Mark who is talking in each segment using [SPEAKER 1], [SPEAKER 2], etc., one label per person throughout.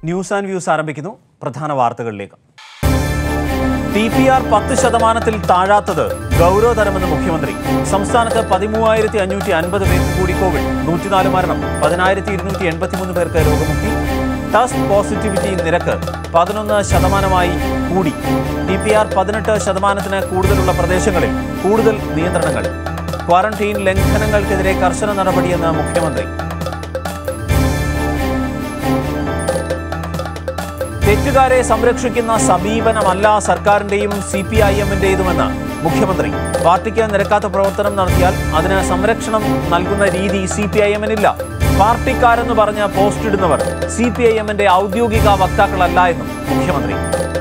[SPEAKER 1] News and views ആരംഭിക്കുന്നു പ്രധാന വാർത്തകളിലേക്ക് ടി പി ആർ പത്ത് ശതമാനത്തിൽ താഴാത്തത് ഗൗരവതരമെന്ന് മുഖ്യമന്ത്രി സംസ്ഥാനത്ത് പതിമൂവായിരത്തി അഞ്ഞൂറ്റി അൻപത് പേർക്ക് കൂടി കോവിഡ് നൂറ്റിനാല് മരണം പതിനായിരത്തി ഇരുന്നൂറ്റി എൺപത്തിമൂന്ന് പേർക്ക് രോഗമുക്തി ടെസ്റ്റ് പോസിറ്റിവിറ്റി നിരക്ക് പതിനൊന്ന് ശതമാനമായി കൂടി ടി പി ആർ പതിനെട്ട് ശതമാനത്തിന് കൂടുതലുള്ള പ്രദേശങ്ങളിൽ കൂടുതൽ നിയന്ത്രണങ്ങൾ ക്വാറന്റീൻ ലംഘനങ്ങൾക്കെതിരെ കർശന നടപടിയെന്ന് മുഖ്യമന്ത്രി തെറ്റുകാരെ സംരക്ഷിക്കുന്ന സമീപനമല്ല സർക്കാരിന്റെയും സി പി ഐ എമ്മിന്റേതുമെന്ന് മുഖ്യമന്ത്രി പാർട്ടിക്ക് നിരക്കാത്ത പ്രവർത്തനം നടത്തിയാൽ അതിന് സംരക്ഷണം നൽകുന്ന രീതി സി പി ഐ എമ്മിനില്ല പാർട്ടിക്കാരെന്ന് പറഞ്ഞ് പോസ്റ്റ് ഇടുന്നവർ സി പി ഐ എമ്മിന്റെ ഔദ്യോഗിക വക്താക്കളല്ല എന്നും മുഖ്യമന്ത്രി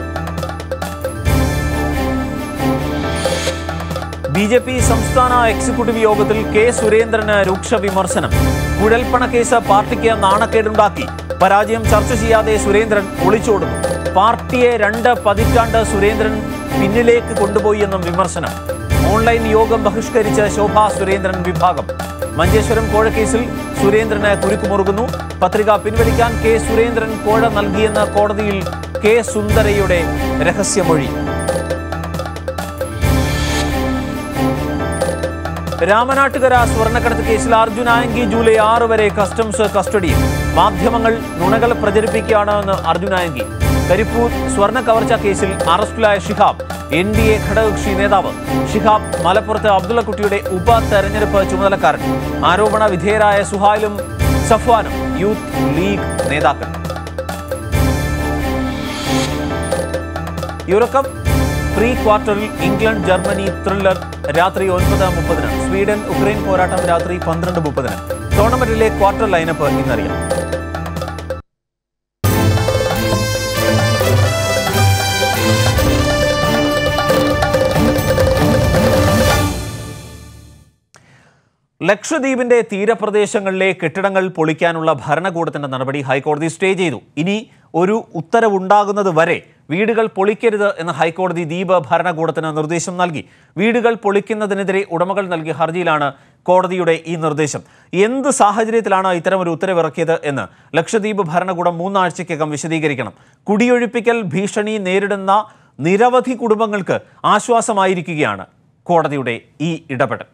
[SPEAKER 1] ബി ജെ പി സംസ്ഥാന എക്സിക്യൂട്ടീവ് യോഗത്തിൽ കെ സുരേന്ദ്രന് രൂക്ഷ വിമർശനം കുഴൽപ്പണ കേസ് പാർട്ടിക്ക് നാണക്കേടുണ്ടാക്കി പരാജയം ചർച്ച ചെയ്യാതെ സുരേന്ദ്രൻ ഒളിച്ചോടുന്നു പാർട്ടിയെ രണ്ട് പതിറ്റാണ്ട് സുരേന്ദ്രൻ പിന്നിലേക്ക് കൊണ്ടുപോയി എന്നും വിമർശനം ഓൺലൈൻ യോഗം ബഹിഷ്കരിച്ച് ശോഭാ സുരേന്ദ്രൻ വിഭാഗം മഞ്ചേശ്വരം കോഴക്കേസിൽ സുരേന്ദ്രന് കുരുക്കുമുറുകുന്നു പത്രിക പിൻവലിക്കാൻ കെ സുരേന്ദ്രൻ കോഴ നൽകിയെന്ന കോടതിയിൽ കെ സുന്ദരയുടെ രഹസ്യമൊഴി രാമനാട്ടുകര സ്വർണ്ണക്കടത്ത് കേസിൽ അർജുൻ ആയങ്കി ജൂലൈ ആറ് വരെ കസ്റ്റംസ് കസ്റ്റഡിയിൽ മാധ്യമങ്ങൾ നുണകൾ പ്രചരിപ്പിക്കുകയാണെന്ന് അർജുൻ ആയങ്കി കരിപ്പൂർ സ്വർണ്ണ കവർച്ച കേസിൽ അറസ്റ്റിലായ ഷിഹാബ് എൻ ഡി എ ഘടകകക്ഷി നേതാവ് ഷിഹാബ് മലപ്പുറത്ത് അബ്ദുള്ളക്കുട്ടിയുടെ ഉപ തെരഞ്ഞെടുപ്പ് ചുമതലക്കാരൻ ആരോപണ വിധേയരായ സുഹായിലും സഫ്വാനും യൂത്ത് ലീഗ് നേതാക്കൾ യൂറോകപ്പ് പ്രീ ക്വാർട്ടറിൽ ഇംഗ്ലണ്ട് ജർമ്മനി ത്രില്ലർ രാത്രി ഒൻപത് മുപ്പതിന് സ്വീഡൻ ഉക്രൈൻ പോരാട്ടം രാത്രി പന്ത്രണ്ട് മുപ്പതിന് ടൂർണമെന്റിലെ ക്വാർട്ടർ ലൈനപ്പ് ഇന്നറിയാം ലക്ഷദ്വീപിന്റെ തീരപ്രദേശങ്ങളിലെ കെട്ടിടങ്ങൾ പൊളിക്കാനുള്ള ഭരണകൂടത്തിന്റെ നടപടി ഹൈക്കോടതി സ്റ്റേ ചെയ്തു ഇനി ഒരു ഉത്തരവുണ്ടാകുന്നത് വരെ വീടുകൾ പൊളിക്കരുത് എന്ന് ഹൈക്കോടതി ദ്വീപ് ഭരണകൂടത്തിന് നിർദ്ദേശം നൽകി വീടുകൾ പൊളിക്കുന്നതിനെതിരെ ഉടമകൾ നൽകിയ ഹർജിയിലാണ് കോടതിയുടെ ഈ നിർദ്ദേശം എന്ത് സാഹചര്യത്തിലാണ് ഇത്തരമൊരു ഉത്തരവിറക്കിയത് എന്ന് ലക്ഷദ്വീപ് ഭരണകൂടം മൂന്നാഴ്ചയ്ക്കകം വിശദീകരിക്കണം കുടിയൊഴിപ്പിക്കൽ ഭീഷണി നേരിടുന്ന നിരവധി കുടുംബങ്ങൾക്ക് ആശ്വാസമായിരിക്കുകയാണ് കോടതിയുടെ ഈ ഇടപെടൽ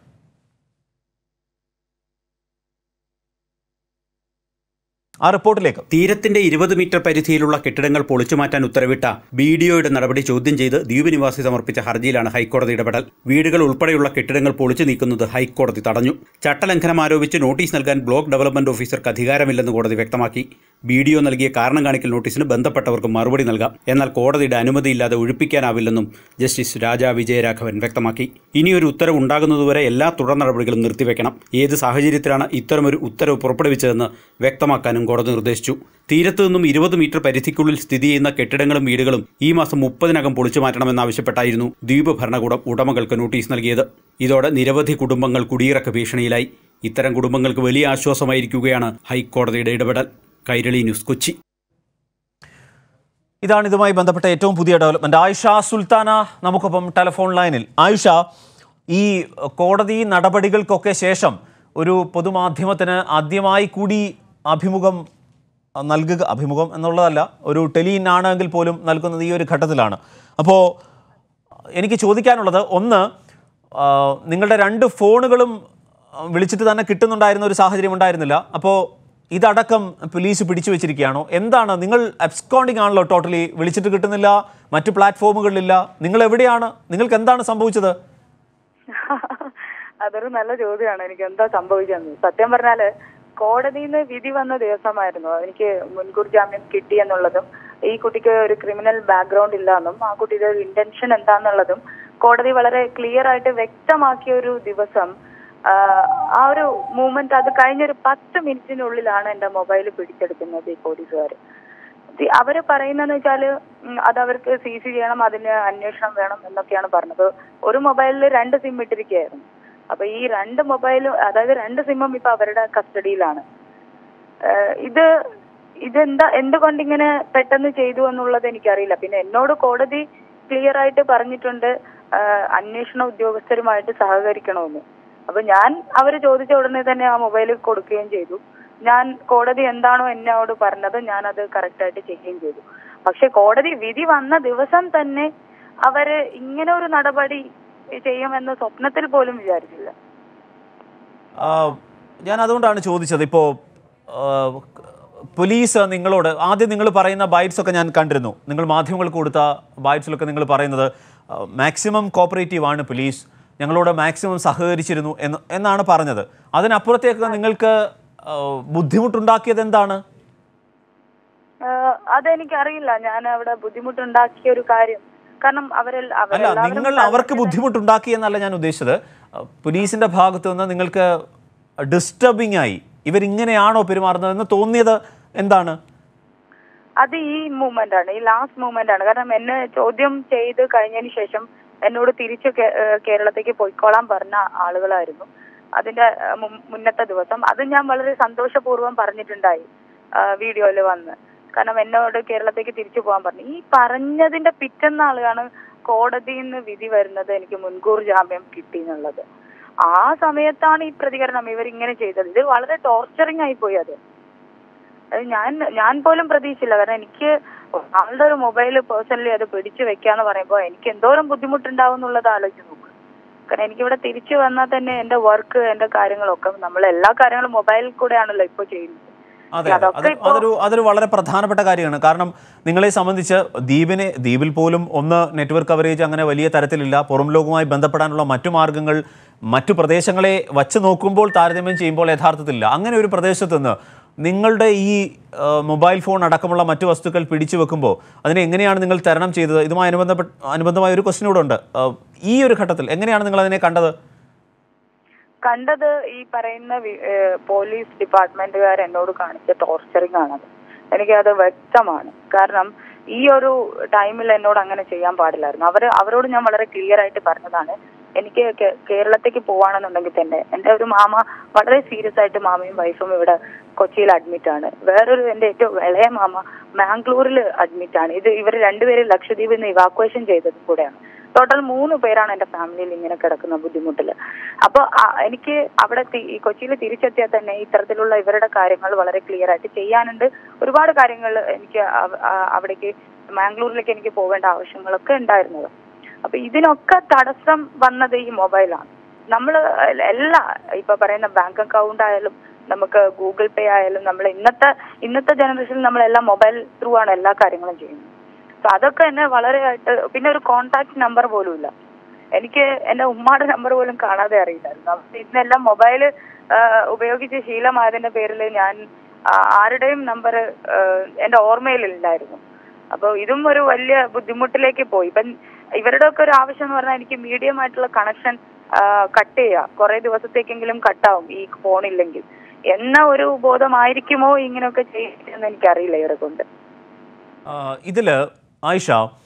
[SPEAKER 1] ആ റിപ്പോർട്ടിലേക്ക്
[SPEAKER 2] തീരത്തിന്റെ ഇരുപത് മീറ്റർ പരിധിയിലുള്ള കെട്ടിടങ്ങൾ പൊളിച്ചുമാറ്റാൻ ഉത്തരവിട്ട ബിഡിഒയുടെ നടപടി ചോദ്യം ചെയ്ത് ദ്വീപ് നിവാസി സമർപ്പിച്ച ഹർജിയിലാണ് ഹൈക്കോടതി ഇടപെടൽ വീടുകൾ ഉൾപ്പെടെയുള്ള കെട്ടിടങ്ങൾ പൊളിച്ചു നീക്കുന്നത് ഹൈക്കോടതി തടഞ്ഞു ചട്ടലംഘനം ആരോപിച്ച് നോട്ടീസ് നൽകാൻ ബ്ലോക്ക് ഡെവലപ്മെന്റ് ഓഫീസർക്ക് അധികാരമില്ലെന്ന് കോടതി വ്യക്തമാക്കി ബിഡിഒ നൽകിയ കാരണം കാണിക്കൽ നോട്ടീസിന് ബന്ധപ്പെട്ടവർക്ക് മറുപടി നൽകാം എന്നാൽ കോടതിയുടെ അനുമതിയില്ലാതെ ഒഴിപ്പിക്കാനാവില്ലെന്നും ജസ്റ്റിസ് രാജാ വിജയരാഘവൻ വ്യക്തമാക്കി ഇനിയൊരു ഉത്തരവ് ഉണ്ടാകുന്നതുവരെ എല്ലാ തുടർ നടപടികളും നിർത്തിവെക്കണം ഏത് സാഹചര്യത്തിലാണ് ഇത്തരമൊരു ഉത്തരവ് പുറപ്പെടുവിച്ചതെന്ന് വ്യക്തമാക്കാനും കോടതി നിർദ്ദേശിച്ചു തീരത്തു നിന്നും ഇരുപത് മീറ്റർ പരിധിക്കുള്ളിൽ സ്ഥിതി ചെയ്യുന്ന കെട്ടിടങ്ങളും വീടുകളും ഈ മാസം മുപ്പതിനകം പൊളിച്ചു മാറ്റണമെന്നാവശ്യപ്പെട്ടായിരുന്നു ദ്വീപ് ഭരണകൂടം ഉടമകൾക്ക് നോട്ടീസ് നൽകിയത് ഇതോടെ നിരവധി കുടുംബങ്ങൾ കുടിയിറക്ക ഭീഷണിയിലായി ഇത്തരം കുടുംബങ്ങൾക്ക് വലിയ ആശ്വാസമായിരിക്കുകയാണ് ഹൈക്കോടതിയുടെ ഇടപെടൽ കൈരളി ന്യൂസ് കൊച്ചി
[SPEAKER 1] ഇതാണ് ഇതുമായി ബന്ധപ്പെട്ട ഏറ്റവും പുതിയ ഡെവലപ്മെന്റ് ആയിഷ സുൽത്താന നമുക്കൊപ്പം ടെലിഫോൺ ലൈനിൽ ആയിഷ ഈ കോടതി നടപടികൾക്കൊക്കെ ശേഷം ഒരു പൊതുമാധ്യമത്തിന് ആദ്യമായി കൂടി അഭിമുഖം നൽകുക അഭിമുഖം എന്നുള്ളതല്ല ഒരു ടെലിൻ ആണെങ്കിൽ പോലും നൽകുന്നത് ഈ ഒരു ഘട്ടത്തിലാണ് അപ്പോൾ എനിക്ക് ചോദിക്കാനുള്ളത് ഒന്ന് ആ, നിങ്ങളുടെ രണ്ട് ഫോണുകളും ആ, വിളിച്ചിട്ട് തന്നെ കിട്ടുന്നുണ്ടായിരുന്ന ഒരു സാഹചര്യം ഉണ്ടായിരുന്നില്ല അപ്പോൾ ഇതടക്കം പോലീസ് പിടിച്ചു വെച്ചിരിക്കുകയാണോ എന്താണ് നിങ്ങൾ അബ്സ്കോണ്ടിങ് ആണല്ലോ ടോട്ടലി വിളിച്ചിട്ട് കിട്ടുന്നില്ല മറ്റു പ്ലാറ്റ്ഫോമുകളിലില്ല നിങ്ങൾ എവിടെയാണ് നിങ്ങൾക്ക് എന്താണ് സംഭവിച്ചത്
[SPEAKER 3] അതൊരു നല്ല ചോദ്യമാണ് എനിക്ക് എന്താ സംഭവിച്ചത് സത്യം പറഞ്ഞാല് കോടതിയിൽ നിന്ന് വിധി വന്ന ദിവസമായിരുന്നു എനിക്ക് മുൻകൂർ ജാമ്യം കിട്ടി എന്നുള്ളതും ഈ കുട്ടിക്ക് ഒരു ക്രിമിനൽ ബാക്ക്ഗ്രൗണ്ട് ഇല്ല എന്നും ആ കുട്ടിയുടെ ഒരു ഇന്റൻഷൻ എന്താന്നുള്ളതും കോടതി വളരെ ക്ലിയർ ആയിട്ട് വ്യക്തമാക്കിയ ഒരു ദിവസം ആ, ആ ഒരു മൂമെന്റ് അത് കഴിഞ്ഞൊരു പത്ത് മിനിറ്റിനുള്ളിലാണ് എന്റെ മൊബൈൽ പിടിച്ചെടുക്കുന്നത് ഈ പോലീസുകാർ ദി- അവര് പറയുന്നതെന്ന് വെച്ചാല് ഉം, അത് അവർക്ക് സീസ് ചെയ്യണം അതിന് അന്വേഷണം വേണം എന്നൊക്കെയാണ് പറഞ്ഞത് ഒരു മൊബൈലിൽ രണ്ട് സിം ഇട്ടിരിക്കുകയായിരുന്നു അപ്പൊ ഈ രണ്ട് മൊബൈലും അതായത് രണ്ട് സിമ്മും ഇപ്പൊ അവരുടെ കസ്റ്റഡിയിലാണ് ഏഹ് ഇത് ഇതെന്താ എന്തുകൊണ്ട് ഇങ്ങനെ പെട്ടെന്ന് ചെയ്തു എന്നുള്ളത് എനിക്കറിയില്ല പിന്നെ എന്നോട് കോടതി ക്ലിയർ ആയിട്ട് പറഞ്ഞിട്ടുണ്ട് ആഹ് അന്വേഷണ ഉദ്യോഗസ്ഥരുമായിട്ട് സഹകരിക്കണമെന്ന് അപ്പൊ ഞാൻ അവര് ചോദിച്ച ഉടനെ തന്നെ ആ മൊബൈൽ കൊടുക്കുകയും ചെയ്തു ഞാൻ കോടതി എന്താണോ എന്നോട് പറഞ്ഞത് ഞാൻ അത് കറക്റ്റ് ആയിട്ട് ചെയ്യുകയും ചെയ്തു പക്ഷെ കോടതി വിധി വന്ന ദിവസം തന്നെ അവര് ഇങ്ങനെ ഒരു നടപടി ചെയ്യുമെന്ന് സ്വപ്നത്തിൽ പോലും വിചാരിച്ചില്ല
[SPEAKER 1] ആ, ഞാൻ അതുകൊണ്ടാണ് ചോദിച്ചത് ഇപ്പോൾ പോലീസ് നിങ്ങളോട് ആദ്യം നിങ്ങൾ പറയുന്ന ബൈറ്റ്സ് ഒക്കെ ഞാൻ കണ്ടിരുന്നു നിങ്ങൾ മാധ്യമങ്ങൾക്ക് കൊടുത്ത ബൈറ്റ്സിലൊക്കെ നിങ്ങൾ പറയുന്നത് മാക്സിമം കോപ്പറേറ്റീവ് ആണ് പോലീസ് ഞങ്ങളോട് മാക്സിമം സഹകരിച്ചിരുന്നു എന്ന് എന്നാണ് പറഞ്ഞത് അതിനപ്പുറത്തേക്ക് നിങ്ങൾക്ക് ആ, ബുദ്ധിമുട്ടുണ്ടാക്കിയത് എന്താണ്
[SPEAKER 3] ആഹ് അതെനിക്കറിയില്ല ഞാൻ അവിടെ ബുദ്ധിമുട്ടുണ്ടാക്കിയ ഒരു കാര്യം കാരണം അവരെൽ
[SPEAKER 1] അല്ല
[SPEAKER 3] അവരെല്ലാവരും
[SPEAKER 1] നിങ്ങൾ അവർക്ക് ബുദ്ധിമുട്ടുണ്ടാക്കി എന്നല്ല ഞാൻ ഉദ്ദേശിച്ചത് അഹ് പോലീസിന്റെ ഭാഗത്ത് നിന്ന് നിങ്ങൾക്ക് ഡിസ്റ്റർബിംഗ് ആയി ഇവരിങ്ങനെയാണോ പെരുമാറുന്നതെന്ന് തോന്നിയത് എന്താണ്
[SPEAKER 3] അത് ഈ മൂമെന്റ് ആണ് ഈ ലാസ്റ്റ് മൂമെന്റ് ആണ് കാരണം എന്നെ ചോദ്യം ചെയ്ത് കഴിഞ്ഞതിന് ശേഷം എന്നോട് തിരിച്ച് കേ- ഏഹ് കേരളത്തേക്ക് പോയിക്കോളാൻ പറഞ്ഞ ആളുകളായിരുന്നു അതിന്റെ ഏഹ് മുൻ- മുന്നത്തെ ദിവസം അത് ഞാൻ വളരെ സന്തോഷപൂർവ്വം പറഞ്ഞിട്ടുണ്ടായി വീഡിയോയിൽ വന്ന് കാരണം എന്നോട് കേരളത്തേക്ക് തിരിച്ചു പോകാൻ പറഞ്ഞു ഈ പറഞ്ഞതിന്റെ പിറ്റന്നാളാണ് കോടതിയിൽ നിന്ന് വിധി വരുന്നത് എനിക്ക് മുൻകൂർ ജാമ്യം കിട്ടി എന്നുള്ളത് ആ സമയത്താണ് ഈ പ്രതികരണം ഇവർ ഇങ്ങനെ ചെയ്തത് ഇത് വളരെ ടോർച്ചറിങ് ആയി പോയി അത് അത് ഞാൻ ഞാൻ പോലും പ്രതീക്ഷിച്ചില്ല കാരണം എനിക്ക് ആളുടെ ഒരു മൊബൈൽ പേഴ്സണലി അത് പിടിച്ചു വെക്കാന്ന് പറയുമ്പോൾ എനിക്ക് എന്തോരം ബുദ്ധിമുട്ടുണ്ടാവും എന്നുള്ളത് ആലോചിച്ച് നോക്കും കാരണം എനിക്കിവിടെ തിരിച്ചു വന്നാൽ തന്നെ എന്റെ വർക്ക് എന്റെ കാര്യങ്ങളൊക്കെ നമ്മൾ എല്ലാ കാര്യങ്ങളും മൊബൈലിൽ കൂടെയാണല്ലോ ഇപ്പൊ ചെയ്യുന്നത്
[SPEAKER 1] അതെ അതെ. അത് അതൊരു അതൊരു വളരെ പ്രധാനപ്പെട്ട കാര്യമാണ് കാരണം നിങ്ങളെ സംബന്ധിച്ച് ദ്വീപിനെ ദ്വീപിൽ പോലും ഒന്ന് നെറ്റ്വർക്ക് കവറേജ് അങ്ങനെ വലിയ തരത്തിലില്ല പുറം ലോകവുമായി ബന്ധപ്പെടാനുള്ള മറ്റു മാർഗങ്ങൾ മറ്റു പ്രദേശങ്ങളെ വച്ച് നോക്കുമ്പോൾ താരതമ്യം ചെയ്യുമ്പോൾ യഥാർത്ഥത്തിലില്ല അങ്ങനെ ഒരു പ്രദേശത്ത് നിന്ന് നിങ്ങളുടെ ഈ ആ, മൊബൈൽ ഫോൺ അടക്കമുള്ള മറ്റു വസ്തുക്കൾ പിടിച്ചു വെക്കുമ്പോൾ അതിനെ എങ്ങനെയാണ് നിങ്ങൾ തരണം ചെയ്തത് ഇതുമായി അനുബന്ധപ്പെട്ട അനുബന്ധമായ ഒരു ക്വസ്റ്റ്യൻ കൂടെ ഉണ്ട് ആ, ഈ ഒരു ഘട്ടത്തിൽ എങ്ങനെയാണ് നിങ്ങൾ അതിനെ കണ്ടത്
[SPEAKER 3] കണ്ടത് ഈ പറയുന്ന വി- ഏഹ് പോലീസ് ഡിപ്പാർട്ട്മെന്റുകാർ എന്നോട് കാണിച്ച ടോർച്ചറിങ് ആണത് എനിക്കത് വ്യക്തമാണ് കാരണം ഈ ഒരു ടൈമിൽ എന്നോട് അങ്ങനെ ചെയ്യാൻ പാടില്ലായിരുന്നു അവർ അവരോട് ഞാൻ വളരെ ക്ലിയർ ആയിട്ട് പറഞ്ഞതാണ് എനിക്ക് കേ- കേരളത്തേക്ക് പോവാണെന്നുണ്ടെങ്കിൽ തന്നെ എന്റെ ഒരു മാമ വളരെ സീരിയസ് ആയിട്ട് മാമയും വൈഫും ഇവിടെ കൊച്ചിയിൽ അഡ്മിറ്റ് ആണ് വേറൊരു എന്റെ ഏറ്റവും ഇളയ മാമ മാംഗ്ലൂരിൽ അഡ്മിറ്റ് ആണ് ഇത് ഇവർ രണ്ടുപേരും ലക്ഷദ്വീപിൽ നിന്ന് ഇവാക്വേഷൻ ചെയ്തത് കൂടെയാണ് ടോട്ടൽ മൂന്ന് പേരാണ് എന്റെ ഫാമിലിയിൽ ഇങ്ങനെ കിടക്കുന്ന ബുദ്ധിമുട്ടില് അപ്പൊ ആ- എനിക്ക് അവിടെ തി- ഈ കൊച്ചിയിൽ തിരിച്ചെത്തിയാൽ തന്നെ ഇത്തരത്തിലുള്ള ഇവരുടെ കാര്യങ്ങൾ വളരെ ക്ലിയർ ആയിട്ട് ചെയ്യാനുണ്ട് ഒരുപാട് കാര്യങ്ങൾ എനിക്ക് അവ- ആ- അവിടേക്ക് മാംഗ്ലൂരിലേക്ക് എനിക്ക് പോകേണ്ട ആവശ്യങ്ങളൊക്കെ ഉണ്ടായിരുന്നത് അപ്പൊ ഇതിനൊക്കെ തടസ്സം വന്നത് ഈ മൊബൈലാണ് നമ്മൾ എല്ലാ ഇപ്പൊ പറയുന്ന ബാങ്ക് അക്കൗണ്ട് ആയാലും നമുക്ക് ഗൂഗിൾ പേ ആയാലും നമ്മൾ ഇന്നത്തെ ഇന്നത്തെ ജനറേഷനിൽ നമ്മളെല്ലാം മൊബൈൽ ത്രൂ ആണ് എല്ലാ കാര്യങ്ങളും ചെയ്യുന്നത് അപ്പൊ അതൊക്കെ എന്നെ വളരെ ആയിട്ട് പിന്നെ ഒരു കോണ്ടാക്ട് നമ്പർ പോലും ഇല്ല എനിക്ക് എന്റെ ഉമ്മയുടെ നമ്പർ പോലും കാണാതെ അറിയില്ലായിരുന്നു അപ്പൊ ഇന്നെല്ലാം മൊബൈൽ ഉപയോഗിച്ച് ശീലമായതിന്റെ പേരിൽ ഞാൻ ആ, ആരുടെയും നമ്പർ എന്റെ ഓർമ്മയിലില്ലായിരുന്നു അപ്പൊ ഇതും ഒരു വലിയ ബുദ്ധിമുട്ടിലേക്ക് പോയി ഇപ്പം ഇവരുടെ ഒക്കെ ഒരു ആവശ്യം എന്ന് പറഞ്ഞാൽ എനിക്ക് മീഡിയം ആയിട്ടുള്ള കണക്ഷൻ കട്ട് ചെയ്യുക കുറെ ദിവസത്തേക്കെങ്കിലും കട്ടാവും ഈ ഫോണില്ലെങ്കിൽ എന്ന ഒരു ബോധമായിരിക്കുമോ ഇങ്ങനെയൊക്കെ ചെയ്യുന്നതെന്ന് എനിക്കറിയില്ല ഇവരെ കൊണ്ട്
[SPEAKER 1] ഇതിൽ ആയിഷ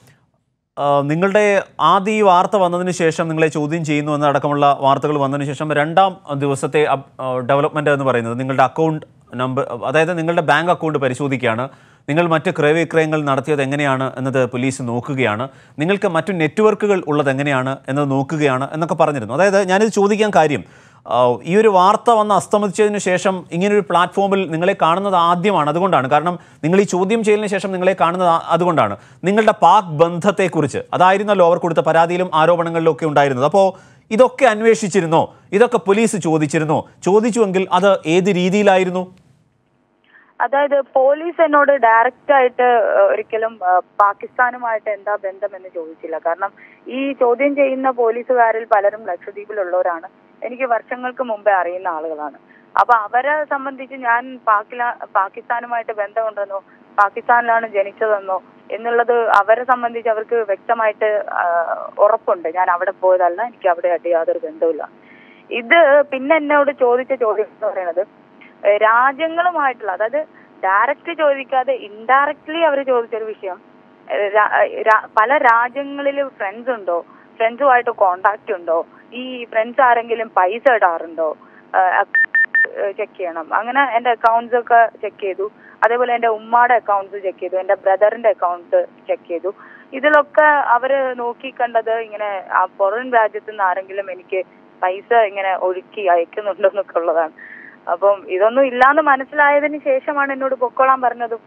[SPEAKER 1] ആ, നിങ്ങളുടെ ആദ്യ ഈ വാർത്ത വന്നതിന് ശേഷം നിങ്ങളെ ചോദ്യം ചെയ്യുന്നു എന്നടക്കമുള്ള വാർത്തകൾ വന്നതിന് ശേഷം രണ്ടാം ദിവസത്തെ ഡെവലപ്മെന്റ് എന്ന് പറയുന്നത് നിങ്ങളുടെ അക്കൗണ്ട് നമ്പർ അതായത് നിങ്ങളുടെ ബാങ്ക് അക്കൗണ്ട് പരിശോധിക്കുകയാണ് നിങ്ങൾ മറ്റ് ക്രയവിക്രയങ്ങൾ നടത്തിയത് എങ്ങനെയാണ് എന്നത് പോലീസ് നോക്കുകയാണ് നിങ്ങൾക്ക് മറ്റു നെറ്റ്വർക്കുകൾ ഉള്ളത് എങ്ങനെയാണ് എന്നത് നോക്കുകയാണ് എന്നൊക്കെ പറഞ്ഞിരുന്നു അതായത് ഞാനിത് ചോദിക്കാൻ കാര്യം ആ, ഈ ഒരു വാർത്ത വന്ന് അസ്തമിച്ചതിന് ശേഷം ഇങ്ങനൊരു പ്ലാറ്റ്ഫോമിൽ നിങ്ങളെ കാണുന്നത് ആദ്യമാണ് അതുകൊണ്ടാണ് കാരണം നിങ്ങൾ ഈ ചോദ്യം ചെയ്യലിന് ശേഷം നിങ്ങളെ കാണുന്നത് ആ- അതുകൊണ്ടാണ് നിങ്ങളുടെ പാക് ബന്ധത്തെക്കുറിച്ച് അതായിരുന്നല്ലോ അവർ കൊടുത്ത പരാതിയിലും ആരോപണങ്ങളിലും ഒക്കെ ഉണ്ടായിരുന്നത് അപ്പോൾ ഇതൊക്കെ അന്വേഷിച്ചിരുന്നോ ഇതൊക്കെ പോലീസ് ചോദിച്ചിരുന്നോ ചോദിച്ചുവെങ്കിൽ അത് ഏത് രീതിയിലായിരുന്നു
[SPEAKER 3] അതായത് പോലീസ് എന്നോട് ഡയറക്റ്റ് ആയിട്ട് ഏഹ്, ഒരിക്കലും ഏഹ്, പാകിസ്ഥാനുമായിട്ട് എന്താ ബന്ധം എന്ന് ചോദിച്ചില്ല കാരണം ഈ ചോദ്യം ചെയ്യുന്ന പോലീസുകാരിൽ പലരും ലക്ഷദ്വീപിലുള്ളവരാണ് എനിക്ക് വർഷങ്ങൾക്ക് മുമ്പേ അറിയുന്ന ആളുകളാണ് അപ്പൊ അവരെ സംബന്ധിച്ച് ഞാൻ പാകില പാകിസ്ഥാനുമായിട്ട് ബന്ധമുണ്ടെന്നോ പാകിസ്ഥാനിലാണ് ജനിച്ചതെന്നോ എന്നുള്ളത് അവരെ സംബന്ധിച്ച് അവർക്ക് വ്യക്തമായിട്ട് ആഹ്, ഉറപ്പുണ്ട് ഞാൻ അവിടെ പോയതല്ല എനിക്ക് അവിടെ ആയിട്ട് യാതൊരു ബന്ധവുമില്ല ഇത് പിന്നെ എന്നോട് ചോദിച്ച ചോദ്യം എന്ന് പറയുന്നത് ഏഹ് രാജ്യങ്ങളുമായിട്ടുള്ള അതായത് ഡയറക്റ്റ് ചോദിക്കാതെ ഇൻഡയറക്ട്ലി അവർ ചോദിച്ചൊരു വിഷയം ഏഹ് രാ- ഏഹ് രാ- പല രാജ്യങ്ങളിൽ ഫ്രണ്ട്സ് ഉണ്ടോ ഫ്രണ്ട്സുമായിട്ട് കോണ്ടാക്ട് ഉണ്ടോ ഈ ഫ്രണ്ട്സ് ആരെങ്കിലും പൈസ ഇടാറുണ്ടോ ചെക്ക് ചെയ്യണം അങ്ങനെ എന്റെ അക്കൗണ്ട്സ് ഒക്കെ ചെക്ക് ചെയ്തു അതേപോലെ എന്റെ ഉമ്മയുടെ അക്കൗണ്ട്സ് ചെക്ക് ചെയ്തു എന്റെ ബ്രദറിന്റെ അക്കൗണ്ട് ചെക്ക് ചെയ്തു ഇതിലൊക്കെ അവര് നോക്കി കണ്ടത് ഇങ്ങനെ ആ പുറം രാജ്യത്ത് നിന്ന് ആരെങ്കിലും എനിക്ക് പൈസ ഇങ്ങനെ ഒഴുക്കി അയക്കുന്നുണ്ടോ എന്നൊക്കെ ഉള്ളതാണ് അപ്പം ഇതൊന്നും ഇല്ലാന്ന് മനസ്സിലായതിന് ശേഷമാണ് എന്നോട് പൊക്കോളാൻ പറഞ്ഞതും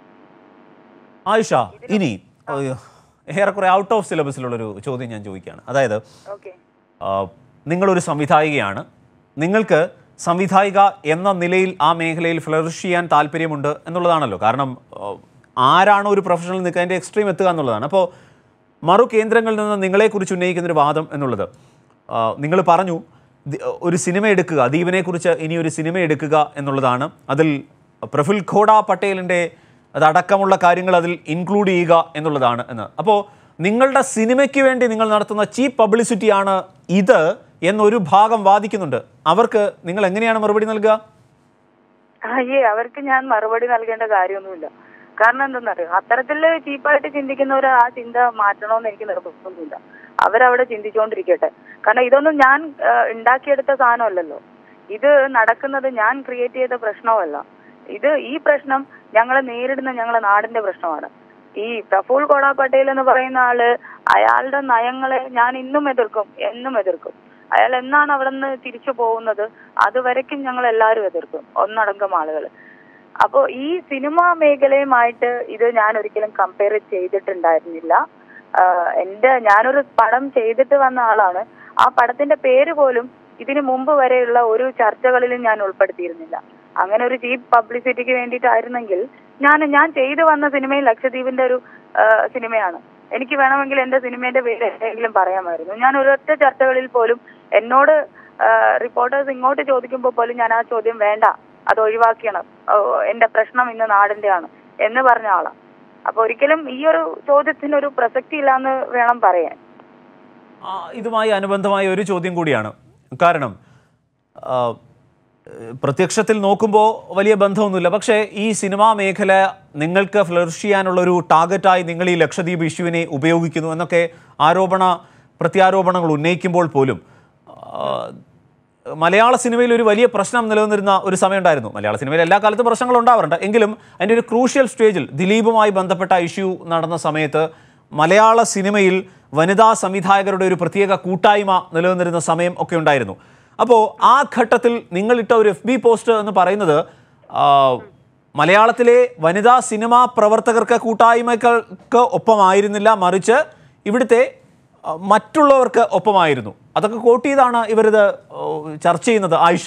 [SPEAKER 1] ആയിഷ ഇനി ഏഹ്, ഏറെക്കുറെ ഔട്ട് ഓഫ് സിലബസിലുള്ളൊരു ചോദ്യം ഞാൻ ചോദിക്കുകയാണ് അതായത്
[SPEAKER 3] ഓക്കെ
[SPEAKER 1] ആ, നിങ്ങളൊരു സംവിധായികയാണ് നിങ്ങൾക്ക് സംവിധായിക എന്ന നിലയിൽ ആ മേഖലയിൽ ഫ്ലറിഷ് ചെയ്യാൻ താല്പര്യമുണ്ട് എന്നുള്ളതാണല്ലോ കാരണം ആ, ആരാണോ ഒരു പ്രൊഫഷണൽ നിൽക്കുക അതിൻ്റെ എക്സ്ട്രീം എത്തുക എന്നുള്ളതാണ് അപ്പോൾ മറു കേന്ദ്രങ്ങളിൽ നിന്ന് നിങ്ങളെക്കുറിച്ച് ഉന്നയിക്കുന്നൊരു വാദം എന്നുള്ളത് നിങ്ങൾ പറഞ്ഞു ദി- ഒരു സിനിമ എടുക്കുക ദ്വീപിനെക്കുറിച്ച് ഇനി ഒരു സിനിമ എടുക്കുക എന്നുള്ളതാണ് അതിൽ പ്രഫുൽ ഖോഡ പട്ടേലിൻ്റെ അതടക്കമുള്ള കാര്യങ്ങൾ അതിൽ ഇൻക്ലൂഡ് ചെയ്യുക എന്നുള്ളതാണ് എന്ന് അപ്പോൾ നിങ്ങളുടെ സിനിമയ്ക്ക് വേണ്ടി നിങ്ങൾ നടത്തുന്ന ചീപ്പ് പബ്ലിസിറ്റിയാണ് ഇത് എന്നൊരു ഭാഗം വാദിക്കുന്നുണ്ട് അവർക്ക് നിങ്ങൾ എങ്ങനെയാണ് മറുപടി നൽകുക
[SPEAKER 3] അയ്യേ അവർക്ക് ഞാൻ മറുപടി നൽകേണ്ട കാര്യമൊന്നുമില്ല കാരണം എന്തെന്നറിയോ അത്തരത്തില് ചീപ്പായിട്ട് ചിന്തിക്കുന്നവർ ആ ചിന്ത മാറ്റണമെന്ന് എനിക്ക് നിർബന്ധമൊന്നുമില്ല അവരവിടെ ചിന്തിച്ചുകൊണ്ടിരിക്കട്ടെ കാരണം ഇതൊന്നും ഞാൻ ആ, ഉണ്ടാക്കിയെടുത്ത സാധനമല്ലല്ലോ ഇത് നടക്കുന്നത് ഞാൻ ക്രിയേറ്റ് ചെയ്ത പ്രശ്നമല്ല ഇത് ഈ പ്രശ്നം ഞങ്ങൾ നേരിടുന്ന ഞങ്ങളെ നാടിന്റെ പ്രശ്നമാണ് ഈ പ്രഫുൽ കോട പട്ടേൽ എന്ന് പറയുന്ന ആള് അയാളുടെ നയങ്ങളെ ഞാൻ ഇന്നും എതിർക്കും എന്നും എതിർക്കും അയാൾ എന്നാണ് അവിടെ നിന്ന് തിരിച്ചു പോകുന്നത് അതുവരയ്ക്കും ഞങ്ങൾ എല്ലാവരും എതിർക്കും ഒന്നടങ്കം ആളുകൾ അപ്പോ ഈ സിനിമാ മേഖലയുമായിട്ട് ഇത് ഞാൻ ഒരിക്കലും കമ്പയർ ചെയ്തിട്ടുണ്ടായിരുന്നില്ല ആഹ് എന്റെ ഞാനൊരു പടം ചെയ്തിട്ട് വന്ന ആളാണ് ആ പടത്തിന്റെ പേര് പോലും ഇതിനു മുമ്പ് വരെയുള്ള ഒരു ചർച്ചകളിലും ഞാൻ ഉൾപ്പെടുത്തിയിരുന്നില്ല അങ്ങനെ ഒരു ചീപ്പ് പബ്ലിസിറ്റിക്ക് വേണ്ടിയിട്ടായിരുന്നെങ്കിൽ ഞാൻ ഞാൻ ചെയ്തു വന്ന സിനിമയിൽ ലക്ഷദ്വീപിന്റെ ഒരു ആഹ് സിനിമയാണ് എനിക്ക് വേണമെങ്കിൽ എന്റെ സിനിമയുടെ പേര് എന്തെങ്കിലും പറയാമായിരുന്നു ഞാൻ ഒരൊറ്റ ചർച്ചകളിൽ പോലും എന്നോട് റിപ്പോർട്ടേഴ്സ് ഇങ്ങോട്ട് ചോദിക്കുമ്പോൾ പോലും ഞാൻ ആ ചോദ്യം വേണ്ട അത് ഒഴിവാക്കണം ഓ, എന്റെ പ്രശ്നം ഇന്ന് നാടിന്റെയാണ് എന്ന് പറഞ്ഞ ആളാ അപ്പൊ ഒരിക്കലും ഈ ഒരു ചോദ്യത്തിന് ഒരു പ്രസക്തി ഇല്ലാന്ന് വേണം പറയാൻ
[SPEAKER 1] ആ, ഇതുമായി അനുബന്ധമായ ഒരു ചോദ്യം കൂടിയാണ് കാരണം ആ, പ്രത്യക്ഷത്തിൽ നോക്കുമ്പോൾ വലിയ ബന്ധമൊന്നുമില്ല പക്ഷേ ഈ സിനിമാ മേഖല നിങ്ങൾക്ക് ഫ്ലറിഷ് ചെയ്യാനുള്ളൊരു ടാർഗറ്റായി നിങ്ങൾ ഈ ലക്ഷദ്വീപ് ഇഷ്യൂവിനെ ഉപയോഗിക്കുന്നു എന്നൊക്കെ ആരോപണ പ്രത്യാരോപണങ്ങൾ ഉന്നയിക്കുമ്പോൾ പോലും ആ, മലയാള സിനിമയിൽ ഒരു വലിയ പ്രശ്നം നിലനിന്നിരുന്ന ഒരു സമയമുണ്ടായിരുന്നു മലയാള സിനിമയിൽ എല്ലാ കാലത്തും പ്രശ്നങ്ങൾ ഉണ്ടാവാറുണ്ട് എങ്കിലും അതിൻ്റെ ഒരു ക്രൂഷ്യൽ സ്റ്റേജിൽ ദിലീപുമായി ബന്ധപ്പെട്ട ഇഷ്യൂ നടന്ന സമയത്ത് മലയാള സിനിമയിൽ വനിതാ സംവിധായകരുടെ ഒരു പ്രത്യേക കൂട്ടായ്മ നിലനിന്നിരുന്ന സമയം ഒക്കെ ഉണ്ടായിരുന്നു അപ്പോൾ ആ ഘട്ടത്തിൽ നിങ്ങളിട്ട ഒരു എഫ് ബി പോസ്റ്റ് എന്ന് പറയുന്നത് ആ, മലയാളത്തിലെ വനിതാ സിനിമാ പ്രവർത്തകർക്ക് കൂട്ടായ്മകൾക്ക് ഒപ്പമായിരുന്നില്ല മറിച്ച് ഇവിടുത്തെ ആ, മറ്റുള്ളവർക്ക് ഒപ്പമായിരുന്നു അതൊക്കെ കോട്ട് ചെയ്താണ് ഇവരിത് ഓ, ചർച്ച ചെയ്യുന്നത് ആയിഷ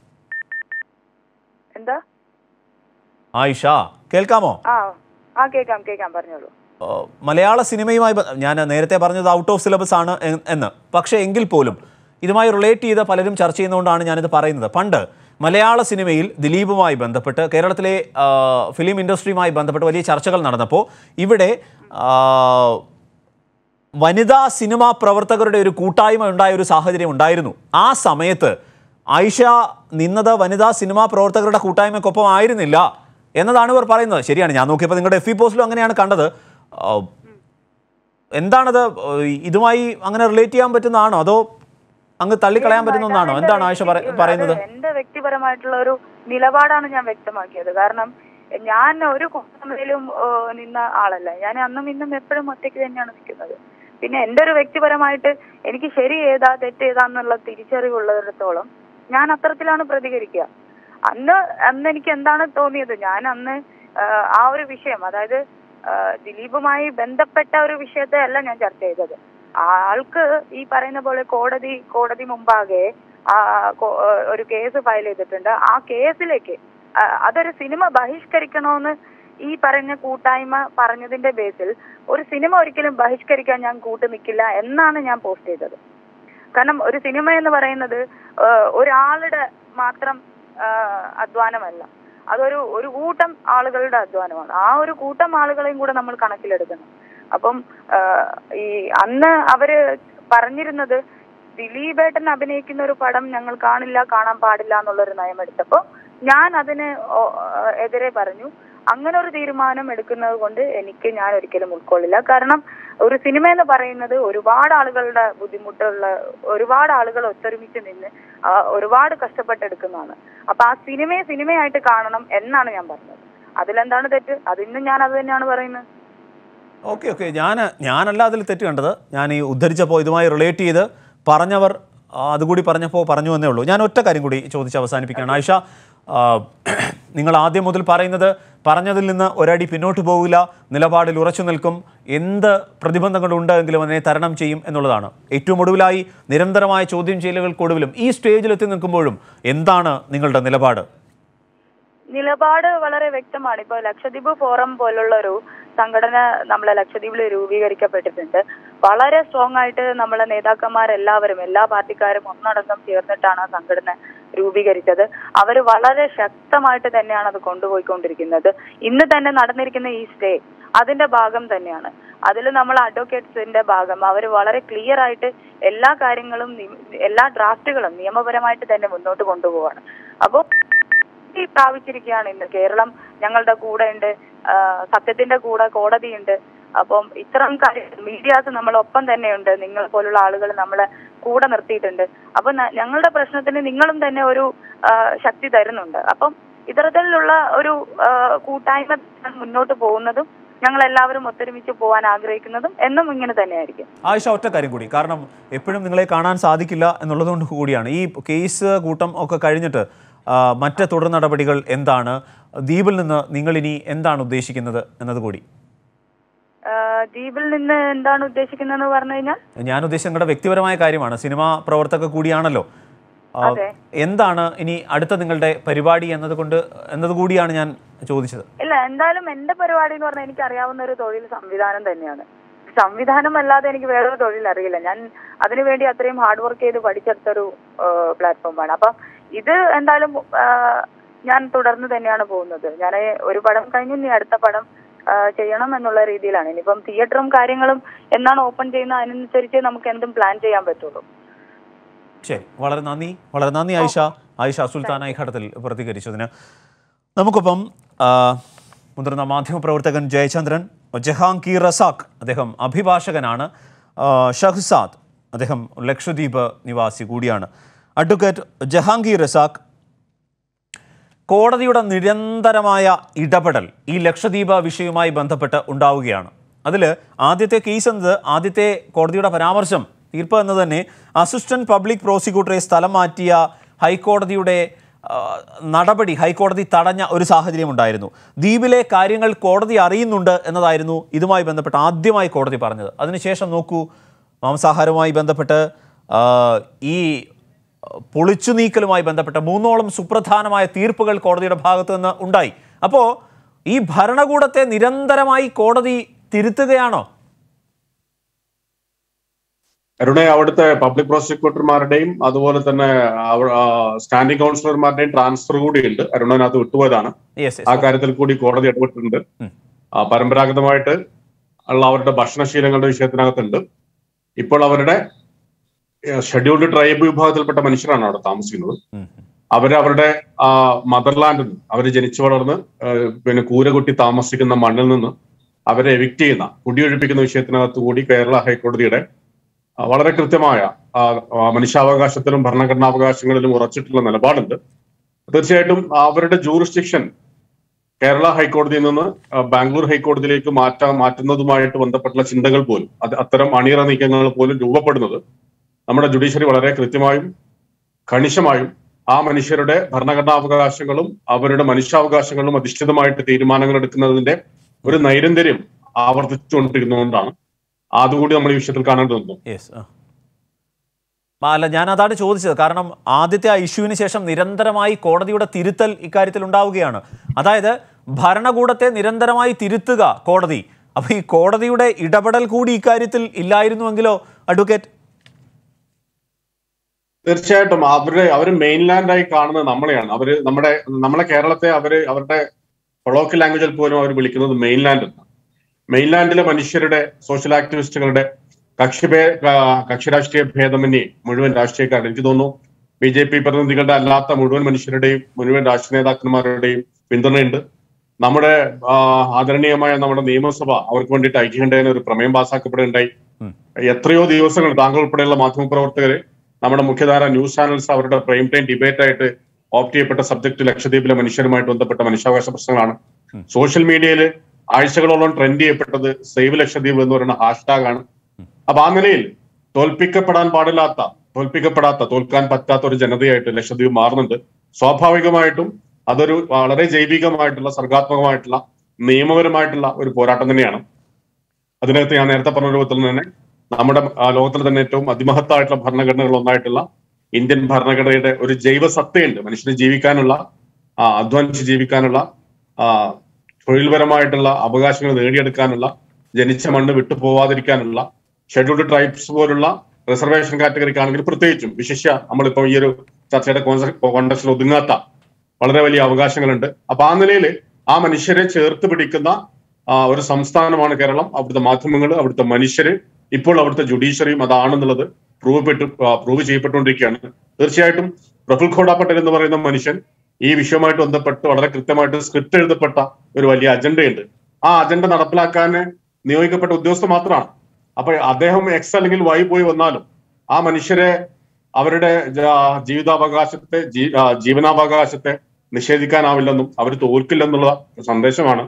[SPEAKER 3] എന്താ
[SPEAKER 1] ആയിഷ കേൾക്കാമോ
[SPEAKER 3] ആ ആ കേക്കാം കേക്കാം പറഞ്ഞോളൂ
[SPEAKER 1] ഓ, മലയാള സിനിമയുമായി ബ- ഞാൻ നേരത്തെ പറഞ്ഞത് ഔട്ട് ഓഫ് സിലബസ് ആണ് എ- എന്ന് പക്ഷേ എങ്കിൽ പോലും ഇതുമായി റിലേറ്റ് ചെയ്ത് പലരും ചർച്ച ചെയ്യുന്നതുകൊണ്ടാണ് ഞാനിത് പറയുന്നത് പണ്ട് മലയാള സിനിമയിൽ ദിലീപുമായി ബന്ധപ്പെട്ട് കേരളത്തിലെ ആ, ഫിലിം ഇൻഡസ്ട്രിയുമായി ബന്ധപ്പെട്ട് വലിയ ചർച്ചകൾ നടന്നപ്പോൾ ഇവിടെ ആ, വനിതാ സിനിമാ പ്രവർത്തകരുടെ ഒരു കൂട്ടായ്മ ഉണ്ടായ ഒരു സാഹചര്യം ഉണ്ടായിരുന്നു ആ സമയത്ത് ആയിഷ നിന്നത് വനിതാ സിനിമാ പ്രവർത്തകരുടെ കൂട്ടായ്മയ്ക്കൊപ്പം ആയിരുന്നില്ല എന്നതാണ് ഇവർ പറയുന്നത് ശരിയാണ് ഞാൻ നോക്കിയപ്പോൾ നിങ്ങളുടെ എഫ് ഇ പോസ്റ്റിലും അങ്ങനെയാണ് കണ്ടത് ആ, എന്താണത് ഇതുമായി അങ്ങനെ റിലേറ്റ് ചെയ്യാൻ പറ്റുന്നതാണോ അതോ അങ്ങ് തള്ളിക്കളയാൻ പറ്റുന്ന ഒന്നാണോ എന്താണ് ആയിഷ പറ-
[SPEAKER 3] അത്
[SPEAKER 1] പറയുന്നത്
[SPEAKER 3] എന്റെ വ്യക്തിപരമായിട്ടുള്ള ഒരു നിലപാടാണ് ഞാൻ വ്യക്തമാക്കിയത് കാരണം ഞാൻ ഒരു കൂട്ടമേലും നിന്ന ആളല്ല ഞാൻ അന്നും ഇന്നും എപ്പോഴും ഒറ്റയ്ക്ക് തന്നെയാണ് നിൽക്കുന്നത് പിന്നെ എന്റെ ഒരു വ്യക്തിപരമായിട്ട് എനിക്ക് ശരി ഏതാ തെറ്റ് ഏതാന്നുള്ള തിരിച്ചറിവുള്ളിടത്തോളം ഞാൻ അത്തരത്തിലാണ് പ്രതികരിക്കുക അന്ന് അന്ന് എനിക്ക് എന്താണ് തോന്നിയത് ഞാൻ അന്ന് ആ, ആ ഒരു വിഷയം അതായത് ആ, ദിലീപുമായി ബന്ധപ്പെട്ട ഒരു വിഷയത്തെ അല്ല ഞാൻ ചർച്ച ചെയ്തത് ആൾക്ക് ഈ പറയുന്ന പോലെ കോടതി കോടതി മുമ്പാകെ ആ, കോ- ആ, ഒരു കേസ് ഫയൽ ചെയ്തിട്ടുണ്ട് ആ കേസിലേക്ക് ആ, അതൊരു സിനിമ ബഹിഷ്കരിക്കണമെന്ന് ഈ പറഞ്ഞ കൂട്ടായ്മ പറഞ്ഞതിന്റെ ബേസിൽ ഒരു സിനിമ ഒരിക്കലും ബഹിഷ്കരിക്കാൻ ഞാൻ കൂട്ടു നിൽക്കില്ല എന്നാണ് ഞാൻ പോസ്റ്റ് ചെയ്തത് കാരണം ഒരു സിനിമ എന്ന് പറയുന്നത് ആ, ഒരാളുടെ മാത്രം ആ, അധ്വാനമല്ല അതൊരു ഒരു കൂട്ടം ആളുകളുടെ അധ്വാനമാണ് ആ ഒരു കൂട്ടം ആളുകളെയും കൂടെ നമ്മൾ കണക്കിലെടുക്കണം അപ്പം ആ, ഈ അന്ന് അവര് പറഞ്ഞിരുന്നത് ദിലീപേട്ടൻ അഭിനയിക്കുന്ന ഒരു പടം ഞങ്ങൾ കാണില്ല കാണാൻ പാടില്ല എന്നുള്ളൊരു നയം എടുത്തപ്പോ ഞാൻ അതിന് ഓ- എതിരെ പറഞ്ഞു അങ്ങനെ ഒരു തീരുമാനം എടുക്കുന്നത് കൊണ്ട് എനിക്ക് ഞാൻ ഒരിക്കലും ഉൾക്കൊള്ളില്ല കാരണം ഒരു സിനിമ എന്ന് പറയുന്നത് ഒരുപാട് ആളുകളുടെ ബുദ്ധിമുട്ടുള്ള ഒരുപാട് ആളുകൾ ഒത്തൊരുമിച്ച് നിന്ന് ആ, ഒരുപാട് കഷ്ടപ്പെട്ടെടുക്കുന്നതാണ് അപ്പൊ ആ സിനിമയെ സിനിമയായിട്ട് കാണണം എന്നാണ് ഞാൻ പറഞ്ഞത് അതിലെന്താണ് തെറ്റ് അതിന്നും ഞാൻ അത് തന്നെയാണ് പറയുന്നത്
[SPEAKER 1] ഓക്കെ ഓക്കെ ഞാൻ ഞാനല്ല അതിൽ തെറ്റ് കണ്ടത് ഞാൻ ഈ ഉദ്ധരിച്ചപ്പോൾ ഇതുമായി റിലേറ്റ് ചെയ്ത് പറഞ്ഞവർ ആ, അതുകൂടി പറഞ്ഞപ്പോൾ പറഞ്ഞു എന്നേ ഉള്ളൂ ഞാൻ ഒറ്റ കാര്യം കൂടി ചോദിച്ച് അവസാനിപ്പിക്കുകയാണ് ആയിഷ ആ, നിങ്ങൾ ആദ്യം മുതൽ പറയുന്നത് പറഞ്ഞതിൽ നിന്ന് ഒരടി പിന്നോട്ട് പോകില്ല നിലപാടിൽ ഉറച്ചു നിൽക്കും എന്ത് പ്രതിബന്ധങ്ങളുണ്ട് എങ്കിലും അതിനെ തരണം ചെയ്യും എന്നുള്ളതാണ് ഏറ്റവും ഒടുവിലായി നിരന്തരമായ ചോദ്യം ചെയ്യലുകൾക്കൊടുവിലും ഈ സ്റ്റേജിലെത്തി നിൽക്കുമ്പോഴും എന്താണ് നിങ്ങളുടെ നിലപാട്
[SPEAKER 3] നിലപാട് വളരെ വ്യക്തമാണ് ഇപ്പൊ ലക്ഷദ്വീപ് ഫോറം പോലുള്ള ഒരു സംഘടന നമ്മളെ ലക്ഷദ്വീപിൽ രൂപീകരിക്കപ്പെട്ടിട്ടുണ്ട് വളരെ സ്ട്രോങ് ആയിട്ട് നമ്മളെ നേതാക്കന്മാരെല്ലാവരും എല്ലാ പാർട്ടിക്കാരും ഒന്നടങ്കം ചേർന്നിട്ടാണ് ആ സംഘടന രൂപീകരിച്ചത് അവർ വളരെ ശക്തമായിട്ട് തന്നെയാണ് അത് കൊണ്ടുപോയിക്കൊണ്ടിരിക്കുന്നത് ഇന്ന് തന്നെ നടന്നിരിക്കുന്ന ഈ സ്റ്റേ അതിന്റെ ഭാഗം തന്നെയാണ് അതിൽ നമ്മൾ അഡ്വക്കേറ്റ്സിന്റെ ഭാഗം അവർ വളരെ ക്ലിയർ ആയിട്ട് എല്ലാ കാര്യങ്ങളും നി- എല്ലാ ഡ്രാഫ്റ്റുകളും നിയമപരമായിട്ട് തന്നെ മുന്നോട്ട് കൊണ്ടുപോവാണ് അപ്പോൾ ഈ പ്രാപിച്ചിരിക്കുകയാണ് ഇന്ന് കേരളം ഞങ്ങളുടെ കൂടെ ഉണ്ട് ആ, സത്യത്തിന്റെ കൂടെ കോടതിയുണ്ട് അപ്പം ഇത്തരം കാര്യങ്ങൾ മീഡിയാസ് നമ്മളൊപ്പം തന്നെയുണ്ട് നിങ്ങൾ പോലുള്ള ആളുകൾ നമ്മളെ കൂടെ നിർത്തിയിട്ടുണ്ട് അപ്പൊ ന- ഞങ്ങളുടെ പ്രശ്നത്തിന് നിങ്ങളും തന്നെ ഒരു ആ, ശക്തി തരുന്നുണ്ട് അപ്പം ഇത്തരത്തിലുള്ള ഒരു ആ, കൂട്ടായ്മ മുന്നോട്ട് പോകുന്നതും ഞങ്ങൾ എല്ലാവരും ഒത്തൊരുമിച്ച് പോകാൻ ആഗ്രഹിക്കുന്നതും എന്നും ഇങ്ങനെ തന്നെയായിരിക്കും
[SPEAKER 1] ആയിഷ ഒറ്റ കാര്യം കൂടി കാരണം എപ്പോഴും നിങ്ങളെ കാണാൻ സാധിക്കില്ല എന്നുള്ളതുകൊണ്ട് കൂടിയാണ് ഈ കേസ് കൂട്ടം ഒക്കെ കഴിഞ്ഞിട്ട് ആ, മറ്റ് തുടർ നടപടികൾ എന്താണ് ദ്വീപിൽ നിന്ന് നിങ്ങൾ ഇനി എന്താണ് ഉദ്ദേശിക്കുന്നത് എന്നത് കൂടി
[SPEAKER 3] ആ, ദ്വീപിൽ നിന്ന് എന്താണ് ഉദ്ദേശിക്കുന്നതെന്ന് പറഞ്ഞു കഴിഞ്ഞാൽ
[SPEAKER 1] ഞാൻ ഉദ്ദേശിച്ചത് നിങ്ങളുടെ വ്യക്തിപരമായ കാര്യമാണ് സിനിമാ പ്രവർത്തക കൂടിയാണല്ലോ ആ,
[SPEAKER 3] അതെ.
[SPEAKER 1] എന്താണ് ഇനി അടുത്ത നിങ്ങളുടെ പരിപാടി എന്നതുകൊണ്ട് എന്നത് കൂടിയാണ് ഞാൻ ചോദിച്ചത്
[SPEAKER 3] ഇല്ല എന്തായാലും എന്റെ പരിപാടി എന്ന് പറഞ്ഞാൽ എനിക്ക് അറിയാവുന്ന ഒരു തൊഴിൽ സംവിധാനം തന്നെയാണ് സംവിധാനം അല്ലാതെ എനിക്ക് വേറൊരു തൊഴിൽ അറിയില്ല ഞാൻ അതിനുവേണ്ടി അത്രയും ഹാർഡ് വർക്ക് ചെയ്ത് പഠിച്ചെടുത്തൊരു പ്ലാറ്റ്ഫോമാണ് അപ്പം ഇത് എന്തായാലും ആ, ഞാൻ തുടർന്ന് തന്നെയാണ് പോകുന്നത് ഞാൻ ഒരു പടം കഴിഞ്ഞ് ഇനി അടുത്ത പടം ആ, ചെയ്യണം എന്നുള്ള രീതിയിലാണ് ഇനിയിപ്പം തിയേറ്ററും കാര്യങ്ങളും എന്നാണ് ഓപ്പൺ ചെയ്യുന്നത് അതിനനുസരിച്ച് നമുക്ക് എന്തും പ്ലാൻ ചെയ്യാൻ പറ്റുള്ളൂ
[SPEAKER 1] ശരി വളരെ നന്ദി വളരെ നന്ദി ആയിഷ ആയിഷ സുൽത്താന ഈ ഘട്ടത്തിൽ പ്രതികരിച്ചതിന് നമുക്കൊപ്പം ആ, മുതിർന്ന മാധ്യമപ്രവർത്തകൻ ജയചന്ദ്രൻ ജഹാംഗീർ റസാഖ് അദ്ദേഹം അഭിഭാഷകനാണ് ആ, ഷഹ്സാദ് അദ്ദേഹം ലക്ഷദ്വീപ് നിവാസി കൂടിയാണ് അഡ്വക്കേറ്റ് ജഹാംഗീർ റസാഖ് കോടതിയുടെ നിരന്തരമായ ഇടപെടൽ ഈ ലക്ഷദ്വീപ് വിഷയവുമായി ബന്ധപ്പെട്ട് ഉണ്ടാവുകയാണ് അതിൽ ആദ്യത്തെ കേസ് എന്നത് ആദ്യത്തെ കോടതിയുടെ പരാമർശം തീർപ്പ് എന്ന് തന്നെ അസിസ്റ്റന്റ് പബ്ലിക് പ്രോസിക്യൂട്ടറെ സ്ഥലം മാറ്റിയ ഹൈക്കോടതിയുടെ ആ, നടപടി ഹൈക്കോടതി തടഞ്ഞ ഒരു സാഹചര്യം ഉണ്ടായിരുന്നു ദ്വീപിലെ കാര്യങ്ങൾ കോടതി അറിയുന്നുണ്ട് എന്നതായിരുന്നു ഇതുമായി ബന്ധപ്പെട്ട് ആദ്യമായി കോടതി പറഞ്ഞത് അതിനുശേഷം നോക്കൂ മാംസാഹാരവുമായി ബന്ധപ്പെട്ട് ആ, ഈ പൊളിച്ചു നീക്കലുമായി ബന്ധപ്പെട്ട മൂന്നോളം സുപ്രധാനമായ തീർപ്പുകൾ കോടതിയുടെ ഭാഗത്ത് നിന്ന് ഉണ്ടായി അപ്പോൾ ഈ ഭരണകൂടത്തെ നിരന്തരമായി കോടതി തിരുത്തുകയാണോ
[SPEAKER 4] അരുണെ അവിടുത്തെ പബ്ലിക് പ്രോസിക്യൂട്ടർമാരുടെയും അതുപോലെ തന്നെ അവ- ആ, സ്റ്റാൻഡിംഗ് കൗൺസിലർമാരുടെയും ട്രാൻസ്ഫർ കൂടിയുണ്ട് അരുണനകത്ത് വിട്ടുപോയതാണ്
[SPEAKER 1] യെസ്
[SPEAKER 4] ആ കാര്യത്തിൽ കൂടി കോടതി ഇടപെട്ടിട്ടുണ്ട്
[SPEAKER 1] ഉം.
[SPEAKER 4] ആ, പരമ്പരാഗതമായിട്ട് ഉള്ള അവരുടെ ഭക്ഷണശീലങ്ങളുടെ വിഷയത്തിനകത്തുണ്ട് ഇപ്പോൾ അവരുടെ ഷെഡ്യൂൾഡ് ട്രൈബ് വിഭാഗത്തിൽപ്പെട്ട മനുഷ്യരാണ് അവിടെ താമസിക്കുന്നത് അവര് അവരുടെ ആ മദർലാൻഡിൽ നിന്ന് അവർ ജനിച്ചു വളർന്ന് ആ, പിന്നെ കൂര കുട്ടി താമസിക്കുന്ന മണ്ണിൽ നിന്ന് അവരെ എവിക്ട് ചെയ്യുന്ന കുടിയൊഴിപ്പിക്കുന്ന വിഷയത്തിനകത്ത് കൂടി കേരള ഹൈക്കോടതിയുടെ ആ, വളരെ കൃത്യമായ ആ, ആ, മനുഷ്യാവകാശത്തിലും ഭരണഘടനാവകാശങ്ങളിലും ഉറച്ചിട്ടുള്ള നിലപാടുണ്ട് തീർച്ചയായിട്ടും അവരുടെ ജൂറിസ്ഡിക്ഷൻ കേരള ഹൈക്കോടതിയിൽ നിന്ന് ആ, ബാംഗ്ലൂർ ഹൈക്കോടതിയിലേക്ക് മാറ്റാ മാറ്റുന്നതുമായിട്ട് ബന്ധപ്പെട്ടുള്ള ചിന്തകൾ പോലും അത് അത്തരം അണിയറ നീക്കങ്ങൾ പോലും രൂപപ്പെടുന്നത് നമ്മുടെ ജുഡീഷ്യറി വളരെ കൃത്യമായും കണിശമായും ആ മനുഷ്യരുടെ ഭരണഘടനാവകാശങ്ങളും അവരുടെ മനുഷ്യാവകാശങ്ങളും അധിഷ്ഠിതമായിട്ട് തീരുമാനങ്ങൾ എടുക്കുന്നതിന്റെ ഒരു നൈരന്തര്യം ആവർത്തിച്ചുകൊണ്ടിരിക്കുന്നതുകൊണ്ടാണ് അതുകൂടി നമ്മൾ ഈ വിഷയത്തിൽ കാണേണ്ടതുണ്ട്
[SPEAKER 1] യെസ് അല്ല ഞാൻ അതാണ് ചോദിച്ചത് കാരണം ആദ്യത്തെ ആ ഇഷ്യൂവിന് ശേഷം നിരന്തരമായി കോടതിയുടെ തിരുത്തൽ ഇക്കാര്യത്തിൽ ഉണ്ടാവുകയാണ് അതായത് ഭരണകൂടത്തെ നിരന്തരമായി തിരുത്തുക കോടതി അപ്പൊ ഈ കോടതിയുടെ ഇടപെടൽ കൂടി ഇക്കാര്യത്തിൽ ഇല്ലായിരുന്നുവെങ്കിലോ അഡ്വക്കേറ്റ്
[SPEAKER 4] തീർച്ചയായിട്ടും അവര് അവര് മെയിൻലാൻഡായി കാണുന്നത് നമ്മളെയാണ് അവര് നമ്മുടെ നമ്മളെ കേരളത്തെ അവര് അവരുടെ കൊളോക്കൽ ലാംഗ്വേജിൽ പോലും അവർ വിളിക്കുന്നത് മെയിൻലാൻഡ് എന്ന് മെയിൻലാൻഡിലെ മനുഷ്യരുടെ സോഷ്യൽ ആക്ടിവിസ്റ്റുകളുടെ കക്ഷി ഭേ- ആ, കക്ഷി രാഷ്ട്രീയ ഭേദമന്യേ മുഴുവൻ രാഷ്ട്രീയക്കാരുടെ എനിക്ക് തോന്നുന്നു ബി ജെ പി പ്രതിനിധികളുടെ അല്ലാത്ത മുഴുവൻ മനുഷ്യരുടെയും മുഴുവൻ രാഷ്ട്രീയ നേതാക്കന്മാരുടെയും പിന്തുണയുണ്ട് നമ്മുടെ ആ, ആദരണീയമായ നമ്മുടെ നിയമസഭ അവർക്ക് വേണ്ടിയിട്ട് ഐക്യകണ്ഠേന ഒരു പ്രമേയം പാസ്സാക്കപ്പെടുകയുണ്ടായി
[SPEAKER 1] ഉം.
[SPEAKER 4] എത്രയോ ദിവസങ്ങൾ താങ്കൾ ഉൾപ്പെടെയുള്ള മാധ്യമപ്രവർത്തകര് നമ്മുടെ മുഖ്യധാര ന്യൂസ് ചാനൽസ് അവരുടെ പ്രൈം ടൈം ഡിബേറ്റ് ആയിട്ട് ഓപ്റ്റ് ചെയ്യപ്പെട്ട സബ്ജക്ട് ലക്ഷദ്വീപിലെ മനുഷ്യരുമായിട്ട് ബന്ധപ്പെട്ട മനുഷ്യാവകാശ പ്രശ്നങ്ങളാണ് സോഷ്യൽ മീഡിയയിൽ ആഴ്ചകളോളം ട്രെൻഡ് ചെയ്യപ്പെട്ടത് സേവ് ലക്ഷദ്വീപ് എന്ന് പറയുന്ന ഹാഷ്ടാഗ് ആണ് അപ്പൊ ആ നിലയിൽ തോൽപ്പിക്കപ്പെടാൻ പാടില്ലാത്ത തോൽപ്പിക്കപ്പെടാത്ത തോൽക്കാൻ പറ്റാത്ത ഒരു ജനതയായിട്ട് ലക്ഷദ്വീപ് മാറുന്നുണ്ട് സ്വാഭാവികമായിട്ടും അതൊരു വളരെ ജൈവികമായിട്ടുള്ള സർഗാത്മകമായിട്ടുള്ള നിയമപരമായിട്ടുള്ള ഒരു പോരാട്ടം തന്നെയാണ് അതിനകത്ത് ഞാൻ നേരത്തെ പറഞ്ഞ രൂപത്തിൽ തന്നെ നമ്മുടെ ആ, ലോകത്തിലെ തന്നെ ഏറ്റവും അതിമഹത്തായിട്ടുള്ള ഭരണഘടനകൾ ഒന്നായിട്ടുള്ള ഇന്ത്യൻ ഭരണഘടനയുടെ ഒരു ജൈവ സത്തയുണ്ട് മനുഷ്യന് ജീവിക്കാനുള്ള ആ, അധ്വാനിച്ച് ജീവിക്കാനുള്ള ആ, തൊഴിൽപരമായിട്ടുള്ള അവകാശങ്ങൾ നേടിയെടുക്കാനുള്ള ജനിച്ച മണ്ണ് വിട്ടു പോവാതിരിക്കാനുള്ള ഷെഡ്യൂൾഡ് ട്രൈബ്സ് പോലുള്ള റിസർവേഷൻ കാറ്റഗറിക്കാണെങ്കിൽ പ്രത്യേകിച്ചും വിശിഷ്യ നമ്മളിപ്പോ ഈ ഒരു ചർച്ചയുടെ കോണ്ടക്സ്റ്റിൽ ഒതുങ്ങാത്ത വളരെ വലിയ അവകാശങ്ങളുണ്ട് അപ്പൊ ആ നിലയിൽ ആ മനുഷ്യരെ ചേർത്ത് പിടിക്കുന്ന ആ, ഒരു സംസ്ഥാനമാണ് കേരളം അവിടുത്തെ മാധ്യമങ്ങൾ അവിടുത്തെ മനുഷ്യര് ഇപ്പോൾ അവിടുത്തെ ജുഡീഷ്യറിയും അതാണെന്നുള്ളത് പ്രൂവ് പെട്ടു പ്രൂവ് ചെയ്യപ്പെട്ടുകൊണ്ടിരിക്കുകയാണ് തീർച്ചയായിട്ടും പ്രഫുൽ ഖോഡ പട്ടേൽ എന്ന് പറയുന്ന മനുഷ്യൻ ഈ വിഷയവുമായിട്ട് ബന്ധപ്പെട്ട് വളരെ കൃത്യമായിട്ട് സ്ക്രിപ്റ്റ് എഴുതപ്പെട്ട ഒരു വലിയ അജണ്ടയുണ്ട് ആ അജണ്ട നടപ്പിലാക്കാൻ നിയോഗിക്കപ്പെട്ട ഉദ്യോഗസ്ഥ മാത്രമാണ് അപ്പൊ അദ്ദേഹം എക്സ് അല്ലെങ്കിൽ വൈ പോയി വന്നാലും ആ മനുഷ്യരെ അവരുടെ ജ- ജീവിതാവകാശത്തെ ജീ- ആ, ജീവനാവകാശത്തെ നിഷേധിക്കാനാവില്ലെന്നും അവർ തോൽക്കില്ലെന്നുള്ള സന്ദേശമാണ്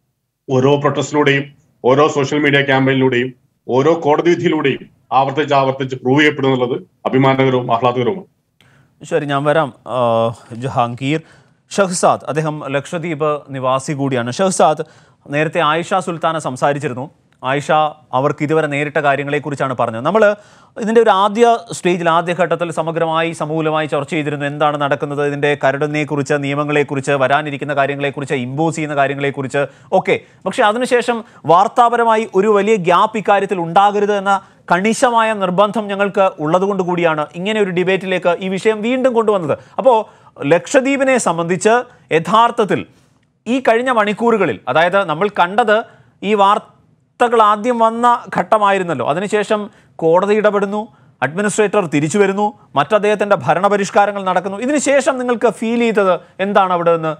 [SPEAKER 4] ഓരോ പ്രൊട്ടസ്റ്റിലൂടെയും ഓരോ സോഷ്യൽ മീഡിയ ക്യാമ്പയിനിലൂടെയും ഓരോ കോടതി വിധിയിലൂടെയും ആവർത്തിച്ച് ആവർത്തിച്ച് പ്രൂവ് ചെയ്യപ്പെടുന്നുള്ളത് അഭിമാനകരവും ആഹ്ലാദകരവുമാണ്
[SPEAKER 1] ശരി ഞാൻ വരാം ആ, ജഹാംഗീർ ഷഹ്സാദ് അദ്ദേഹം ലക്ഷദ്വീപ് നിവാസി കൂടിയാണ് ഷഹ്സാദ് നേരത്തെ ആയിഷ സുൽത്താന സംസാരിച്ചിരുന്നു ആയിഷ അവർക്ക് ഇതുവരെ നേരിട്ട കാര്യങ്ങളെക്കുറിച്ചാണ് പറഞ്ഞത് നമ്മൾ ഇതിൻ്റെ ഒരു ആദ്യ സ്റ്റേജിൽ ആദ്യ ഘട്ടത്തിൽ സമഗ്രമായി സമൂലമായി ചർച്ച ചെയ്തിരുന്നു എന്താണ് നടക്കുന്നത് ഇതിൻ്റെ കരടിനെക്കുറിച്ച് നിയമങ്ങളെക്കുറിച്ച് വരാനിരിക്കുന്ന കാര്യങ്ങളെക്കുറിച്ച് ഇമ്പോസ് ചെയ്യുന്ന കാര്യങ്ങളെക്കുറിച്ച് ഒക്കെ പക്ഷേ അതിനുശേഷം വാർത്താപരമായി ഒരു വലിയ ഗ്യാപ്പ് ഇക്കാര്യത്തിൽ ഉണ്ടാകരുത് എന്ന കണിശമായ നിർബന്ധം ഞങ്ങൾക്ക് ഉള്ളതുകൊണ്ട് കൂടിയാണ് ഇങ്ങനെ ഒരു ഡിബേറ്റിലേക്ക് ഈ വിഷയം വീണ്ടും കൊണ്ടുവന്നത് അപ്പോൾ ലക്ഷദ്വീപിനെ സംബന്ധിച്ച് യഥാർത്ഥത്തിൽ ഈ കഴിഞ്ഞ മണിക്കൂറുകളിൽ അതായത് നമ്മൾ കണ്ടത് ഈ വാർത്തകൾ ആദ്യം വന്ന ഘട്ടമായിരുന്നല്ലോ അതിനുശേഷം കോടതി ഇടപെടുന്നു അഡ്മിനിസ്ട്രേറ്റർ തിരിച്ചു വരുന്നു മറ്റദ്ദേഹത്തിൻ്റെ ഭരണപരിഷ്കാരങ്ങൾ നടക്കുന്നു ഇതിനുശേഷം നിങ്ങൾക്ക് ഫീൽ ചെയ്തത് എന്താണ് അവിടെ നിന്ന്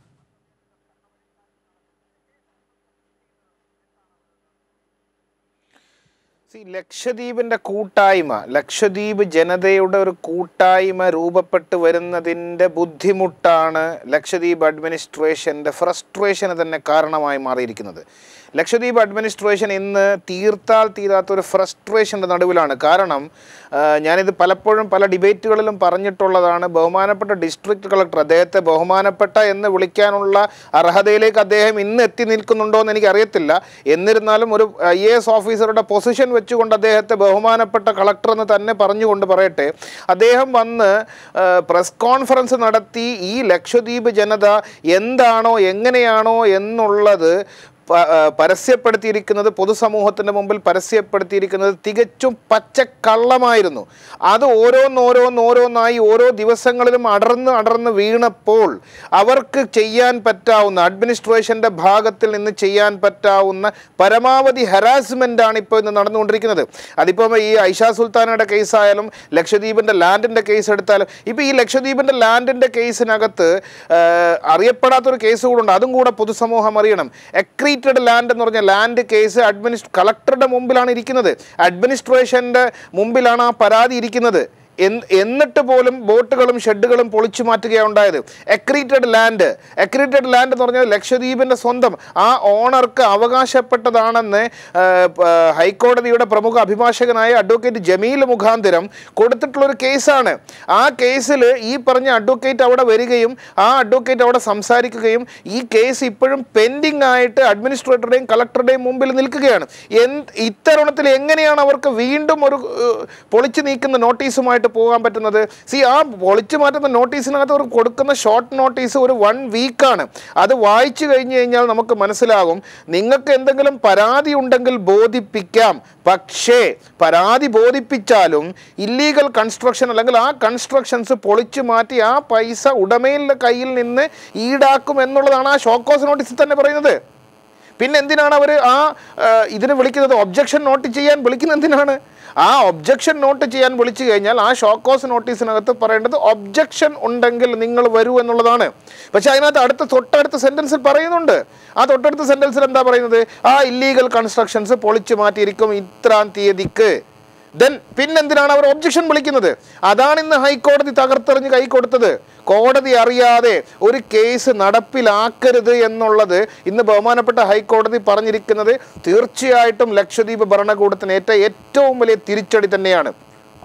[SPEAKER 5] See, ലക്ഷദ്വീപിന്റെ കൂട്ടായ്മ ലക്ഷദ്വീപ് ജനതയുടെ ഒരു കൂട്ടായ്മ രൂപപ്പെട്ട് വരുന്നതിൻ്റെ ബുദ്ധിമുട്ടാണ് ലക്ഷദ്വീപ് അഡ്മിനിസ്ട്രേഷൻ്റെ ഫ്രസ്ട്രേഷന് തന്നെ കാരണമായി മാറിയിരിക്കുന്നത് ലക്ഷദ്വീപ് അഡ്മിനിസ്ട്രേഷൻ ഇന്ന് തീർത്താൽ തീരാത്ത ഒരു ഫ്രസ്ട്രേഷൻ്റെ നടുവിലാണ് കാരണം ആ, ഞാനിത് പലപ്പോഴും പല ഡിബേറ്റുകളിലും പറഞ്ഞിട്ടുള്ളതാണ് ബഹുമാനപ്പെട്ട ഡിസ്ട്രിക്ട് കളക്ടർ അദ്ദേഹത്തെ ബഹുമാനപ്പെട്ട എന്ന് വിളിക്കാനുള്ള അർഹതയിലേക്ക് അദ്ദേഹം ഇന്ന് എത്തി നിൽക്കുന്നുണ്ടോ എന്ന് എനിക്കറിയത്തില്ല എന്നിരുന്നാലും ഒരു ഐ എ എസ് ഓഫീസറുടെ പൊസിഷൻ വെച്ചുകൊണ്ട് അദ്ദേഹത്തെ ബഹുമാനപ്പെട്ട കളക്ടർ എന്ന് തന്നെ പറഞ്ഞുകൊണ്ട് പറയട്ടെ അദ്ദേഹം വന്ന് പ്രസ് കോൺഫറൻസ് നടത്തി ഈ ലക്ഷദ്വീപ് ജനത എന്താണോ എങ്ങനെയാണോ എന്നുള്ളത് പ- ആ, പരസ്യപ്പെടുത്തിയിരിക്കുന്നത് പൊതുസമൂഹത്തിൻ്റെ മുമ്പിൽ പരസ്യപ്പെടുത്തിയിരിക്കുന്നത് തികച്ചും പച്ചക്കള്ളമായിരുന്നു അത് ഓരോന്നോരോന്നോരോന്നായി ഓരോ ദിവസങ്ങളിലും അടർന്ന് അടർന്ന് വീണപ്പോൾ അവർക്ക് ചെയ്യാൻ പറ്റാവുന്ന അഡ്മിനിസ്ട്രേഷൻ്റെ ഭാഗത്തിൽ നിന്ന് ചെയ്യാൻ പറ്റാവുന്ന പരമാവധി ഹരാസ്മെൻ്റാണ് ഇപ്പോൾ ഇന്ന് നടന്നുകൊണ്ടിരിക്കുന്നത് അതിപ്പം ഈ ഐഷ സുൽത്താനയുടെ കേസായാലും ലക്ഷദ്വീപിൻ്റെ ലാൻഡിൻ്റെ കേസ് എടുത്താലും ഇപ്പോൾ ഈ ലക്ഷദ്വീപിൻ്റെ ലാൻഡിൻ്റെ കേസിനകത്ത് ആ, അറിയപ്പെടാത്തൊരു കേസ് കൂടെ ഉണ്ട് അതും കൂടെ പൊതുസമൂഹം അറിയണം എക്രീറ്റഡ് ലാൻഡ് എന്ന് പറഞ്ഞ ലാൻഡ് കേസ് അഡ്മിനിസ് കളക്ടറുടെ മുമ്പിലാണ് ഇരിക്കുന്നത് അഡ്മിനിസ്ട്രേഷൻ്റെ മുമ്പിലാണ് ആ പരാതി ഇരിക്കുന്നത് എന്ന് എന്നിട്ട് പോലും ബോട്ടുകളും ഷെഡുകളും പൊളിച്ചു മാറ്റുകയാണ് ഉണ്ടായത് എക്രീറ്റഡ് ലാൻഡ് എക്രീറ്റഡ് ലാൻഡ് എന്ന് പറഞ്ഞാൽ ലക്ഷദ്വീപിൻ്റെ സ്വന്തം ആ ഓണർക്ക് അവകാശപ്പെട്ടതാണെന്ന് ആ, പ- ഹൈക്കോടതിയുടെ പ്രമുഖ അഭിഭാഷകനായ അഡ്വക്കേറ്റ് ജമീൽ മുഖാന്തരം കൊടുത്തിട്ടുള്ളൊരു കേസാണ് ആ കേസിൽ ഈ പറഞ്ഞ അഡ്വക്കേറ്റ് അവിടെ വരികയും ആ അഡ്വക്കേറ്റ് അവിടെ സംസാരിക്കുകയും ഈ കേസ് ഇപ്പോഴും പെൻഡിങ് ആയിട്ട് അഡ്മിനിസ്ട്രേറ്ററുടെയും കളക്ടറുടെയും മുമ്പിൽ നിൽക്കുകയാണ് എന്ത് ഇത്തരുണത്തിൽ എങ്ങനെയാണ് അവർക്ക് വീണ്ടും ഒരു ഏഹ്, പൊളിച്ചു നീക്കുന്ന നോട്ടീസുമായിട്ട് പോകാൻ പറ്റുന്നത് സി ആ പൊളിച്ചു മാറ്റുന്ന നോട്ടീസിനകത്ത് അവർ കൊടുക്കുന്ന ഷോർട്ട് നോട്ടീസ് ഒരു വൺ വീക്കാണ് അത് വായിച്ചു കഴിഞ്ഞു കഴിഞ്ഞാൽ നമുക്ക് മനസ്സിലാകും നിങ്ങൾക്ക് എന്തെങ്കിലും പരാതി ഉണ്ടെങ്കിൽ ബോധിപ്പിക്കാം പക്ഷേ പരാതി ബോധിപ്പിച്ചാലും ഇല്ലീഗൽ കൺസ്ട്രക്ഷൻ അല്ലെങ്കിൽ ആ കൺസ്ട്രക്ഷൻസ് പൊളിച്ചു മാറ്റി ആ പൈസ ഉടമയുടെ കയ്യിൽ നിന്ന് ഈടാക്കും എന്നുള്ളതാണ് ആ ഷോക്കോസ് നോട്ടീസിൽ തന്നെ പറയുന്നത് പിന്നെ എന്തിനാണ് അവർ ആ ആ, ഇതിന് വിളിക്കുന്നത് ഒബ്ജക്ഷൻ നോട്ട് ചെയ്യാൻ വിളിക്കുന്നത് എന്തിനാണ് ആ ഒബ്ജക്ഷൻ നോട്ട് ചെയ്യാൻ വിളിച്ചു കഴിഞ്ഞാൽ ആ ഷോക്കോസ് നോട്ടീസിനകത്ത് പറയേണ്ടത് ഒബ്ജക്ഷൻ ഉണ്ടെങ്കിൽ നിങ്ങൾ വരൂ എന്നുള്ളതാണ് പക്ഷെ അതിനകത്ത് അടുത്ത തൊട്ടടുത്ത സെൻറ്റൻസിൽ പറയുന്നുണ്ട് ആ തൊട്ടടുത്ത സെൻറ്റൻസിൽ എന്താ പറയുന്നത് ആ ഇല്ലീഗൽ കൺസ്ട്രക്ഷൻസ് പൊളിച്ചു മാറ്റിയിരിക്കും ഇത്രാം തീയതിക്ക് ദെൻ പിന്നെന്തിനാണ് അവർ ഒബ്ജക്ഷൻ വിളിക്കുന്നത് അതാണ് ഇന്ന് ഹൈക്കോടതി തകർത്തെറിഞ്ഞ് കൈ കൊടുത്തത് കോടതി അറിയാതെ ഒരു കേസ് നടപ്പിലാക്കരുത് എന്നുള്ളത് ഇന്ന് ബഹുമാനപ്പെട്ട ഹൈക്കോടതി പറഞ്ഞിരിക്കുന്നത് തീർച്ചയായിട്ടും ലക്ഷദ്വീപ് ഭരണകൂടത്തിന് ഏറ്റ ഏറ്റവും വലിയ തിരിച്ചടി തന്നെയാണ്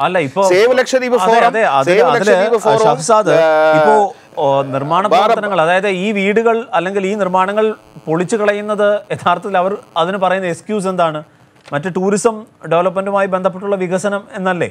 [SPEAKER 1] അല്ല ഇപ്പോ
[SPEAKER 5] സേവ് ലക്ഷദ്വീപ്
[SPEAKER 1] അതെ,
[SPEAKER 5] ഫോറം
[SPEAKER 1] അതെ, അതില്-
[SPEAKER 5] സേവ്
[SPEAKER 1] അതില്
[SPEAKER 5] ലക്ഷദ്വീപ് ഫോറം
[SPEAKER 1] ഷഹ്സാദ്
[SPEAKER 5] ഏഹ്,
[SPEAKER 1] ഇപ്പോ ഓ, നിർമ്മാണ
[SPEAKER 5] ഭാരത്
[SPEAKER 1] പ്രവർത്തനങ്ങൾ അതായത് ഈ വീടുകൾ അല്ലെങ്കിൽ ഈ നിർമ്മാണങ്ങൾ പൊളിച്ചു കളയുന്നത് യഥാർത്ഥത്തിൽ അവർ അതിന് പറയുന്ന എക്സ്ക്യൂസ് എന്താണ് മറ്റ് ടൂറിസം ഡെവലപ്മെന്റുമായി ബന്ധപ്പെട്ടുള്ള വികസനം എന്നല്ലേ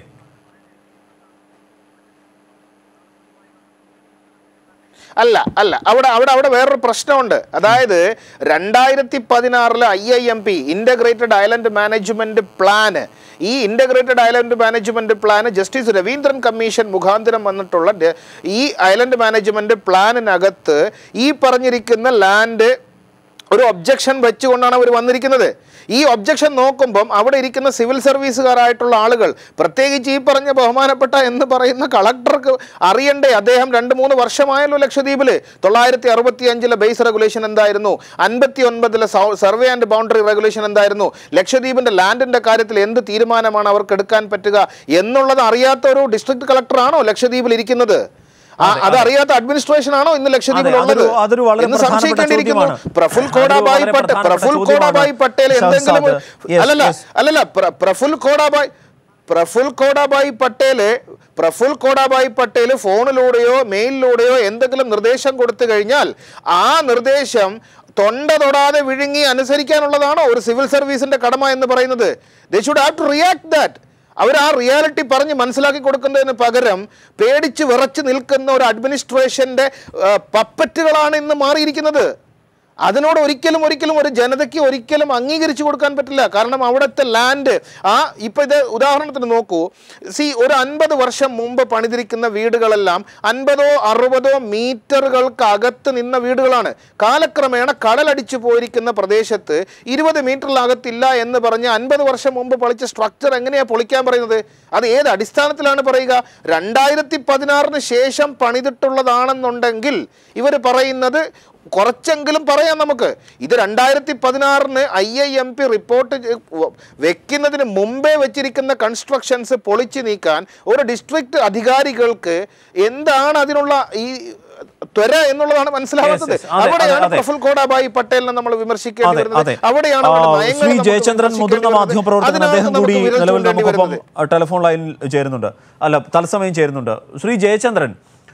[SPEAKER 5] അല്ല അല്ല അവിടെ അവിടെ അവിടെ വേറൊരു പ്രശ്നമുണ്ട് അതായത് രണ്ടായിരത്തി പതിനാറിലെ I I M P integrated island management plan ഈ integrated island management plan justice Raveendran commission മുഖാന്തരം വന്നിട്ടുള്ള ഡെ- ഈ ഐലൻഡ് മാനേജ്മെൻറ്റ് പ്ലാനിനകത്ത് ഈ പറഞ്ഞിരിക്കുന്ന ലാൻഡ് ഒരു ഒബ്ജക്ഷൻ വെച്ചുകൊണ്ടാണ് അവർ വന്നിരിക്കുന്നത് ഈ ഒബ്ജക്ഷൻ നോക്കുമ്പം അവിടെ ഇരിക്കുന്ന സിവിൽ സർവീസുകാരായിട്ടുള്ള ആളുകൾ പ്രത്യേകിച്ച് ഈ പറഞ്ഞ ബഹുമാനപ്പെട്ട എന്ന് പറയുന്ന കളക്ടർക്ക് അറിയണ്ടേ അദ്ദേഹം രണ്ട് മൂന്ന് വർഷമായല്ലോ ലക്ഷദ്വീപിൽ തൊള്ളായിരത്തി അറുപത്തി അഞ്ചിലെ ബേസ് റെഗുലേഷൻ എന്തായിരുന്നു അൻപത്തി ഒൻപതിലെ സർവേ ആൻഡ് ബൗണ്ടറി റെഗുലേഷൻ എന്തായിരുന്നു ലക്ഷദ്വീപിന്റെ ലാൻഡിന്റെ കാര്യത്തിൽ എന്ത് തീരുമാനമാണ് അവർക്ക് എടുക്കാൻ പറ്റുക എന്നുള്ളത് അറിയാത്ത ഒരു ഡിസ്ട്രിക്ട് കളക്ടറാണോ ലക്ഷദ്വീപിൽ ഇരിക്കുന്നത് ആ, അത് അറിയാത്ത അഡ്മിനിസ്ട്രേഷൻ ആണോ ഇന്ന് ലക്ഷദ്വീപിൽ
[SPEAKER 1] അതെ,
[SPEAKER 5] ഉള്ളത്
[SPEAKER 1] അതൊരു- അതൊരു വളരെ
[SPEAKER 5] എന്ന്
[SPEAKER 1] പ്രധാനപ്പെട്ട
[SPEAKER 5] സംശയിക്കേണ്ടിയിരിക്കുന്നു
[SPEAKER 1] ചോദ്യമാണ്.
[SPEAKER 5] പ്രഫുൽ
[SPEAKER 1] അതൊരു
[SPEAKER 5] കോടാബായി
[SPEAKER 1] വളരെ
[SPEAKER 5] പട്ടേൽ
[SPEAKER 1] പ്രധാനപ്പെട്ട
[SPEAKER 5] പ്രഫുൽ
[SPEAKER 1] ചോദ്യമാണ്.
[SPEAKER 5] കോടാബായി പട്ടേൽ എന്തെങ്കിലും
[SPEAKER 1] ഷഹ്സാദ്, yes,
[SPEAKER 5] അല്ലല്ല
[SPEAKER 1] yes.
[SPEAKER 5] അല്ലല്ല പ്ര- പ്രഫുൽ കോടാബായി പ്രഫുൽ കോടാബായി പട്ടേല് പ്രഫുൽ കോടാബായി പട്ടേൽ ഫോണിലൂടെയോ മെയിലിലൂടെയോ എന്തെങ്കിലും നിർദ്ദേശം കൊടുത്തു കഴിഞ്ഞാൽ ആ നിർദ്ദേശം തൊണ്ട തൊടാതെ വിഴുങ്ങി അനുസരിക്കാനുള്ളതാണോ ഒരു സിവിൽ സർവീസിന്റെ കടമ എന്ന് പറയുന്നത് they should have to react that അവർ ആ റിയാലിറ്റി പറഞ്ഞ് മനസ്സിലാക്കി കൊടുക്കുന്നതിന് പകരം പേടിച്ച് വിറച്ച് നിൽക്കുന്ന ഒരു അഡ്മിനിസ്ട്രേഷന്റെ പപ്പറ്റുകളാണ് ഇന്ന് മാറിയിരിക്കുന്നത് അതിനോട് ഒരിക്കലും ഒരിക്കലും ഒരു ജനതയ്ക്ക് ഒരിക്കലും അംഗീകരിച്ചു കൊടുക്കാൻ പറ്റില്ല കാരണം അവിടുത്തെ ലാൻഡ് ആ ഇപ്പം ഇത് ഉദാഹരണത്തിന് നോക്കൂ സി ഒരു അൻപത് വർഷം മുമ്പ് പണിതിരിക്കുന്ന വീടുകളെല്ലാം അൻപതോ അറുപതോ മീറ്ററുകൾക്ക് അകത്ത് നിന്ന വീടുകളാണ് കാലക്രമേണ കടലടിച്ചു പോയിരിക്കുന്ന പ്രദേശത്ത് ഇരുപത് മീറ്ററിലകത്തില്ല എന്ന് പറഞ്ഞ് അൻപത് വർഷം മുമ്പ് പൊളിച്ച സ്ട്രക്ചർ എങ്ങനെയാണ് പൊളിക്കാൻ പറയുന്നത് അത് ഏത് അടിസ്ഥാനത്തിലാണ് പറയുക രണ്ടായിരത്തി പതിനാറിന് ശേഷം പണിതിട്ടുള്ളതാണെന്നുണ്ടെങ്കിൽ ഇവർ പറയുന്നത് കുറച്ചെങ്കിലും പറയാം നമുക്ക് ഇത് രണ്ടായിരത്തി പതിനാറിന് I I M P report വെക്കുന്നതിന് മുമ്പേ വെച്ചിരിക്കുന്ന കൺസ്ട്രക്ഷൻസ് പൊളിച്ചു നീക്കാൻ ഒരു ഡിസ്ട്രിക്ട് അധികാരികൾക്ക് എന്താണ് അതിനുള്ള ഈ ത്വര എന്നുള്ളതാണ് മനസ്സിലാവാത്തത്
[SPEAKER 1] Yes, yes. അതെ,
[SPEAKER 5] അവിടെയാണ്
[SPEAKER 1] അതെ, അതെ.
[SPEAKER 5] പ്രഫുൽ കോടാബായി പട്ടേലിനെ നമ്മൾ വിമർശിക്കേണ്ടി
[SPEAKER 1] അതെ
[SPEAKER 5] വരുന്നത്
[SPEAKER 1] അതെ
[SPEAKER 5] അവിടെയാണ്
[SPEAKER 1] ആ,
[SPEAKER 5] അവരുടെ നയങ്ങൾ
[SPEAKER 1] ശ്രീ
[SPEAKER 5] നമുക്ക്
[SPEAKER 1] ജയചന്ദ്രൻ
[SPEAKER 5] വിമർശിക്കേണ്ടി
[SPEAKER 1] മുതിർന്ന
[SPEAKER 5] വരുന്നത്.
[SPEAKER 1] മാധ്യമപ്രവർത്തകൻ
[SPEAKER 5] അതിനകത്ത്
[SPEAKER 1] അദ്ദേഹം
[SPEAKER 5] നമുക്ക്
[SPEAKER 1] കൂടി
[SPEAKER 5] വിരൽ
[SPEAKER 1] നിലവിൽ
[SPEAKER 5] ചൂണ്ടേണ്ടി
[SPEAKER 1] നമുക്കൊപ്പം
[SPEAKER 5] വരുന്നത്.
[SPEAKER 1] ടെലിഫോൺ ലൈനിൽ ചേരുന്നുണ്ട് അല്ല തത്സമയം ചേരുന്നുണ്ട് ശ്രീ ജയചന്ദ്രൻ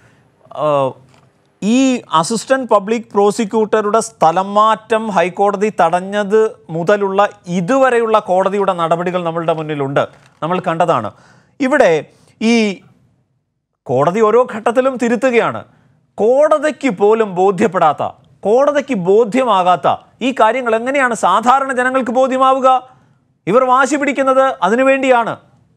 [SPEAKER 1] ആ, ഈ അസിസ്റ്റന്റ് പബ്ലിക് പ്രോസിക്യൂട്ടറുടെ സ്ഥലം മാറ്റം ഹൈക്കോടതി തടഞ്ഞത് മുതലുള്ള ഇതുവരെയുള്ള കോടതിയുടെ നടപടികൾ നമ്മളുടെ മുന്നിലുണ്ട് നമ്മൾ കണ്ടതാണ് ഇവിടെ ഈ കോടതി ഓരോ ഘട്ടത്തിലും തിരുത്തുകയാണ് കോടതിക്ക് പോലും ബോധ്യപ്പെടാത്ത കോടതിക്ക് ബോധ്യമാകാത്ത ഈ കാര്യങ്ങൾ എങ്ങനെയാണ് സാധാരണ ജനങ്ങൾക്ക് ബോധ്യമാവുക ഇവർ വാശി പിടിക്കുന്നത് അതിനുവേണ്ടിയാണ്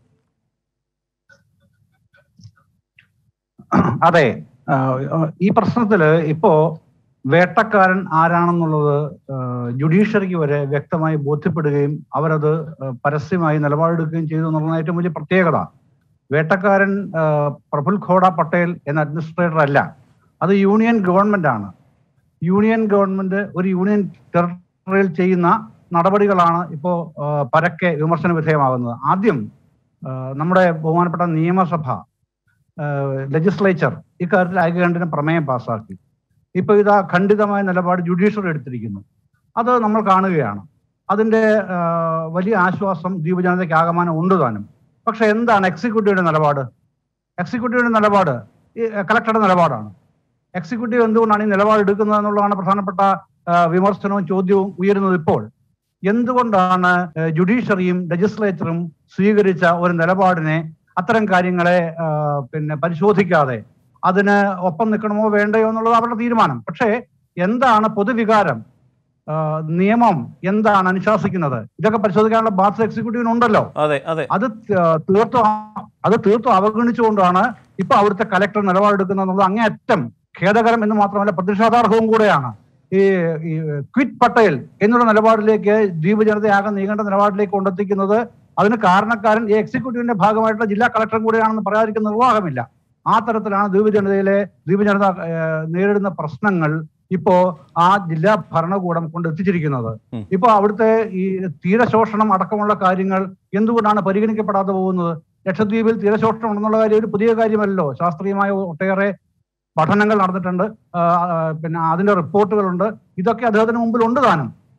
[SPEAKER 6] അതെ ആ, ഈ പ്രശ്നത്തില് ഇപ്പോ വേട്ടക്കാരൻ ആരാണെന്നുള്ളത് ജുഡീഷ്യറിക്ക് വരെ വ്യക്തമായി ബോധ്യപ്പെടുകയും അവരത് ആ, പരസ്യമായി നിലപാടെടുക്കുകയും ചെയ്തു എന്നുള്ളതാണ് ഏറ്റവും വലിയ പ്രത്യേകത വേട്ടക്കാരൻ ആ, പ്രഫുൽ ഖോഡ പട്ടേൽ എന്ന അഡ്മിനിസ്ട്രേറ്റർ അല്ല അത് യൂണിയൻ ഗവൺമെന്റ് ആണ് യൂണിയൻ ഗവൺമെന്റ് ഒരു യൂണിയൻ ടെറിട്ടറിയിൽ ചെയ്യുന്ന നടപടികളാണ് ഇപ്പോൾ പരക്കെ വിമർശന വിധേയമാകുന്നത് ആദ്യം ആ, നമ്മുടെ ബഹുമാനപ്പെട്ട നിയമസഭ ലെജിസ്ലേച്ചർ ഇക്കാര്യത്തിൽ ഐക്യകണ്ഠന പ്രമേയം പാസ്സാക്കി ഇപ്പൊ ഇതാ ഖണ്ഡിതമായ നിലപാട് ജുഡീഷ്യറി എടുത്തിരിക്കുന്നു അത് നമ്മൾ കാണുകയാണ് അതിന്റെ ആ, വലിയ ആശ്വാസം ദ്വീപ് ജനതയ്ക്ക് ആകമാനം ഉണ്ട് താനും പക്ഷെ എന്താണ് എക്സിക്യൂട്ടീവിന്റെ നിലപാട് എക്സിക്യൂട്ടീവിന്റെ നിലപാട് ഈ കളക്ടറുടെ നിലപാടാണ് എക്സിക്യൂട്ടീവ് എന്തുകൊണ്ടാണ് ഈ നിലപാട് എടുക്കുന്നത് എന്നുള്ളതാണ് പ്രധാനപ്പെട്ട ആ, വിമർശനവും ചോദ്യവും ഉയരുന്നത് ഇപ്പോൾ എന്തുകൊണ്ടാണ് ജുഡീഷ്യറിയും ലെജിസ്ലേച്ചറും സ്വീകരിച്ച ഒരു നിലപാടിനെ അത്തരം കാര്യങ്ങളെ ആ, പിന്നെ പരിശോധിക്കാതെ അതിന് ഒപ്പം നിൽക്കണമോ വേണ്ടയോ എന്നുള്ളത് അവരുടെ തീരുമാനം പക്ഷേ എന്താണ് പൊതുവികാരം ആ, നിയമം എന്താണ് അനുശാസിക്കുന്നത് ഇതൊക്കെ പരിശോധിക്കാനുള്ള ബാധ്യത എക്സിക്യൂട്ടീവിന് ഉണ്ടല്ലോ
[SPEAKER 1] അതെ അതെ
[SPEAKER 6] അത് ത- തീർത്തും ആ- അത് തീർത്തും അവഗണിച്ചുകൊണ്ടാണ് ഇപ്പൊ അവിടുത്തെ കലക്ടർ നിലപാടെടുക്കുന്നത് എന്നുള്ളത് അങ്ങേയറ്റം ഖേദകരം എന്ന് മാത്രമല്ല പ്രതിഷേധാർഹവും കൂടെയാണ് ഈ ഈ ക്വിറ്റ് പട്ടേൽ എന്നുള്ള നിലപാടിലേക്ക് ദ്വീപ് ജനതയാകെ നീങ്ങേണ്ട നിലപാടിലേക്ക് കൊണ്ടെത്തിക്കുന്നത് അതിന് കാരണക്കാരൻ ഈ എക്സിക്യൂട്ടീവിന്റെ ഭാഗമായിട്ടുള്ള ജില്ലാ കളക്ടറും കൂടെയാണെന്ന് പറയാതിരിക്കുന്ന നിർവാഹമില്ല ആ തരത്തിലാണ് ദ്വീപ് ജനതയിലെ ദ്വീപ് ജനത ഏഹ്, നേരിടുന്ന പ്രശ്നങ്ങൾ ഇപ്പോ ആ ജില്ലാ ഭരണകൂടം കൊണ്ട് എത്തിച്ചിരിക്കുന്നത്
[SPEAKER 1] ഉം.
[SPEAKER 6] ഇപ്പൊ അവിടുത്തെ ഈ തീരശോഷണം അടക്കമുള്ള കാര്യങ്ങൾ എന്തുകൊണ്ടാണ് പരിഗണിക്കപ്പെടാതെ പോകുന്നത് ലക്ഷദ്വീപിൽ തീരശോഷണം ഉണ്ടെന്നുള്ള കാര്യം ഒരു പുതിയ കാര്യമല്ലോ ശാസ്ത്രീയമായ ഒട്ടേറെ പഠനങ്ങൾ നടന്നിട്ടുണ്ട് ആ, ആ, പിന്നെ അതിന്റെ റിപ്പോർട്ടുകളുണ്ട് ഇതൊക്കെ അദ്ദേഹത്തിന് മുമ്പിൽ ഉണ്ട് താനും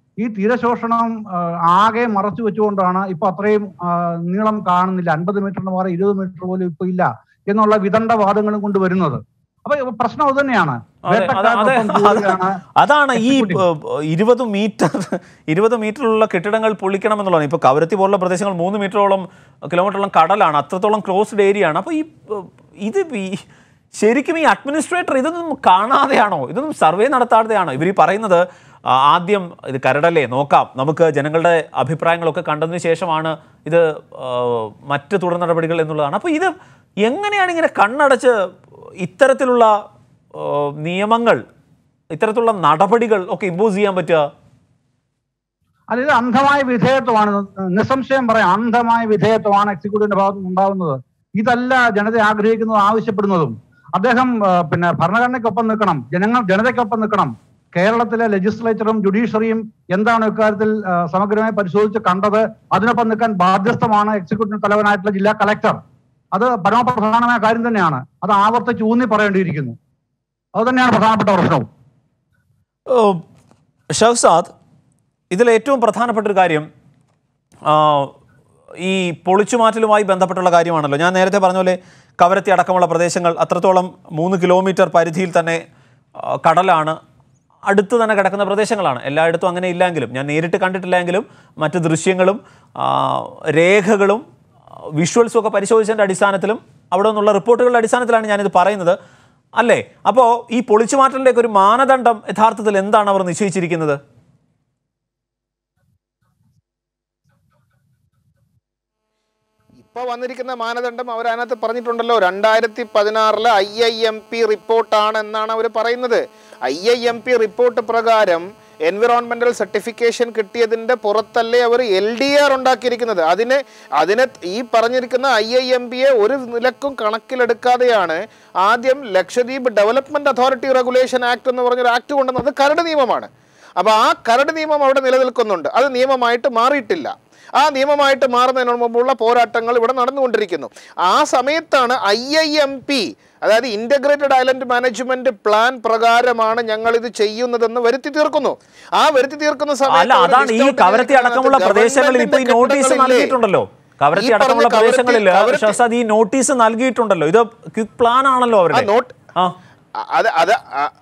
[SPEAKER 6] ഈ തീരശോഷണം ആ, ആകെ മറച്ചു വെച്ചുകൊണ്ടാണ് ഇപ്പൊ അത്രയും ആ, നീളം കാണുന്നില്ല അൻപത് മീറ്ററിന് പകരം ഇരുപത് മീറ്റർ പോലും ഇപ്പൊ ഇല്ല എന്നുള്ള വിദണ്ഡ വാദങ്ങളും കൊണ്ട് വരുന്നത് അപ്പൊ പ്രശ്നം അത് തന്നെയാണ്
[SPEAKER 1] അതെ, അതെ, അതെ,
[SPEAKER 6] വേട്ടക്കാരനൊപ്പം
[SPEAKER 1] അതെ.
[SPEAKER 6] കൂടുകയാണ്
[SPEAKER 1] അതാണ് ഈ
[SPEAKER 6] executive.
[SPEAKER 1] ഇരുപത് മീറ്റർ ഇരുപത് മീറ്ററിലുള്ള കെട്ടിടങ്ങൾ പൊളിക്കണമെന്നുള്ളതാണ് ഇപ്പോൾ കവരത്തി പോലുള്ള പ്രദേശങ്ങൾ മൂന്ന് മീറ്ററോളം കിലോമീറ്ററോളം കടലാണ് അത്രത്തോളം ക്ലോസ്ഡ് ഏരിയ ആണ് അപ്പോൾ ഈ ഏഹ്, ഇത് ഈ ശരിക്കും ഈ അഡ്മിനിസ്ട്രേറ്റർ ഇതൊന്നും കാണാതെയാണോ ഇതൊന്നും സർവേ നടത്താതെയാണോ ഇവർ ഈ പറയുന്നത് ആ, ആദ്യം ഇത് കരടല്ലേ നോക്കാം നമുക്ക് ജനങ്ങളുടെ അഭിപ്രായങ്ങളൊക്കെ കണ്ടതിന് ശേഷമാണ് ഇത് ആ, മറ്റ് തുടർ നടപടികൾ എന്നുള്ളതാണ് അപ്പോൾ ഇത് എങ്ങനെയാണ് ഇങ്ങനെ കണ്ണടച്ച് ഇത്തരത്തിലുള്ള ആ, നിയമങ്ങൾ ഇത്തരത്തിലുള്ള നടപടികൾ ഒക്കെ ഇമ്പോസ് ചെയ്യാൻ പറ്റുക
[SPEAKER 6] അല്ല ഇത് അന്ധമായ വിധേയത്വമാണ് നിസ്സംശയം പറയാം അന്ധമായ വിധേയത്വമാണ് എക്സിക്യൂട്ടീവിന്റെ ഭാഗത്ത് നിന്ന് ഉണ്ടാവുന്നത് ഇതല്ല ജനത ആഗ്രഹിക്കുന്നതും ആവശ്യപ്പെടുന്നതും അദ്ദേഹം ആ, പിന്നെ ഭരണഘടനയ്ക്കൊപ്പം നിൽക്കണം ജനങ്ങൾ ജനതയ്ക്കൊപ്പം നിൽക്കണം കേരളത്തിലെ ലെജിസ്ലേച്ചറും ജുഡീഷ്യറിയും എന്താണ് ഇക്കാര്യത്തിൽ ആ, സമഗ്രമായി പരിശോധിച്ച് കണ്ടത് അതിനൊപ്പം നിൽക്കാൻ ബാധ്യസ്ഥമാണ് എക്സിക്യൂട്ടീവ് തലവനായിട്ടുള്ള ജില്ലാ കളക്ടർ അത് പരമപ്രധാനമായ കാര്യം തന്നെയാണ് അത് ആവർത്തിച്ച് ഊന്നി പറയേണ്ടിയിരിക്കുന്നു അത് തന്നെയാണ് പ്രധാനപ്പെട്ട പ്രശ്നവും
[SPEAKER 1] ഏഹ്, ഷഹ്സാദ് ഇതിൽ ഏറ്റവും പ്രധാനപ്പെട്ട ഒരു കാര്യം ആ, ഈ പൊളിച്ചുമാറ്റലുമായി ബന്ധപ്പെട്ടുള്ള കാര്യമാണല്ലോ ഞാൻ നേരത്തെ പറഞ്ഞ പോലെ കവരത്തി അടക്കമുള്ള പ്രദേശങ്ങൾ അത്രത്തോളം മൂന്ന് കിലോമീറ്റർ പരിധിയിൽ തന്നെ ആ, കടലാണ് അടുത്ത് തന്നെ കിടക്കുന്ന പ്രദേശങ്ങളാണ് എല്ലായിടത്തും അങ്ങനെ ഇല്ലെങ്കിലും ഞാൻ നേരിട്ട് കണ്ടിട്ടില്ലെങ്കിലും മറ്റ് ദൃശ്യങ്ങളും ആ, രേഖകളും വിഷ്വൽസും ഒക്കെ പരിശോധിച്ചതിൻ്റെ അടിസ്ഥാനത്തിലും അവിടെ നിന്നുള്ള റിപ്പോർട്ടുകളുടെ അടിസ്ഥാനത്തിലാണ് ഞാനിത് പറയുന്നത് അല്ലേ അപ്പോൾ ഈ പൊളിച്ചുമാറ്റലിലേക്ക് ഒരു മാനദണ്ഡം യഥാർത്ഥത്തിൽ എന്താണ് അവർ നിശ്ചയിച്ചിരിക്കുന്നത്
[SPEAKER 5] ഇപ്പൊ വന്നിരിക്കുന്ന മാനദണ്ഡം അവർ അതിനകത്ത് പറഞ്ഞിട്ടുണ്ടല്ലോ രണ്ടായിരത്തി പതിനാറിലെ ഐ ഐ എം പി റിപ്പോർട്ടാണ് എന്നാണ് അവർ പറയുന്നത് I I M P report പ്രകാരം എൻവിറോൺമെന്റൽ സർട്ടിഫിക്കേഷൻ കിട്ടിയതിന്റെ പുറത്തല്ലേ അവർ എൽ ഡി ആർ ഉണ്ടാക്കിയിരിക്കുന്നത് അതിന് അതിന് ഈ പറഞ്ഞിരിക്കുന്ന ഐ ഐ എം പിയെ ഒരു നിലക്കും കണക്കിലെടുക്കാതെയാണ് ആദ്യം Lakshadweep development authority regulation act എന്ന് പറഞ്ഞൊരു ആക്ട് കൊണ്ടുവന്നത് കരട് നിയമമാണ് അപ്പോൾ ആ കരട് നിയമം അവിടെ നിലനിൽക്കുന്നുണ്ട് അത് നിയമമായിട്ട് മാറിയിട്ടില്ല ആ നിയമമായിട്ട് മാറുന്നതിന് മുമ്പുള്ള പോരാട്ടങ്ങൾ ഇവിടെ നടന്നുകൊണ്ടിരിക്കുന്നു ആ സമയത്താണ് ഐ ഐ എം പി അതായത് ഇന്റഗ്രേറ്റഡ് ഐലൻഡ് മാനേജ്മെന്റ് പ്ലാൻ പ്രകാരമാണ് ഞങ്ങൾ ഇത് ചെയ്യുന്നതെന്ന് വരുത്തി തീർക്കുന്നു ആ വരുത്തി തീർക്കുന്ന
[SPEAKER 1] അല്ല
[SPEAKER 5] സമയത്ത്
[SPEAKER 1] അതാണ് ഈ കവരത്തി അടക്കമുള്ള പ്രദേശങ്ങളിൽ ഇപ്പൊ ഈ നോട്ടീസ് നൽകിയിട്ടുണ്ടല്ലോ കവരത്തി
[SPEAKER 5] ഈ പറഞ്ഞ
[SPEAKER 1] അടക്കമുള്ള
[SPEAKER 5] കവരത്തി-
[SPEAKER 1] പ്രദേശങ്ങളിൽ
[SPEAKER 5] കവരത്തി-
[SPEAKER 1] ഷഹസാദ് ഈ നോട്ടീസ് നൽകിയിട്ടുണ്ടല്ലോ ഇത് ക്വിക്ക് പ്ലാൻ ആണല്ലോ അവരുടെ
[SPEAKER 5] ആ നോട്ട്
[SPEAKER 1] ആ
[SPEAKER 5] അത് അത് ആ-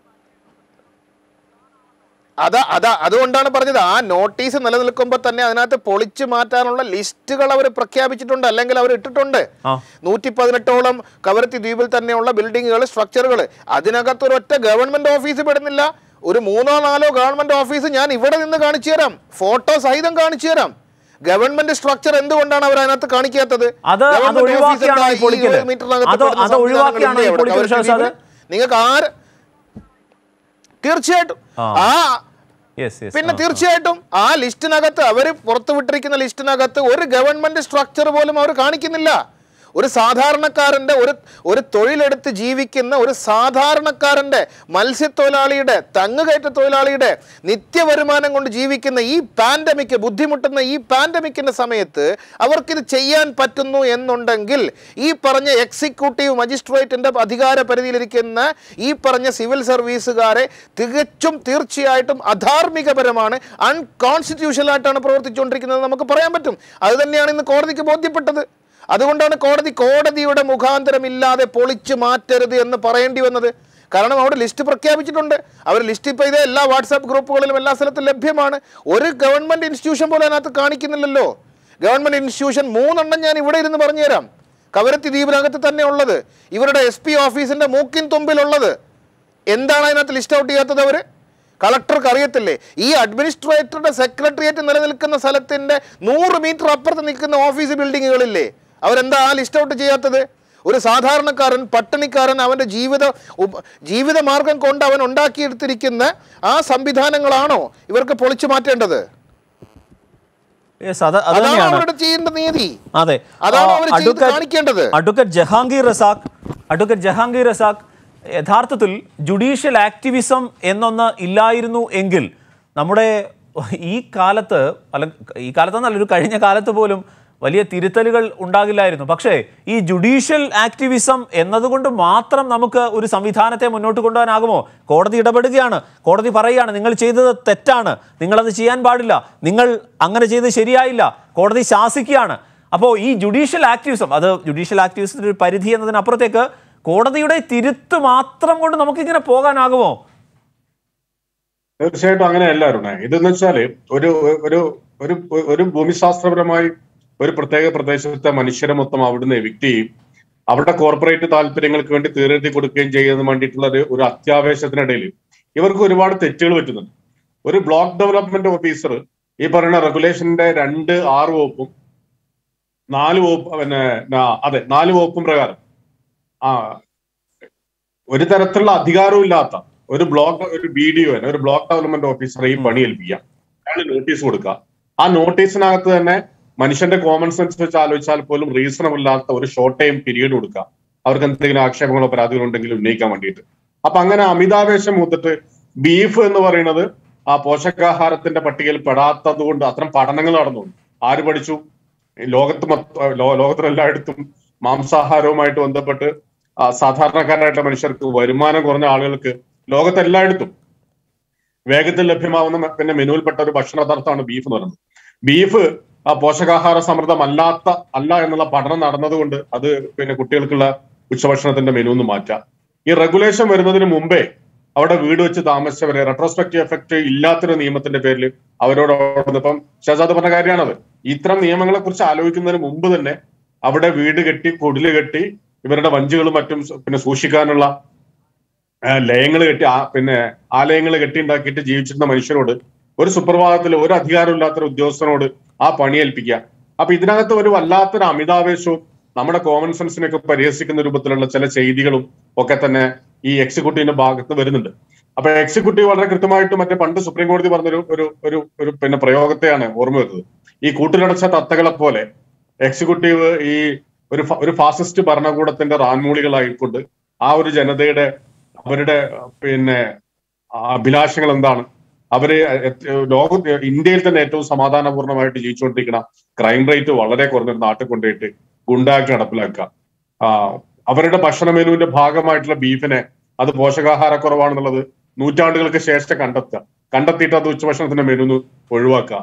[SPEAKER 5] അത് അത് അതുകൊണ്ടാണ് പറഞ്ഞത് ആ നോട്ടീസ് നിലനിൽക്കുമ്പോൾ തന്നെ അതിനകത്ത് പൊളിച്ചു മാറ്റാനുള്ള ലിസ്റ്റുകൾ അവർ പ്രഖ്യാപിച്ചിട്ടുണ്ട് അല്ലെങ്കിൽ അവർ ഇട്ടിട്ടുണ്ട്
[SPEAKER 1] ആ.
[SPEAKER 5] നൂറ്റി പതിനെട്ടോളം കവരത്തി ദ്വീപിൽ തന്നെയുള്ള ബിൽഡിങ്ങുകൾ സ്ട്രക്ചറുകൾ അതിനകത്ത് ഒരൊറ്റ ഗവൺമെന്റ് ഓഫീസ് പെടുന്നില്ല ഒരു മൂന്നോ നാലോ ഗവൺമെന്റ് ഓഫീസ് ഞാൻ ഇവിടെ നിന്ന് കാണിച്ചു തരാം ഫോട്ടോ സഹിതം കാണിച്ചു തരാം ഗവൺമെന്റ് സ്ട്രക്ചർ എന്തുകൊണ്ടാണ് അവർ അതിനകത്ത് കാണിക്കാത്തത്
[SPEAKER 1] അത് അത്
[SPEAKER 5] Government office
[SPEAKER 1] ഒഴിവാക്കിയാണോ
[SPEAKER 5] എന്താ
[SPEAKER 1] ഈ പൊളിക്കല്?
[SPEAKER 5] ഇരുപത് മീറ്ററിനകത്ത്
[SPEAKER 1] അത്
[SPEAKER 5] പെടുന്ന
[SPEAKER 1] അത് ഒഴിവാക്കിയാണോ ഈ
[SPEAKER 5] സംവിധാനങ്ങളില്ലേ
[SPEAKER 1] പൊളിക്കല്
[SPEAKER 5] അവിടെ? കവരത്തി
[SPEAKER 1] ഷഹസാദ്?
[SPEAKER 5] ദ്വീപിൽ? നിങ്ങൾക്ക് ആര് തീർച്ചയായിട്ടും
[SPEAKER 1] ആ.
[SPEAKER 5] ആ
[SPEAKER 1] യെസ് യെസ്
[SPEAKER 5] പിന്നെ തീർച്ചയായിട്ടും ആ ലിസ്റ്റിനകത്ത് അവർ പുറത്തുവിട്ടിരിക്കുന്ന ലിസ്റ്റിനകത്ത് ഒരു ഗവൺമെന്റ് സ്ട്രക്ചർ പോലും അവർ കാണിക്കുന്നില്ല ഒരു സാധാരണക്കാരന്റെ ഒരു ഒരു തൊഴിലെടുത്ത് ജീവിക്കുന്ന ഒരു സാധാരണക്കാരന്റെ മത്സ്യത്തൊഴിലാളിയുടെ തങ്ങുകയറ്റ തൊഴിലാളിയുടെ നിത്യവരുമാനം കൊണ്ട് ജീവിക്കുന്ന ഈ പാൻഡമിക് ബുദ്ധിമുട്ടുന്ന ഈ പാൻഡമിക്കിന്റെ സമയത്ത് അവർക്കിത് ചെയ്യാൻ പറ്റുന്നു എന്നുണ്ടെങ്കിൽ ഈ പറഞ്ഞ എക്സിക്യൂട്ടീവ് മജിസ്ട്രേറ്റിന്റെ അധികാര പരിധിയിലിരിക്കുന്ന ഈ പറഞ്ഞ സിവിൽ സർവീസുകാരെ തികച്ചും തീർച്ചയായിട്ടും അധാർമികപരമാണ് അൺകോൺസ്റ്റിറ്റ്യൂഷണൽ ആയിട്ടാണ് പ്രവർത്തിച്ചുകൊണ്ടിരിക്കുന്നത് നമുക്ക് പറയാൻ പറ്റും അത് തന്നെയാണ് ഇന്ന് കോടതിക്ക് ബോധ്യപ്പെട്ടത് അതുകൊണ്ടാണ് കോടതി കോടതിയുടെ മുഖാന്തരം ഇല്ലാതെ പൊളിച്ചു മാറ്റരുത് എന്ന് പറയേണ്ടി വന്നത് കാരണം അവിടെ ലിസ്റ്റ് പ്രഖ്യാപിച്ചിട്ടുണ്ട് അവർ ലിസ്റ്റ് ഇപ്പോൾ ഇതേ എല്ലാ വാട്സാപ്പ് ഗ്രൂപ്പുകളിലും എല്ലാ സ്ഥലത്തും ലഭ്യമാണ് ഒരു ഗവൺമെന്റ് ഇൻസ്റ്റിറ്റ്യൂഷൻ പോലും അതിനകത്ത് കാണിക്കുന്നില്ലല്ലോ ഗവൺമെന്റ് ഇൻസ്റ്റിറ്റ്യൂഷൻ മൂന്നെണ്ണം ഞാൻ ഇവിടെ ഇരുന്ന് പറഞ്ഞുതരാം കവരത്തി ദ്വീപിനകത്ത് തന്നെ ഉള്ളത് ഇവരുടെ എസ് പി ഓഫീസിന്റെ മൂക്കിൻ തുമ്പിലുള്ളത് എന്താണ് അതിനകത്ത് ലിസ്റ്റ് ഔട്ട് ചെയ്യാത്തത് അവർ കളക്ടർക്ക് അറിയത്തില്ലേ ഈ അഡ്മിനിസ്ട്രേറ്ററുടെ സെക്രട്ടേറിയറ്റ് നിലനിൽക്കുന്ന സ്ഥലത്തിന്റെ നൂറ് മീറ്റർ അപ്പുറത്ത് നിൽക്കുന്ന ഓഫീസ് ബിൽഡിങ്ങുകളില്ലേ അവരെന്താ ആ ലിസ്റ്റ് ഔട്ട് ചെയ്യാത്തത് ഒരു സാധാരണക്കാരൻ പട്ടിണിക്കാരൻ അവൻ്റെ ജീവിത ഉപ- ജീവിതമാർഗം കൊണ്ട് അവൻ ഉണ്ടാക്കിയെടുത്തിരിക്കുന്ന ആ സംവിധാനങ്ങളാണോ ഇവർക്ക് പൊളിച്ചു മാറ്റേണ്ടത്
[SPEAKER 1] യെസ് അത് അത്
[SPEAKER 5] അതാണ്
[SPEAKER 1] തന്നെയാണ്
[SPEAKER 5] അവരുടെ ചെയ്യേണ്ട നീതി
[SPEAKER 1] അതെ
[SPEAKER 5] അതാണ്
[SPEAKER 1] ആ,
[SPEAKER 5] അവർ ചെയ്ത്
[SPEAKER 1] അഡ്വക്കേറ്റ്-
[SPEAKER 5] കാണിക്കേണ്ടത്.
[SPEAKER 1] അഡ്വക്കേറ്റ് ജഹാംഗീർ റസാഖ് അഡ്വക്കേറ്റ് ജഹാംഗീർ റസാഖ് യഥാർത്ഥത്തിൽ ജുഡീഷ്യൽ ആക്ടിവിസം എന്നൊന്ന് ഇല്ലായിരുന്നു എങ്കിൽ നമ്മുടെ ഈ കാലത്ത് അല്ല ഈ കാലത്തെന്നല്ല ഒരു കഴിഞ്ഞ കാലത്ത് പോലും വലിയ തിരുത്തലുകൾ ഉണ്ടാകില്ലായിരുന്നു പക്ഷേ ഈ ജുഡീഷ്യൽ ആക്ടിവിസം എന്നതുകൊണ്ട് മാത്രം നമുക്ക് ഒരു സംവിധാനത്തെ മുന്നോട്ട് കൊണ്ടുപോകാനാകുമോ കോടതി ഇടപെടുകയാണ് കോടതി പറയുകയാണ് നിങ്ങൾ ചെയ്തത് തെറ്റാണ് നിങ്ങളത് ചെയ്യാൻ പാടില്ല നിങ്ങൾ അങ്ങനെ ചെയ്ത് ശരിയായില്ല കോടതി ശാസിക്കുകയാണ് അപ്പോൾ ഈ ജുഡീഷ്യൽ ആക്ടിവിസം അത് ജുഡീഷ്യൽ ആക്ടിവിസത്തിൻ്റെ ഒരു പരിധി എന്നതിനപ്പുറത്തേക്ക് കോടതിയുടെ തിരുത്ത് മാത്രം കൊണ്ട് നമുക്കിങ്ങനെ പോകാനാകുമോ
[SPEAKER 4] തീർച്ചയായിട്ടും അങ്ങനെയല്ല അരുണേ ഇതെന്ന് വെച്ചാല് ഒരു ഒരു ഒരു ഒരു ഭൂമിശാസ്ത്രപരമായി ഒരു പ്രത്യേക പ്രദേശത്തെ മനുഷ്യരെ മൊത്തം അവിടുന്ന് എവിക്ട് ചെയ്യും അവരുടെ കോർപ്പറേറ്റ് താല്പര്യങ്ങൾക്ക് വേണ്ടി തീരെഴുതി കൊടുക്കുകയും ചെയ്യുന്നതിന് വേണ്ടിയിട്ടുള്ള ഒരു ഒരു അത്യാവേശത്തിനിടയിൽ ഇവർക്ക് ഒരുപാട് തെറ്റുകൾ പറ്റുന്നുണ്ട് ഒരു ബ്ലോക്ക് ഡെവലപ്മെന്റ് ഓഫീസർ ഈ പറയുന്ന റെഗുലേഷന്റെ രണ്ട് ആറ് വകുപ്പും നാല് വകുപ്പ് പിന്നെ ആ, അതെ നാല് വകുപ്പും പ്രകാരം ആ ഒരു തരത്തിലുള്ള അധികാരവും ഇല്ലാത്ത ഒരു ബ്ലോക്ക് ഒരു ബി ഡി ഒരു ബ്ലോക്ക് ഡെവലപ്മെന്റ് ഓഫീസറെ ഈ പണി ഏൽപ്പിക്കുക അയാൾ നോട്ടീസ് കൊടുക്കുക ആ നോട്ടീസിനകത്ത് തന്നെ മനുഷ്യന്റെ കോമൺ സെൻസ് വെച്ച് ആലോചിച്ചാൽ പോലും റീസണബിൾ ഇല്ലാത്ത ഒരു ഷോർട്ട് ടൈം പീരീഡ് കൊടുക്കുക അവർക്ക് എന്തെങ്കിലും ആക്ഷേപങ്ങളോ പരാതികളോ ഉണ്ടെങ്കിൽ ഉന്നയിക്കാൻ വേണ്ടിയിട്ട് അപ്പൊ അങ്ങനെ അമിതാവേശം മൂത്തിട്ട് ബീഫ് എന്ന് പറയുന്നത് ആ പോഷകാഹാരത്തിന്റെ പട്ടികയിൽ പെടാത്തത് കൊണ്ട് അത്തരം പഠനങ്ങൾ നടന്നു ആര് പഠിച്ചു ഈ ലോകത്ത് മൊത്ത- ലോ- ലോകത്തിലെല്ലായിടത്തും മാംസാഹാരവുമായിട്ട് ബന്ധപ്പെട്ട് ആ, സാധാരണക്കാരായിട്ടുള്ള മനുഷ്യർക്ക് വരുമാനം കുറഞ്ഞ ആളുകൾക്ക് ലോകത്തെല്ലായിടത്തും വേഗത്തിൽ ലഭ്യമാവുന്ന മ- പിന്നെ മെനുവിൽപ്പെട്ട ഒരു ഭക്ഷണ പദാർത്ഥമാണ് ബീഫ് എന്ന് പറയുന്നത് ബീഫ് ആ പോഷകാഹാര സമൃദ്ധമല്ലാത്ത അല്ല എന്നുള്ള പഠനം നടന്നതുകൊണ്ട് അത് പിന്നെ കുട്ടികൾക്കുള്ള ഉച്ചഭക്ഷണത്തിന്റെ മെനു ഒന്ന് മാറ്റാം ഈ റെഗുലേഷൻ വരുന്നതിന് മുമ്പേ അവിടെ വീട് വെച്ച് താമസിച്ചവരെ റെട്രോസ്പെക്റ്റീവ് എഫക്ട് ഇല്ലാത്തൊരു നിയമത്തിന്റെ പേരിൽ അവരോട് അവിടെ ഇപ്പം ഷസാദ് പറഞ്ഞ കാര്യമാണത് ഇത്തരം നിയമങ്ങളെ കുറിച്ച് ആലോചിക്കുന്നതിന് മുമ്പ് തന്നെ അവിടെ വീട് കെട്ടി കുടില് കെട്ടി ഇവരുടെ വഞ്ചികളും മറ്റും സ- പിന്നെ സൂക്ഷിക്കാനുള്ള ലയങ്ങൾ കെട്ടി ആ പിന്നെ ആലയങ്ങൾ കെട്ടി ഉണ്ടാക്കിയിട്ട് ജീവിച്ചിരുന്ന മനുഷ്യരോട് ഒരു സുപ്രഭാതത്തിൽ ഒരു അധികാരമില്ലാത്ത ഒരു ഉദ്യോഗസ്ഥനോട് ആ പണി ഏൽപ്പിക്കുക അപ്പൊ ഇതിനകത്ത് ഒരു വല്ലാത്തൊരു അമിതാവേശവും നമ്മുടെ കോമൺ സെൻസിനൊക്കെ പരിഹസിക്കുന്ന രൂപത്തിലുള്ള ചില ചെയ്തികളും ഒക്കെ തന്നെ ഈ എക്സിക്യൂട്ടീവിന്റെ ഭാഗത്ത് വരുന്നുണ്ട് അപ്പൊ എക്സിക്യൂട്ടീവ് വളരെ കൃത്യമായിട്ട് മറ്റേ പണ്ട് സുപ്രീം കോടതി പറഞ്ഞൊരു ഒരു ഒരു ഒരു പിന്നെ പ്രയോഗത്തെയാണ് ഓർമ്മ വെക്കുന്നത് ഈ കൂട്ടിലടച്ച തത്തകളെ പോലെ എക്സിക്യൂട്ടീവ് ഈ ഒരു ഫ- ഒരു ഫാസിസ്റ്റ് ഭരണകൂടത്തിന്റെ റാൻമൂളികളായിക്കൊണ്ട് ആ ഒരു ജനതയുടെ അവരുടെ പിന്നെ അഭിലാഷങ്ങൾ എന്താണ് അവര് എത്ര- ലോക ഇന്ത്യയിൽ തന്നെ ഏറ്റവും സമാധാനപൂർണ്ണമായിട്ട് ജീവിച്ചുകൊണ്ടിരിക്കുന്ന ക്രൈം റേറ്റ് വളരെ കുറഞ്ഞൊരു നാട്ടിൽ കൊണ്ടുപോയിട്ട് ഗുണ്ടാക്കി നടപ്പിലാക്കുക ആ, അവരുടെ ഭക്ഷണ മെനുവിന്റെ ഭാഗമായിട്ടുള്ള ബീഫിനെ അത് പോഷകാഹാരക്കുറവാണെന്നുള്ളത് നൂറ്റാണ്ടുകൾക്ക് ശേഷം കണ്ടെത്തുക കണ്ടെത്തിയിട്ട് അത് ഉച്ചഭക്ഷണത്തിന്റെ മെനു ഒഴിവാക്കുക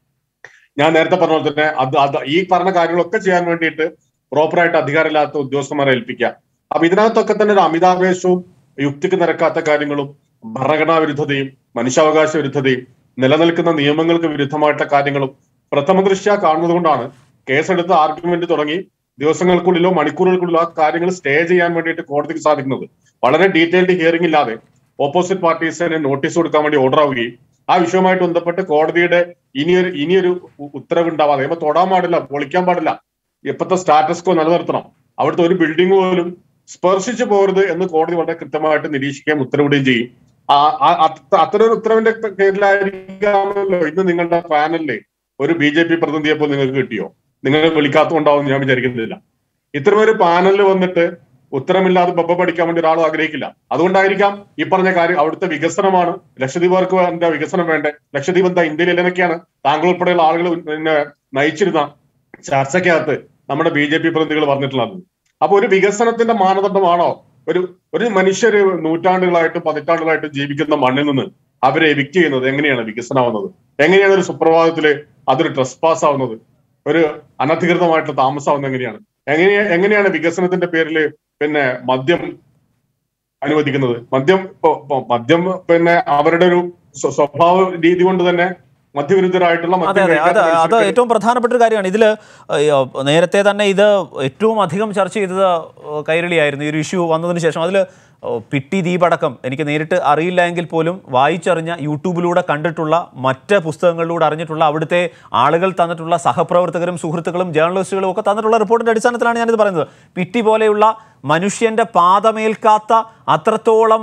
[SPEAKER 4] ഞാൻ നേരത്തെ പറഞ്ഞ പോലെ തന്നെ അത് അത് ഈ പറഞ്ഞ കാര്യങ്ങളൊക്കെ ചെയ്യാൻ വേണ്ടിയിട്ട് പ്രോപ്പറായിട്ട് അധികാരമില്ലാത്ത ഉദ്യോഗസ്ഥന്മാരെ ഏൽപ്പിക്കുക അപ്പൊ ഇതിനകത്തൊക്കെ തന്നെ ഒരു അമിതാവേശവും യുക്തിക്ക് നിരക്കാത്ത കാര്യങ്ങളും ഭരണഘടനാ വിരുദ്ധതയും മനുഷ്യാവകാശ വിരുദ്ധതയും നിലനിൽക്കുന്ന നിയമങ്ങൾക്ക് വിരുദ്ധമായിട്ടുള്ള കാര്യങ്ങളും പ്രഥമ ദൃഷ്ട്യാ കാണുന്നത് കൊണ്ടാണ് കേസെടുത്ത് ആർഗ്യുമെന്റ് തുടങ്ങി ദിവസങ്ങൾക്കുള്ളിലോ മണിക്കൂറുകൾക്കുള്ളിലോ ആ കാര്യങ്ങൾ സ്റ്റേ ചെയ്യാൻ വേണ്ടിയിട്ട് കോടതിക്ക് സാധിക്കുന്നത് വളരെ ഡീറ്റെയിൽഡ് ഹിയറിംഗ് ഇല്ലാതെ ഓപ്പോസിറ്റ് പാർട്ടീസിന് നോട്ടീസ് കൊടുക്കാൻ വേണ്ടി ഓർഡർ ആവുകയും ആ വിഷയവുമായിട്ട് ബന്ധപ്പെട്ട് കോടതിയുടെ ഇനിയൊരു ഇനിയൊരു ഉ- ഉത്തരവുണ്ടാവാതെ ഇപ്പൊ തൊടാൻ പാടില്ല പൊളിക്കാൻ പാടില്ല ഇപ്പോഴത്തെ സ്റ്റാറ്റസ് കോ നിലനിർത്തണം അവിടുത്തെ ഒരു ബിൽഡിംഗ് പോലും സ്പർശിച്ചു പോകരുത് എന്ന് കോടതി വളരെ കൃത്യമായിട്ട് നിരീക്ഷിക്കുകയും ഉത്തരവിടുകയും ചെയ്യും ആ- ആ- അത്ത- അത്തരം ഒരു ഉത്തരവിന്റെ പേരിലായിരിക്കാമല്ലോ ഇന്ന് നിങ്ങളുടെ പാനലില് ഒരു ബി ജെ പി പ്രതിനിധിയെ പോലും നിങ്ങൾക്ക് കിട്ടിയോ നിങ്ങൾ വിളിക്കാത്തതുകൊണ്ടാവും ഞാൻ വിചാരിക്കുന്നില്ല ഇത്തരം ഒരു പാനലിൽ വന്നിട്ട് ഉത്തരമില്ലാതെ ബബ്ബ പഠിക്കാൻ വേണ്ടി ഒരാളും ആഗ്രഹിക്കില്ല അതുകൊണ്ടായിരിക്കാം ഈ പറഞ്ഞ കാര്യം അവിടുത്തെ വികസനമാണ് ലക്ഷദ്വീപുകാർക്ക് എന്താ വികസനം വേണ്ടേ ലക്ഷദ്വീപ് എന്താ ഇന്ത്യയിൽ എന്നൊക്കെയാണ് താങ്കൾ ഉൾപ്പെടെയുള്ള ആളുകൾ പിന്നെ നയിച്ചിരുന്ന ചർച്ചയ്ക്കകത്ത് നമ്മുടെ ബി ജെ പി പ്രതിനിധികൾ പറഞ്ഞിട്ടുള്ളത് അപ്പൊ ഒരു വികസനത്തിന്റെ മാനദണ്ഡമാണോ ഒരു ഒരു മനുഷ്യര് നൂറ്റാണ്ടുകളായിട്ടും പതിറ്റാണ്ടുകളായിട്ടും ജീവിക്കുന്ന മണ്ണിൽ നിന്ന് അവരെ എവിക്ട് ചെയ്യുന്നത് എങ്ങനെയാണ് വികസനമാവുന്നത് എങ്ങനെയാണ് ഒരു സുപ്രഭാതത്തില് അതൊരു ട്രസ് പാസ് ആവുന്നത് ഒരു അനധികൃതമായിട്ടുള്ള താമസമാവുന്നത് എങ്ങനെയാണ് എങ്ങനെ എങ്ങനെയാണ് വികസനത്തിന്റെ പേരിൽ പിന്നെ മദ്യം അനുവദിക്കുന്നത് മദ്യം ഇപ്പൊ ഇപ്പൊ മദ്യം പിന്നെ അവരുടെ ഒരു സ്വ- സ്വഭാവ രീതി കൊണ്ട് തന്നെ മദ്യവിരുദ്ധരായിട്ടുള്ള
[SPEAKER 1] അതെ
[SPEAKER 4] മദ്യം
[SPEAKER 1] അതെ അത്
[SPEAKER 4] കഴിക്കാത്ത
[SPEAKER 1] അത്
[SPEAKER 4] മനുഷ്യർക്ക്
[SPEAKER 1] ഏറ്റവും പ്രധാനപ്പെട്ട ഒരു കാര്യമാണ് ഇതിൽ നേരത്തെ തന്നെ ഇത് ഏറ്റവും അധികം ചർച്ച ചെയ്തത് ഏഹ്, കൈരളിയായിരുന്നു ഈ ഒരു ഇഷ്യൂ വന്നതിന് ശേഷം അതിൽ പിട്ടി ദീപടക്കം എനിക്ക് നേരിട്ട് അറിയില്ല എങ്കിൽ പോലും വായിച്ചറിഞ്ഞ യൂട്യൂബിലൂടെ കണ്ടിട്ടുള്ള മറ്റ് പുസ്തകങ്ങളിലൂടെ അറിഞ്ഞിട്ടുള്ള അവിടുത്തെ ആളുകൾ തന്നിട്ടുള്ള സഹപ്രവർത്തകരും സുഹൃത്തുക്കളും ജേർണലിസ്റ്റുകളും ഒക്കെ തന്നിട്ടുള്ള റിപ്പോർട്ടിന്റെ അടിസ്ഥാനത്തിലാണ് ഞാനിത് പറയുന്നത് പിട്ടി പോലെയുള്ള മനുഷ്യന്റെ പാദമേൽക്കാത്ത അത്രത്തോളം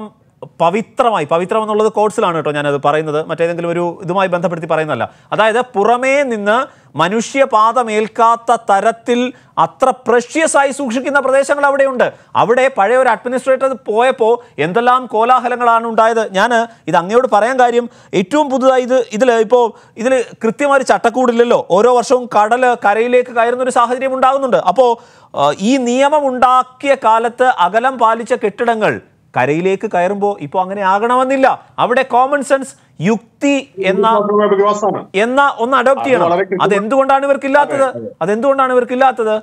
[SPEAKER 1] പവിത്രമായി പവിത്രം എന്നുള്ളത് കോഴ്സിലാണ് കേട്ടോ ഞാനത് പറയുന്നത് മറ്റേതെങ്കിലും ഒരു ഇതുമായി ബന്ധപ്പെടുത്തി പറയുന്നതല്ല അതായത് പുറമേ നിന്ന് മനുഷ്യപാതമേൽക്കാത്ത തരത്തിൽ അത്ര പ്രഷ്യസ് ആയി സൂക്ഷിക്കുന്ന പ്രദേശങ്ങൾ അവിടെയുണ്ട് അവിടെ പഴയ ഒരു അഡ്മിനിസ്ട്രേറ്റർ പോയപ്പോൾ എന്തെല്ലാം കോലാഹലങ്ങളാണ് ഉണ്ടായത് ഞാൻ ഇത് അങ്ങയോട് പറയാൻ കാര്യം ഏറ്റവും പുതുതായി ഇത് ഇതിൽ ഇപ്പോൾ ഇതിൽ കൃത്യമായ ഒരു ചട്ടക്കൂടില്ലല്ലോ ഓരോ വർഷവും കടൽ കരയിലേക്ക് കയറുന്ന ഒരു സാഹചര്യം ഉണ്ടാകുന്നുണ്ട് അപ്പോൾ ഈ നിയമം ഉണ്ടാക്കിയ കാലത്ത് അകലം പാലിച്ച കെട്ടിടങ്ങൾ കരയിലേക്ക് കയറുമ്പോൾ ഇപ്പോൾ അങ്ങനെ ആകണമെന്നില്ല അവിടെ കോമൺ സെൻസ് യുക്തി എന്ന
[SPEAKER 4] വിശ്വാസമായ പ്രതിഭാസമാണ്
[SPEAKER 1] എന്ന ഒന്ന് അഡോപ്റ്റ്
[SPEAKER 4] അത്
[SPEAKER 1] ചെയ്യണം
[SPEAKER 4] വളരെ കൃത്യമായി-
[SPEAKER 1] അതെന്തുകൊണ്ടാണ് ഇവർക്കില്ലാത്തത് അതെന്തുകൊണ്ടാണ് ഇവർക്കില്ലാത്തത്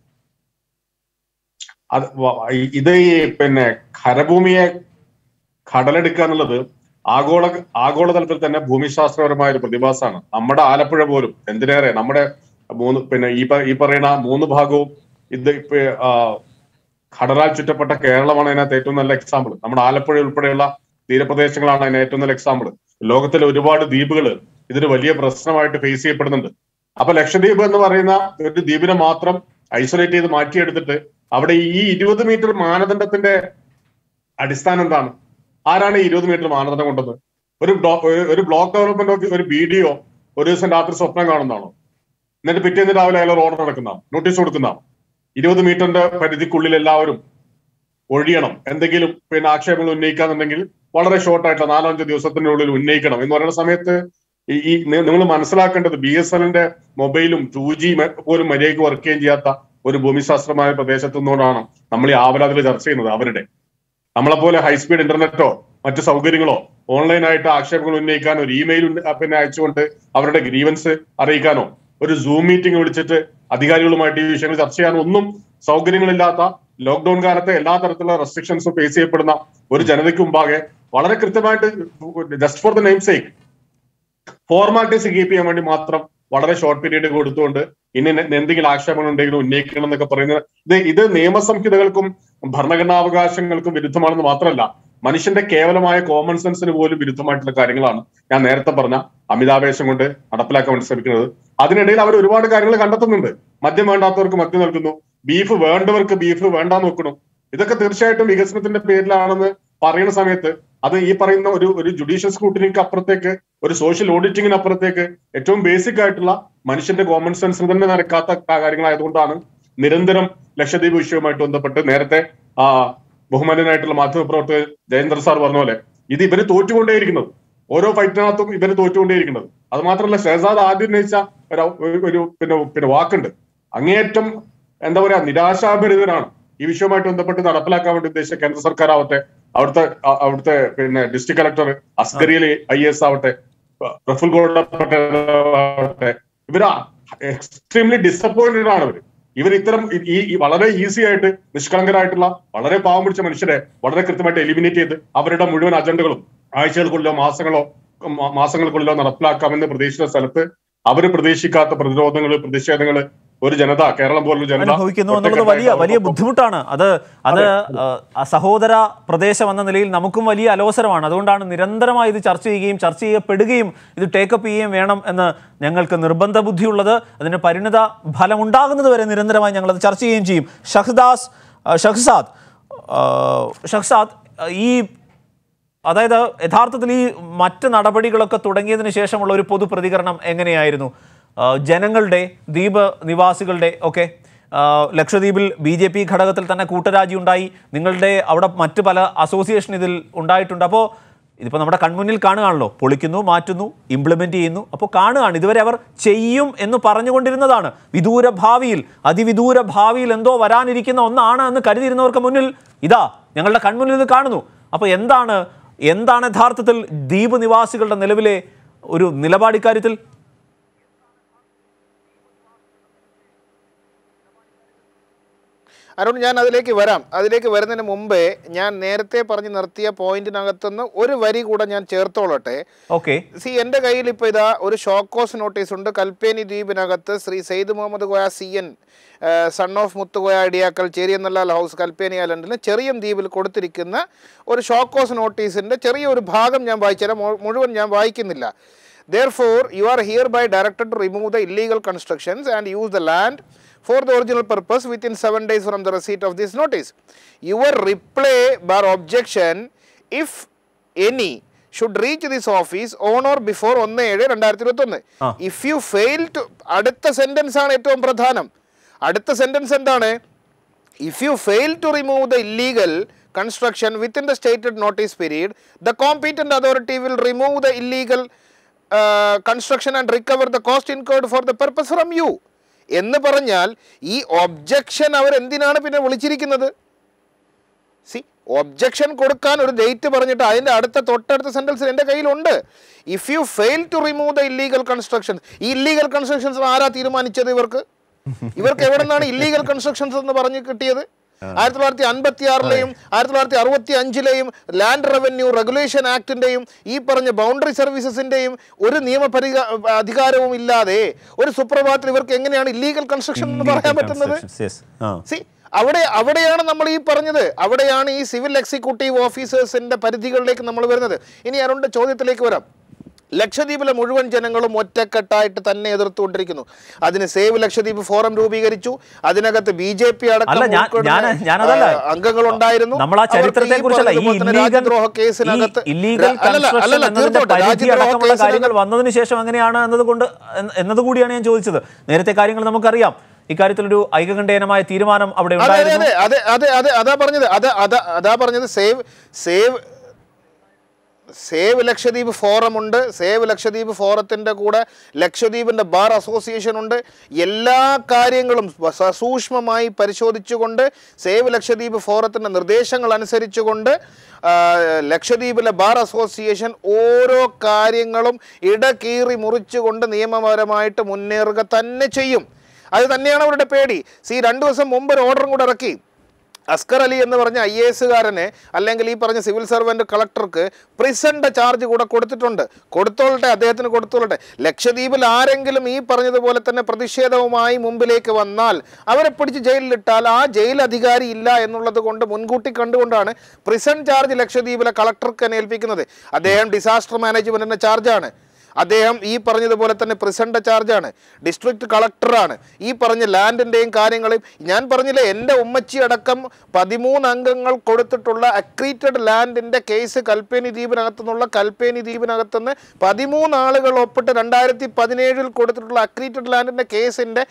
[SPEAKER 4] അത് വ- ഈ- ഇത് ഈ പിന്നെ ഖരഭൂമിയെ കടലെടുക്കുക എന്നുള്ളത് ആഗോള ആഗോളതലത്തിൽ തന്നെ ഭൂമിശാസ്ത്രപരമായ ഒരു പ്രതിഭാസമാണ് നമ്മുടെ ആലപ്പുഴ പോലും എന്തിനേറെ നമ്മുടെ മൂന്ന് പിന്നെ ഈ പ- ഈ പറയുന്ന മൂന്ന് ഭാഗവും ഇത് ഇപ്പൊ ആ, കടലാൽ ചുറ്റപ്പെട്ട കേരളമാണ് അതിനകത്ത് ഏറ്റവും നല്ല എക്സാമ്പിൾ നമ്മുടെ ആലപ്പുഴ ഉൾപ്പെടെയുള്ള തീരപ്രദേശങ്ങളാണ് അതിന് ഏറ്റവും നല്ല എക്സാമ്പിൾ ലോകത്തിലെ ഒരുപാട് ദ്വീപുകൾ ഇതൊരു വലിയ പ്രശ്നമായിട്ട് ഫേസ് ചെയ്യപ്പെടുന്നുണ്ട് അപ്പൊ ലക്ഷദ്വീപ് എന്ന് പറയുന്ന ഒരു ദ്വീപിനെ മാത്രം ഐസൊലേറ്റ് ചെയ്ത് മാറ്റിയെടുത്തിട്ട് അവിടെ ഈ ഇരുപത് മീറ്റർ മാനദണ്ഡത്തിന്റെ അടിസ്ഥാനം എന്താണ് ആരാണ് ഈ ഇരുപത് മീറ്റർ മാനദണ്ഡം കൊണ്ടത് ഒരു ബ്ലോ- ഒരു- ഒരു ബ്ലോക്ക് ഡെവലപ്മെന്റ് ഓഫ് ഒരു ബി ഡി ഒ ഒരു ദിവസം രാത്രി സ്വപ്നം കാണുന്നതാണോ എന്നിട്ട് പിറ്റേന്ന് രാവിലെ അയാൾ ഓർഡർ നടക്കുന്നതാണ് നോട്ടീസ് കൊടുക്കുന്നതാണ് ഇരുപത് മീറ്ററിന്റെ പരിധിക്കുള്ളിൽ എല്ലാവരും ഒഴിയണം എന്തെങ്കിലും പിന്നെ ആക്ഷേപങ്ങൾ ഉന്നയിക്കാന്നുണ്ടെങ്കിൽ വളരെ ഷോർട്ട് ആയിട്ടുള്ള നാലോ അഞ്ചോ ദിവസത്തിനുള്ളിൽ ഉന്നയിക്കണം എന്ന് പറയുന്ന സമയത്ത് ഈ- ഈ നിങ്ങൾ മനസ്സിലാക്കേണ്ടത് ബി എസ് എല്ലിന്റെ മൊബൈലും ടു ജി പോലും മര്യാദയ്ക്ക് വർക്ക് ചെയ്യാൻ ചെയ്യാത്ത ഒരു ഭൂമിശാസ്ത്രമായ പ്രദേശത്തു നിന്നുകൊണ്ടാണ് നമ്മൾ ഈ ആവലാതിൽ ചർച്ച ചെയ്യുന്നത് അവരുടെ നമ്മളെപ്പോലെ ഹൈസ്പീഡ് ഇന്റർനെറ്റോ മറ്റു സൗകര്യങ്ങളോ ഓൺലൈനായിട്ട് ആക്ഷേപങ്ങൾ ഉന്നയിക്കാനോ ഒരു ഇമെയിൽ പിന്നെ അയച്ചുകൊണ്ട് അവരുടെ ഗ്രീവൻസ് അറിയിക്കാനോ ഒരു സൂം മീറ്റിംഗ് വിളിച്ചിട്ട് അധികാരികളുമായിട്ട് ഈ വിഷയങ്ങൾ ചർച്ച ചെയ്യാനോ ഒന്നും സൗകര്യങ്ങളില്ലാത്ത ലോക്ക്ഡൌൺ കാലത്തെ എല്ലാ തരത്തിലുള്ള റെസ്ട്രിക്ഷൻസും ഫേസ് ചെയ്യപ്പെടുന്ന ഒരു ജനതയ്ക്ക് മുമ്പാകെ വളരെ കൃത്യമായിട്ട് just for the name sake formalities keep ചെയ്യാൻ വേണ്ടി മാത്രം വളരെ ഷോർട്ട് പീരീഡ് കൊടുത്തുകൊണ്ട് ഇനി നെ- എന്തെങ്കിലും ആക്ഷേപങ്ങൾ ഉണ്ടെങ്കിൽ ഉന്നയിക്കണം എന്നൊക്കെ പറയുന്നത് ഇത് ഇത് നിയമസംഹിതകൾക്കും ഭരണഘടനാവകാശങ്ങൾക്കും വിരുദ്ധമാണെന്ന് മാത്രമല്ല മനുഷ്യന്റെ കേവലമായ കോമൺ സെൻസിന് പോലും വിരുദ്ധമായിട്ടുള്ള കാര്യങ്ങളാണ് ഞാൻ നേരത്തെ പറഞ്ഞ അമിതാവേശം കൊണ്ട് നടപ്പിലാക്കാൻ വേണ്ടി ശ്രമിക്കുന്നത് അതിനിടയിൽ അവർ ഒരുപാട് കാര്യങ്ങൾ കണ്ടെത്തുന്നുണ്ട് മദ്യം വേണ്ടാത്തവർക്ക് മദ്യം നൽകുന്നു ബീഫ് വേണ്ടവർക്ക് ബീഫ് വേണ്ടാന്ന് വെക്കണം ഇതൊക്കെ തീർച്ചയായിട്ടും വികസനത്തിന്റെ പേരിലാണെന്ന് പറയുന്ന സമയത്ത് അത് ഈ പറയുന്ന ഒരു ഒരു ജുഡീഷ്യൽ സ്ക്രൂട്ടിനിക്ക് അപ്പുറത്തേക്ക് ഒരു സോഷ്യൽ ഓഡിറ്റിങ്ങിന് അപ്പുറത്തേക്ക് ഏറ്റവും ബേസിക് ആയിട്ടുള്ള മനുഷ്യന്റെ കോമൺ സെൻസിന് തന്നെ നടക്കാത്ത കാ- കാര്യങ്ങളായതുകൊണ്ടാണ് നിരന്തരം ലക്ഷദ്വീപ് വിഷയവുമായിട്ട് ബന്ധപ്പെട്ട് നേരത്തെ ആ ബഹുമാന്യനായിട്ടുള്ള മാധ്യമപ്രവർത്തകർ ജയേന്ദ്ര സാർ പറഞ്ഞ പോലെ ഇത് ഇവര് തോറ്റുകൊണ്ടേയിരിക്കുന്നത് ഓരോ ഫൈറ്റിനകത്തും ഇവര് തോറ്റുകൊണ്ടേയിരിക്കുന്നത് അത് മാത്രമല്ല ഷഹസാദ് ആദ്യം ഉന്നയിച്ച ഒരു ഒരു- ഒരു പിന്നെ പിന്നെ വാക്കുണ്ട് അങ്ങേയറ്റം എന്താ പറയാ നിരാശാഭരിതരാണ് ഈ വിഷയവുമായിട്ട് ബന്ധപ്പെട്ട് നടപ്പിലാക്കാൻ വേണ്ടി ഉദ്ദേശിച്ച കേന്ദ്ര സർക്കാർ ആവട്ടെ അവിടുത്തെ അ- അവിടുത്തെ പിന്നെ district collector Askari Ali I S ആവട്ടെ പ്രഫുൽ ഗോൾഡ പട്ടേൽ ആവട്ടെ ഇവര് എക്സ്ട്രീംലി ഡിസപ്പോയിന്റഡ് ആണ് ഇവര് ഇവർ ഇത്തരം ഈ- ഈ ഈ വളരെ ഈസി ആയിട്ട് നിഷ്കളങ്കരായിട്ടുള്ള വളരെ പാവം പിടിച്ച മനുഷ്യരെ വളരെ കൃത്യമായിട്ട് എലിമിനേറ്റ് ചെയ്ത് അവരുടെ മുഴുവൻ അജണ്ടകളും ആഴ്ചകൾക്കുള്ളിലോ മാസങ്ങളോ മാ- മാസങ്ങൾക്കുള്ളിലോ നടപ്പിലാക്കാമെന്ന് പ്രതീക്ഷിച്ച സ്ഥലത്ത് അവര് പ്രതീക്ഷിക്കാത്ത പ്രതിരോധങ്ങൾ പ്രതിഷേധങ്ങൾ ഒരു ജനത കേരളം പോലൊരു ജനത
[SPEAKER 1] അനുഭവിക്കുന്നു എന്നുള്ളത് വലിയ
[SPEAKER 4] ഒറ്റക്കെട്ടായിട്ട്
[SPEAKER 1] വലിയ
[SPEAKER 4] അവർക്കൊപ്പം
[SPEAKER 1] ബുദ്ധിമുട്ടാണ് അത് അത് ആ, സഹോദര പ്രദേശം എന്ന നിലയിൽ നമുക്കും വലിയ അലോസരമാണ് അതുകൊണ്ടാണ് നിരന്തരമായി ഇത് ചർച്ച ചെയ്യുകയും ചർച്ച ചെയ്യപ്പെടുകയും ഇത് ടേക്കപ്പ് ചെയ്യുകയും വേണം എന്ന് ഞങ്ങൾക്ക് നിർബന്ധ ബുദ്ധിയുള്ളത് അതിന് പരിണിത ഫലമുണ്ടാകുന്നത് വരെ നിരന്തരമായി ഞങ്ങളത് ചർച്ച ചെയ്യുകയും ചെയ്യും ഷഹ്ദാസ് ആ, ഷഹ്സാദ് ആ, ഷഹ്സാദ് ആ, ഈ അതായത് യഥാർത്ഥത്തിൽ ഈ മറ്റ് നടപടികളൊക്കെ തുടങ്ങിയതിന് ശേഷമുള്ള ഒരു പൊതു പ്രതികരണം എങ്ങനെയായിരുന്നു ആ, ജനങ്ങളുടെ ദ്വീപ് നിവാസികളുടെ ഒക്കെ ആ, ലക്ഷദ്വീപിൽ ബി ജെ പി ഘടകത്തിൽ തന്നെ കൂട്ടരാജി ഉണ്ടായി നിങ്ങളുടെ അവിടെ മറ്റ് പല അസോസിയേഷൻ ഇതിൽ ഉണ്ടായിട്ടുണ്ട് അപ്പോൾ ഇതിപ്പോൾ നമ്മുടെ കൺമുന്നിൽ കാണുകയാണല്ലോ പൊളിക്കുന്നു മാറ്റുന്നു ഇംപ്ലിമെൻ്റ് ചെയ്യുന്നു അപ്പോൾ കാണുകയാണ് ഇതുവരെ അവർ ചെയ്യും എന്ന് പറഞ്ഞുകൊണ്ടിരുന്നതാണ് വിദൂര ഭാവിയിൽ അതിവിദൂര ഭാവിയിൽ എന്തോ വരാനിരിക്കുന്ന ഒന്നാണ് എന്ന് കരുതിയിരുന്നവർക്ക് മുന്നിൽ ഇതാ ഞങ്ങളുടെ കൺമുന്നിൽ ഇത് കാണുന്നു അപ്പോൾ എന്താണ് എന്താണ് യഥാർത്ഥത്തിൽ ദ്വീപ് നിവാസികളുടെ നിലവിലെ ഒരു നിലപാട് ഇക്കാര്യത്തിൽ
[SPEAKER 5] അരുൺ ഞാൻ അതിലേക്ക് വരാം അതിലേക്ക് വരുന്നതിന് മുമ്പേ ഞാൻ നേരത്തെ പറഞ്ഞ് നിർത്തിയ പോയിന്റിനകത്തുനിന്ന് ഒരു വരി കൂടെ ഞാൻ ചേർത്തോളട്ടെ
[SPEAKER 1] ഓക്കെ
[SPEAKER 5] സി എൻ്റെ കയ്യിൽ ഇപ്പോൾ ഇതാ ഒരു ഷോക്കോസ് നോട്ടീസ് ഉണ്ട് കൽപ്പേനി ദ്വീപിനകത്ത് Shri Syed Muhammad Koya C N son of Muthukoya Idiyakkal ചേരിയന്നല്ലാൽ ഹൗസ് കൽപ്പേനി ഐലൻഡിൽ ചെറിയ ദ്വീപിൽ കൊടുത്തിരിക്കുന്ന ഒരു ഷോക്കോസ് നോട്ടീസിൻ്റെ ചെറിയൊരു ഭാഗം ഞാൻ വായിച്ചുതരാം മു- മുഴുവൻ ഞാൻ വായിക്കുന്നില്ല Therefore, you are hereby directed to remove the illegal constructions and use the land for the original purpose within seven days from the receipt of this notice. Your reply bar objection if any should reach this office on or before ഒന്ന് ഏഴ് രണ്ടായിരത്തി ഇരുപത്തി ഒന്ന്
[SPEAKER 1] ആ.
[SPEAKER 5] If you fail to അടുത്ത sentence ആണ് ഏറ്റവും പ്രധാനം അടുത്ത സെന്റൻസ് എന്താണ് if you fail to remove the illegal construction within the stated notice period the competent authority will remove the illegal construction and recover the cost incurred for the purpose from you എന്ന് പറഞ്ഞാൽ ഈ objection അവർ എന്തിനാണ് പിന്നെ വിളിച്ചിരിക്കുന്നത് C objection കൊടുക്കാൻ ഒരു date പറഞ്ഞിട്ട് അതിൻ്റെ അടുത്ത തൊട്ടടുത്ത സെൻറ്റൻസിൽ എൻ്റെ കയ്യിലുണ്ട് if you fail to remove the illegal constructions ഈ ഇല്ലീഗൽ കൺസ്ട്രക്ഷൻസ് ആരാ തീരുമാനിച്ചത് ഇവർക്ക് ഇവർക്ക് എവിടെ നിന്നാണ് ഇല്ലീഗൽ കൺസ്ട്രക്ഷൻസ് എന്ന് പറഞ്ഞ് കിട്ടിയത് ആയിരത്തി തൊള്ളായിരത്തി അൻപത്തി ആറിലെയും ആയിരത്തി തൊള്ളായിരത്തി അറുപത്തി അഞ്ചിലെയും ലാൻഡ് റവന്യൂ റെഗുലേഷൻ ആക്ടിന്റെയും ഈ പറഞ്ഞ ബൗണ്ടറി സർവീസസിന്റെയും ഒരു നിയമപരിക അധികാരവും ഇല്ലാതെ ഒരു സുപ്രഭാതത്തിൽ ഇവർക്ക് എങ്ങനെയാണ് ഇല്ലീഗൽ കൺസ്ട്രക്ഷൻ എന്ന് പറയാൻ പറ്റുന്നത്
[SPEAKER 1] Constructions, yes. ആ.
[SPEAKER 5] സി അവിടെ അവിടെയാണ് നമ്മൾ ഈ പറഞ്ഞത് അവിടെയാണ് ഈ സിവിൽ എക്സിക്യൂട്ടീവ് ഓഫീസേഴ്സിന്റെ പരിധികളിലേക്ക് നമ്മൾ വരുന്നത് ഇനി അരുണിന്റെ ചോദ്യത്തിലേക്ക് വരാം ലക്ഷദ്വീപിലെ മുഴുവൻ ജനങ്ങളും ഒറ്റക്കെട്ടായിട്ട് തന്നെ എതിർത്തുകൊണ്ടിരിക്കുന്നു അതിന് സേവ് ലക്ഷദ്വീപ് ഫോറം രൂപീകരിച്ചു അതിനകത്ത് ബി ജെ പി
[SPEAKER 1] അല്ല, ഞാൻ- ഞാൻ- ഞാനതല്ല.
[SPEAKER 5] അംഗങ്ങൾ ഉണ്ടായിരുന്നു
[SPEAKER 1] നമ്മൾ ആ
[SPEAKER 5] അവർക്ക്
[SPEAKER 1] ചരിത്രത്തെ
[SPEAKER 5] ഈ
[SPEAKER 1] കുറിച്ചല്ല ഈ
[SPEAKER 5] പറഞ്ഞതുപോലെ തന്നെ
[SPEAKER 1] ഇല്ലീഗൽ
[SPEAKER 5] രാജ്യദ്രോഹ കേസിനകത്ത്
[SPEAKER 1] ഇല്ലീഗൽ
[SPEAKER 5] അല്ലല്ല,
[SPEAKER 1] കൺസ്ട്രക്ഷൻ
[SPEAKER 5] അല്ലല്ല,
[SPEAKER 1] എന്നതിന്റെ
[SPEAKER 5] തീർത്തോട്ടെ.
[SPEAKER 1] പരിധി
[SPEAKER 5] രാജ്യദ്രോഹ
[SPEAKER 1] അടക്കമുള്ള കാര്യങ്ങൾ
[SPEAKER 5] കേസിനകത്ത്
[SPEAKER 1] വന്നതിന് ശേഷം എങ്ങനെയാണ് എന്നതുകൊണ്ട് എന്ന- എന്നതുകൂടിയാണ് ഞാൻ ചോദിച്ചത് നേരത്തെ കാര്യങ്ങൾ നമുക്കറിയാം ഇക്കാര്യത്തിലൊരു ഐകകണ്ഠേനമായ തീരുമാനം അവിടെ
[SPEAKER 5] അതെ അതെ
[SPEAKER 1] ഉണ്ടായിരുന്നു
[SPEAKER 5] അതെ അതെ അതെ അതെ അതാ പറഞ്ഞത് അതാ അതാ അതാ പറഞ്ഞത് save save save Lakshadweep forum ഉണ്ട് സേവ് ലക്ഷദ്വീപ് ഫോറത്തിൻ്റെ കൂടെ ലക്ഷദ്വീപിൻ്റെ ബാർ അസോസിയേഷൻ ഉണ്ട് എല്ലാ കാര്യങ്ങളും സസൂക്ഷ്മമായി പരിശോധിച്ചുകൊണ്ട് സേവ് ലക്ഷദ്വീപ് ഫോറത്തിൻ്റെ നിർദ്ദേശങ്ങൾ അനുസരിച്ചുകൊണ്ട് ആ, ലക്ഷദ്വീപിലെ ബാർ അസോസിയേഷൻ ഓരോ കാര്യങ്ങളും ഇടകീറി മുറിച്ചുകൊണ്ട് നിയമപരമായിട്ട് മുന്നേറുക തന്നെ ചെയ്യും അത് തന്നെയാണ് അവരുടെ പേടി സി രണ്ടു ദിവസം മുമ്പ് ഒരു ഓർഡറും കൂടെ ഇറക്കി അസ്കർ അലി എന്ന് പറഞ്ഞ ഐ എ എസുകാരനെ അല്ലെങ്കിൽ ഈ പറഞ്ഞ സിവിൽ സർവൻറ്റ് കളക്ടർക്ക് പ്രിസന്റെ ചാർജ് കൂടെ കൊടുത്തിട്ടുണ്ട് കൊടുത്തോളട്ടെ അദ്ദേഹത്തിന് കൊടുത്തോളട്ടെ ലക്ഷദ്വീപിൽ ആരെങ്കിലും ഈ പറഞ്ഞതുപോലെ തന്നെ പ്രതിഷേധവുമായി മുമ്പിലേക്ക് വന്നാൽ അവരെ പിടിച്ച് ജയിലിലിട്ടാൽ ആ ജയിൽ അധികാരി ഇല്ല എന്നുള്ളത് കൊണ്ട് മുൻകൂട്ടി കണ്ടുകൊണ്ടാണ് പ്രിസൺ ചാർജ് ലക്ഷദ്വീപിലെ കളക്ടർക്ക് തന്നെ ഏൽപ്പിക്കുന്നത് അദ്ദേഹം ഡിസാസ്റ്റർ മാനേജ്മെന്റിന്റെ ചാർജാണ് അദ്ദേഹം ഈ പറഞ്ഞതുപോലെ തന്നെ പ്രസിഡന്റ് ചാർജാണ് ഡിസ്ട്രിക്ട് കളക്ടറാണ് ഈ പറഞ്ഞ ലാൻഡിൻ്റെയും കാര്യങ്ങളെയും ഞാൻ പറഞ്ഞില്ലേ എൻ്റെ ഉമ്മച്ചി അടക്കം പതിമൂന്ന് അംഗങ്ങൾ കൊടുത്തിട്ടുള്ള അക്രീറ്റഡ് ലാൻഡിൻ്റെ കേസ് കൽപ്പേനി ദ്വീപിനകത്തു നിന്നുള്ള കൽപ്പേനി ദ്വീപിനകത്തുനിന്ന് പതിമൂന്ന് ആളുകൾ ഒപ്പിട്ട് രണ്ടായിരത്തി പതിനേഴിൽ കൊടുത്തിട്ടുള്ള അക്രീറ്റഡ് ലാൻഡിൻ്റെ കേസിൻ്റെ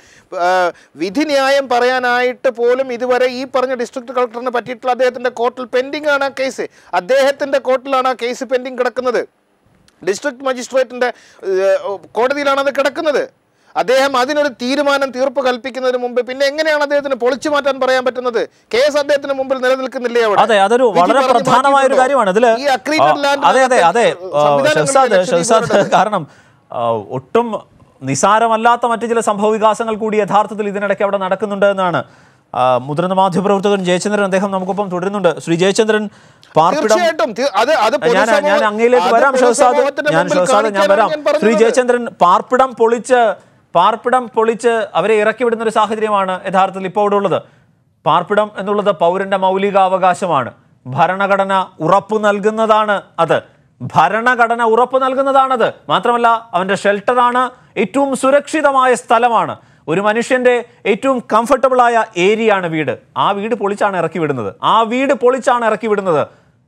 [SPEAKER 5] വിധിന്യായം പറയാനായിട്ട് പോലും ഇതുവരെ ഈ പറഞ്ഞ ഡിസ്ട്രിക്ട് കളക്ടറിന് പറ്റിയിട്ടുള്ള അദ്ദേഹത്തിൻ്റെ കോർട്ടിൽ പെൻഡിംഗ് ആണ് ആ കേസ് അദ്ദേഹത്തിൻ്റെ കോർട്ടിലാണ് ആ കേസ് പെൻഡിംഗ് കിടക്കുന്നത് ഡിസ്ട്രിക്ട് മജിസ്ട്രേറ്റിന്റെ ഏഹ്, കോടതിയിലാണ് അത് കിടക്കുന്നത് അദ്ദേഹം അതിനൊരു തീരുമാനം തീർപ്പ് കൽപ്പിക്കുന്നതിന് മുമ്പ് പിന്നെ എങ്ങനെയാണ് അദ്ദേഹത്തിന് പൊളിച്ചു മാറ്റാൻ പറയാൻ പറ്റുന്നത് കേസ് അദ്ദേഹത്തിന് മുമ്പിൽ നിലനിൽക്കുന്നില്ലേ അവിടെ
[SPEAKER 1] അതെ അതൊരു
[SPEAKER 5] വിധി
[SPEAKER 1] വളരെ
[SPEAKER 5] പറഞ്ഞ്
[SPEAKER 1] പ്രധാനമായ ഒരു
[SPEAKER 5] മാറ്റിയിട്ടുണ്ടോ?
[SPEAKER 1] കാര്യമാണ് ഇതില്
[SPEAKER 5] ഈ accredited
[SPEAKER 1] ആ,
[SPEAKER 5] land
[SPEAKER 1] അതെ അതെ അതെ ആ,
[SPEAKER 5] സംവിധാനങ്ങളിലെ
[SPEAKER 1] ഷഹ്സാദ്
[SPEAKER 5] ലക്ഷദ്വീപ്
[SPEAKER 1] ഷഹ്സാദ്
[SPEAKER 5] അവരുടെ-
[SPEAKER 1] കാരണം ആ, ഒട്ടും നിസാരമല്ലാത്ത മറ്റു ചില സംഭവ വികാസങ്ങൾ കൂടി യഥാർത്ഥത്തിൽ ഇതിനിടയ്ക്ക് അവിടെ നടക്കുന്നുണ്ട് എന്നാണ് ആ, മുതിർന്ന മാധ്യമപ്രവർത്തകൻ ജയചന്ദ്രൻ അദ്ദേഹം നമുക്കൊപ്പം തുടരുന്നുണ്ട് ശ്രീ ജയചന്ദ്രൻ പാർപ്പിടം
[SPEAKER 5] തീർച്ചയായിട്ടും തീ- അത് അത്
[SPEAKER 1] ഞാൻ ഞാൻ
[SPEAKER 5] പൊതുസമൂഹ-
[SPEAKER 1] അങ്ങയിലേക്ക്
[SPEAKER 5] അത്
[SPEAKER 1] വരാം ഷഹസാദ്
[SPEAKER 5] പൊതുസമൂഹത്തിന്റെ
[SPEAKER 1] ഞാൻ
[SPEAKER 5] മുമ്പിൽ
[SPEAKER 1] ഷഹസാദ് ഞാൻ
[SPEAKER 5] കാണിക്കാനാണ്
[SPEAKER 1] വരാം
[SPEAKER 5] ഞാൻ പറഞ്ഞത്.
[SPEAKER 1] ശ്രീ ജയചന്ദ്രൻ പാർപ്പിടം പൊളിച്ച് പാർപ്പിടം പൊളിച്ച് അവരെ ഇറക്കി വിടുന്ന ഒരു സാഹചര്യമാണ് യഥാർത്ഥത്തിൽ ഇപ്പോൾ ഇവിടെ ഉള്ളത് പാർപ്പിടം എന്നുള്ളത് പൗരന്റെ മൗലികാവകാശമാണ് ഭരണഘടന ഉറപ്പു നൽകുന്നതാണ് അത് ഭരണഘടന ഉറപ്പു നൽകുന്നതാണത് മാത്രമല്ല അവന്റെ ഷെൽട്ടറാണ് ഏറ്റവും സുരക്ഷിതമായ സ്ഥലമാണ് ഒരു മനുഷ്യന്റെ ഏറ്റവും കംഫർട്ടബിൾ ആയ ഏരിയ ആണ് വീട് ആ വീട് പൊളിച്ചാണ് ഇറക്കി വിടുന്നത് ആ വീട് പൊളിച്ചാണ് ഇറക്കി വിടുന്നത്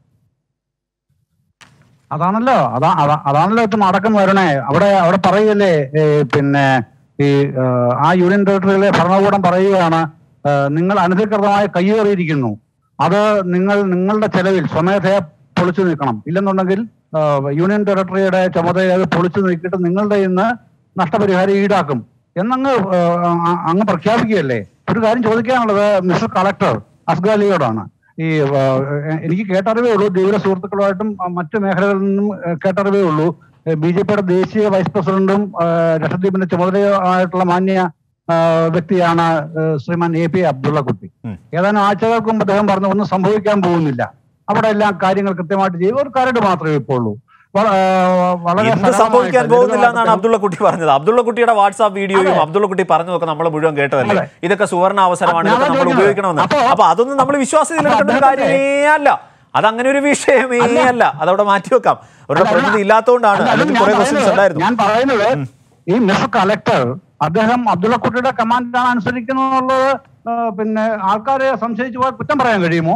[SPEAKER 6] അതാണല്ലോ അതാ അതാ- അതാണല്ലോ ഇപ്പൊ നടക്കുന്ന വരണേ അവിടെ അവിടെ പറയുകയല്ലേ ഏ, പിന്നെ ഈ ഏ, ആ യൂണിയൻ ടെറിട്ടറിയിലെ ഭരണകൂടം പറയുകയാണ് ഏ, നിങ്ങൾ അനധികൃതമായി കയ്യേറിയിരിക്കുന്നു അത് നിങ്ങൾ നിങ്ങളുടെ ചെലവിൽ സ്വമേധയാ പൊളിച്ചു നീക്കണം ഇല്ലെന്നുണ്ടെങ്കിൽ ഏ, യൂണിയൻ ടെറിട്ടറിയുടെ ചുമതല അത് പൊളിച്ചു നീക്കിയിട്ട് നിങ്ങളുടെ ഇന്ന് നഷ്ടപരിഹാരം ഈടാക്കും എന്നങ്ങ് ഏ, അ- അങ്ങ് പ്രഖ്യാപിക്കുകയല്ലേ ഒരു കാര്യം ചോദിക്കാനുള്ളത് മിസ്റ്റർ കളക്ടർ അസ്ഗാലിയോടാണ് ഈ ആ, എ- എനിക്ക് കേട്ടറിവേ ഉള്ളൂ ദ്വീപിലെ സുഹൃത്തുക്കളുമായിട്ടും ആ, മറ്റു മേഖലകളിൽ നിന്നും ഏ, കേട്ടറിവേ ഉള്ളൂ ബി ജെ പിയുടെ ദേശീയ വൈസ് പ്രസിഡന്റും ആ, ലക്ഷദ്വീപിന്റെ ചുമതലയായിട്ടുള്ള മാന്യ ആ, വ്യക്തിയാണ് ഏ, ശ്രീമാൻ എ പി അബ്ദുള്ള കുട്ടി
[SPEAKER 1] ഉം.
[SPEAKER 6] ഏതാനും ആഴ്ചകൾക്ക് മുമ്പ് അദ്ദേഹം പറഞ്ഞു ഒന്നും സംഭവിക്കാൻ പോകുന്നില്ല അവിടെ എല്ലാം കാര്യങ്ങൾ കൃത്യമായിട്ട് ചെയ്യും ഒരു കരട് മാത്രമേ ഇപ്പോൾ ഉള്ളൂ വള- ആ, വളരെ
[SPEAKER 1] എന്ത്
[SPEAKER 6] സരളമായിട്ട്
[SPEAKER 1] സംഭവിക്കാൻ പോകുന്നില്ല എന്നാണ്
[SPEAKER 6] ലളിതമായിട്ട്
[SPEAKER 1] അബ്ദുള്ള കുട്ടി പറഞ്ഞത് അബ്ദുള്ള കുട്ടിയുടെ വാട്സാപ്പ് വീഡിയോയും
[SPEAKER 6] അതെ.
[SPEAKER 1] അബ്ദുള്ള കുട്ടി പറഞ്ഞതൊക്കെ നമ്മൾ മുഴുവൻ കേട്ടതല്ലേ
[SPEAKER 6] അതെ.
[SPEAKER 1] ഇതൊക്കെ സുവർണ അവസരമാണ്
[SPEAKER 6] ഞാൻ
[SPEAKER 1] ഇതൊക്കെ നമ്മൾ
[SPEAKER 6] ചോദിക്കുന്നത്.
[SPEAKER 1] ഉപയോഗിക്കണമെന്ന്
[SPEAKER 6] അപ്പോ-
[SPEAKER 1] അപ്പൊ അതൊന്നും നമ്മൾ വിശ്വാസത്തിൽ
[SPEAKER 6] അപ്പോ
[SPEAKER 1] എടുക്കേണ്ട ഒരു
[SPEAKER 6] അദ്ദേഹത്തിന്റെ-
[SPEAKER 1] കാര്യമേ അല്ല അതങ്ങനെ ഒരു വിഷയമേ
[SPEAKER 6] അല്ല.
[SPEAKER 1] അല്ല അതവിടെ മാറ്റിവെക്കാം അവരുടെ
[SPEAKER 6] അല്ല,
[SPEAKER 1] പ്രതിനിധി
[SPEAKER 6] അല്ല.
[SPEAKER 1] ഇല്ലാത്തതുകൊണ്ടാണ്
[SPEAKER 6] അല്ല,
[SPEAKER 1] അല്ലെങ്കിൽ
[SPEAKER 6] ഞാൻ
[SPEAKER 1] കുറെ ക്വസ്റ്റ്യൻസ്
[SPEAKER 6] പറയുന്നത്
[SPEAKER 1] ഉണ്ടായിരുന്നു
[SPEAKER 6] ഞാൻ പറയുന്നത് ഈ മിസ്റ്റർ കളക്ടർ അദ്ദേഹം അബ്ദുള്ളക്കുട്ടിയുടെ കമാൻഡാണ് അനുസരിക്കുന്നത് എന്നുള്ളത് ആ, പിന്നെ ആൾക്കാരെ സംശയിച്ചു പോയാൽ കുറ്റം പറയാൻ കഴിയുമോ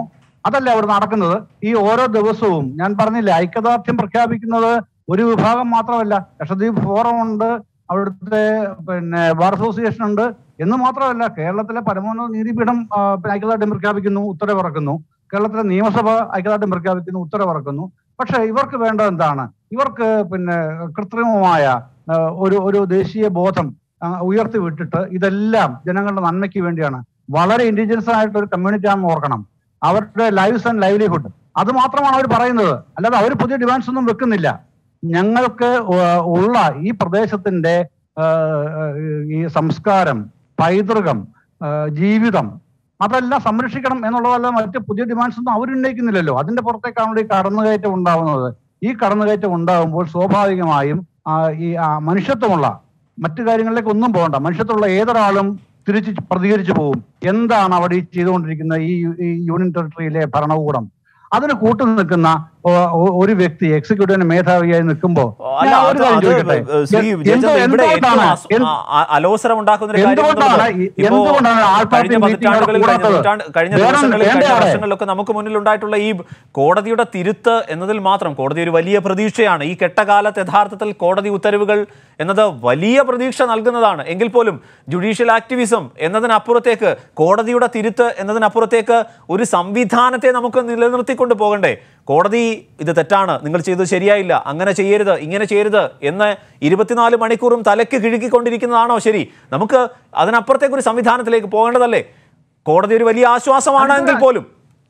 [SPEAKER 6] അതല്ല അവിടെ നടക്കുന്നത് ഈ ഓരോ ദിവസവും ഞാൻ പറഞ്ഞില്ലേ ഐക്യദാർഢ്യം പ്രഖ്യാപിക്കുന്നത് ഒരു വിഭാഗം മാത്രമല്ല ലക്ഷദ്വീപ് ഫോറം ഉണ്ട് അവിടുത്തെ പിന്നെ ബാർ അസോസിയേഷൻ ഉണ്ട് എന്ന് മാത്രമല്ല കേരളത്തിലെ പരമോന്നത നീതിപീഠം ആ, പിന്നെ ഐക്യദാർഢ്യം പ്രഖ്യാപിക്കുന്നു ഉത്തരവിറക്കുന്നു കേരളത്തിലെ നിയമസഭ ഐക്യദാർഢ്യം പ്രഖ്യാപിക്കുന്നു ഉത്തരവിറക്കുന്നു പക്ഷെ ഇവർക്ക് വേണ്ടത് എന്താണ് ഇവർക്ക് പിന്നെ കൃത്രിമമായ ആ, ഒരു ഒരു ദേശീയ ബോധം ആ, ഉയർത്തി വിട്ടിട്ട് ഇതെല്ലാം ജനങ്ങളുടെ നന്മയ്ക്ക് വേണ്ടിയാണ് വളരെ ഇന്റലിജൻസ് ആയിട്ട് ഒരു കമ്മ്യൂണിറ്റി ആണെന്ന് ഓർക്കണം അവരുടെ ലൈവ്സ് ആൻഡ് ലൈവ്ലിഹുഡ് അത് മാത്രമാണ് അവർ പറയുന്നത് അല്ലാതെ അവർ പുതിയ ഡിമാൻഡ്സ് ഒന്നും വെക്കുന്നില്ല ഞങ്ങൾക്ക് ഉ- ഉള്ള ഈ പ്രദേശത്തിന്റെ ആ, ഈ സംസ്കാരം പൈതൃകം ആ, ജീവിതം അതെല്ലാം സംരക്ഷിക്കണം എന്നുള്ളതല്ല മറ്റ് പുതിയ ഡിമാൻഡ്സ് ഒന്നും അവർ ഉന്നയിക്കുന്നില്ലല്ലോ അതിന്റെ പുറത്തേക്കാണല്ലോ ഈ കടന്നുകയറ്റം ഉണ്ടാവുന്നത് ഈ കടന്നുകയറ്റം ഉണ്ടാകുമ്പോൾ സ്വാഭാവികമായും ആ, ഈ ആ, മനുഷ്യത്വമുള്ള മറ്റു കാര്യങ്ങളിലേക്ക് ഒന്നും പോകണ്ട മനുഷ്യത്വമുള്ള ഏതൊരാളും തിരിച്ച് പ്രതികരിച്ചു പോകും എന്താണ് അവിടെ ഈ ചെയ്തുകൊണ്ടിരിക്കുന്ന ഈ ഈ യൂണിയൻ ടെറിട്ടറിയിലെ ഭരണകൂടം അതിന് കൂട്ടു നിൽക്കുന്ന ഒ- ഒ- ഒരു വ്യക്തി എക്സിക്യൂട്ടീവിന് മേധാവിയായി നിൽക്കുമ്പോൾ
[SPEAKER 1] അല്ല
[SPEAKER 6] ഞാൻ
[SPEAKER 1] അത്
[SPEAKER 6] ഒരു കാര്യം
[SPEAKER 1] അത്
[SPEAKER 6] ചോദിക്കട്ടെ
[SPEAKER 1] ശ്രീ
[SPEAKER 6] എന്ത്-
[SPEAKER 1] ജയചന്ദ്രൻ ഇവിടെ ഏറ്റവും
[SPEAKER 6] എന്തുകൊണ്ടാണ്
[SPEAKER 1] അസ്-
[SPEAKER 6] എന്ത്-
[SPEAKER 1] ആ- ആ- അലോസരം ഉണ്ടാക്കുന്ന ഒരു കാര്യം
[SPEAKER 6] എന്തുകൊണ്ടാണ്
[SPEAKER 1] എന്നുള്ളത്
[SPEAKER 6] ഈ-
[SPEAKER 1] ഇപ്പോ
[SPEAKER 6] എന്തുകൊണ്ടാണ് ആൾക്കാർ
[SPEAKER 1] കഴിഞ്ഞ
[SPEAKER 6] ഈ
[SPEAKER 1] പതിറ്റാണ്ടുകളിൽ
[SPEAKER 6] മീറ്റിംഗ്
[SPEAKER 1] കഴിഞ്ഞ
[SPEAKER 6] കൂടാത്തത്?
[SPEAKER 1] നൂറ്റാണ്ട് കഴിഞ്ഞ
[SPEAKER 6] വേറെ
[SPEAKER 1] ദിവസങ്ങളിൽ
[SPEAKER 6] വേണ്ടേ
[SPEAKER 1] കഴിഞ്ഞ
[SPEAKER 6] അവിടെ?
[SPEAKER 1] വർഷങ്ങളിലൊക്കെ നമുക്ക് മുന്നിലുണ്ടായിട്ടുള്ള ഈ കോടതിയുടെ തിരുത്ത് എന്നതിൽ മാത്രം കോടതി ഒരു വലിയ പ്രതീക്ഷയാണ് ഈ കെട്ടകാലത്ത് യഥാർത്ഥത്തിൽ കോടതി ഉത്തരവുകൾ എന്നത് വലിയ പ്രതീക്ഷ നൽകുന്നതാണ് എങ്കിൽ പോലും ജുഡീഷ്യൽ ആക്ടിവിസം എന്നതിനപ്പുറത്തേക്ക് കോടതിയുടെ തിരുത്ത് എന്നതിനപ്പുറത്തേക്ക് ഒരു സംവിധാനത്തെ നമുക്ക് നിലനിർത്തിക്കൊണ്ട് പോകണ്ടേ കോടതി ഇത് തെറ്റാണ് നിങ്ങൾ ചെയ്തത് ശരിയായില്ല അങ്ങനെ ചെയ്യരുത് ഇങ്ങനെ ചെയ്യരുത് എന്ന് ഇരുപത്തിനാല് മണിക്കൂറും തലയ്ക്ക് കിഴുകിക്കൊണ്ടിരിക്കുന്നതാണോ ശരി നമുക്ക് അതിനപ്പുറത്തേക്ക് ഒരു സംവിധാനത്തിലേക്ക് പോകേണ്ടതല്ലേ കോടതി ഒരു വലിയ ആശ്വാസമാണ് എങ്കിൽ പോലും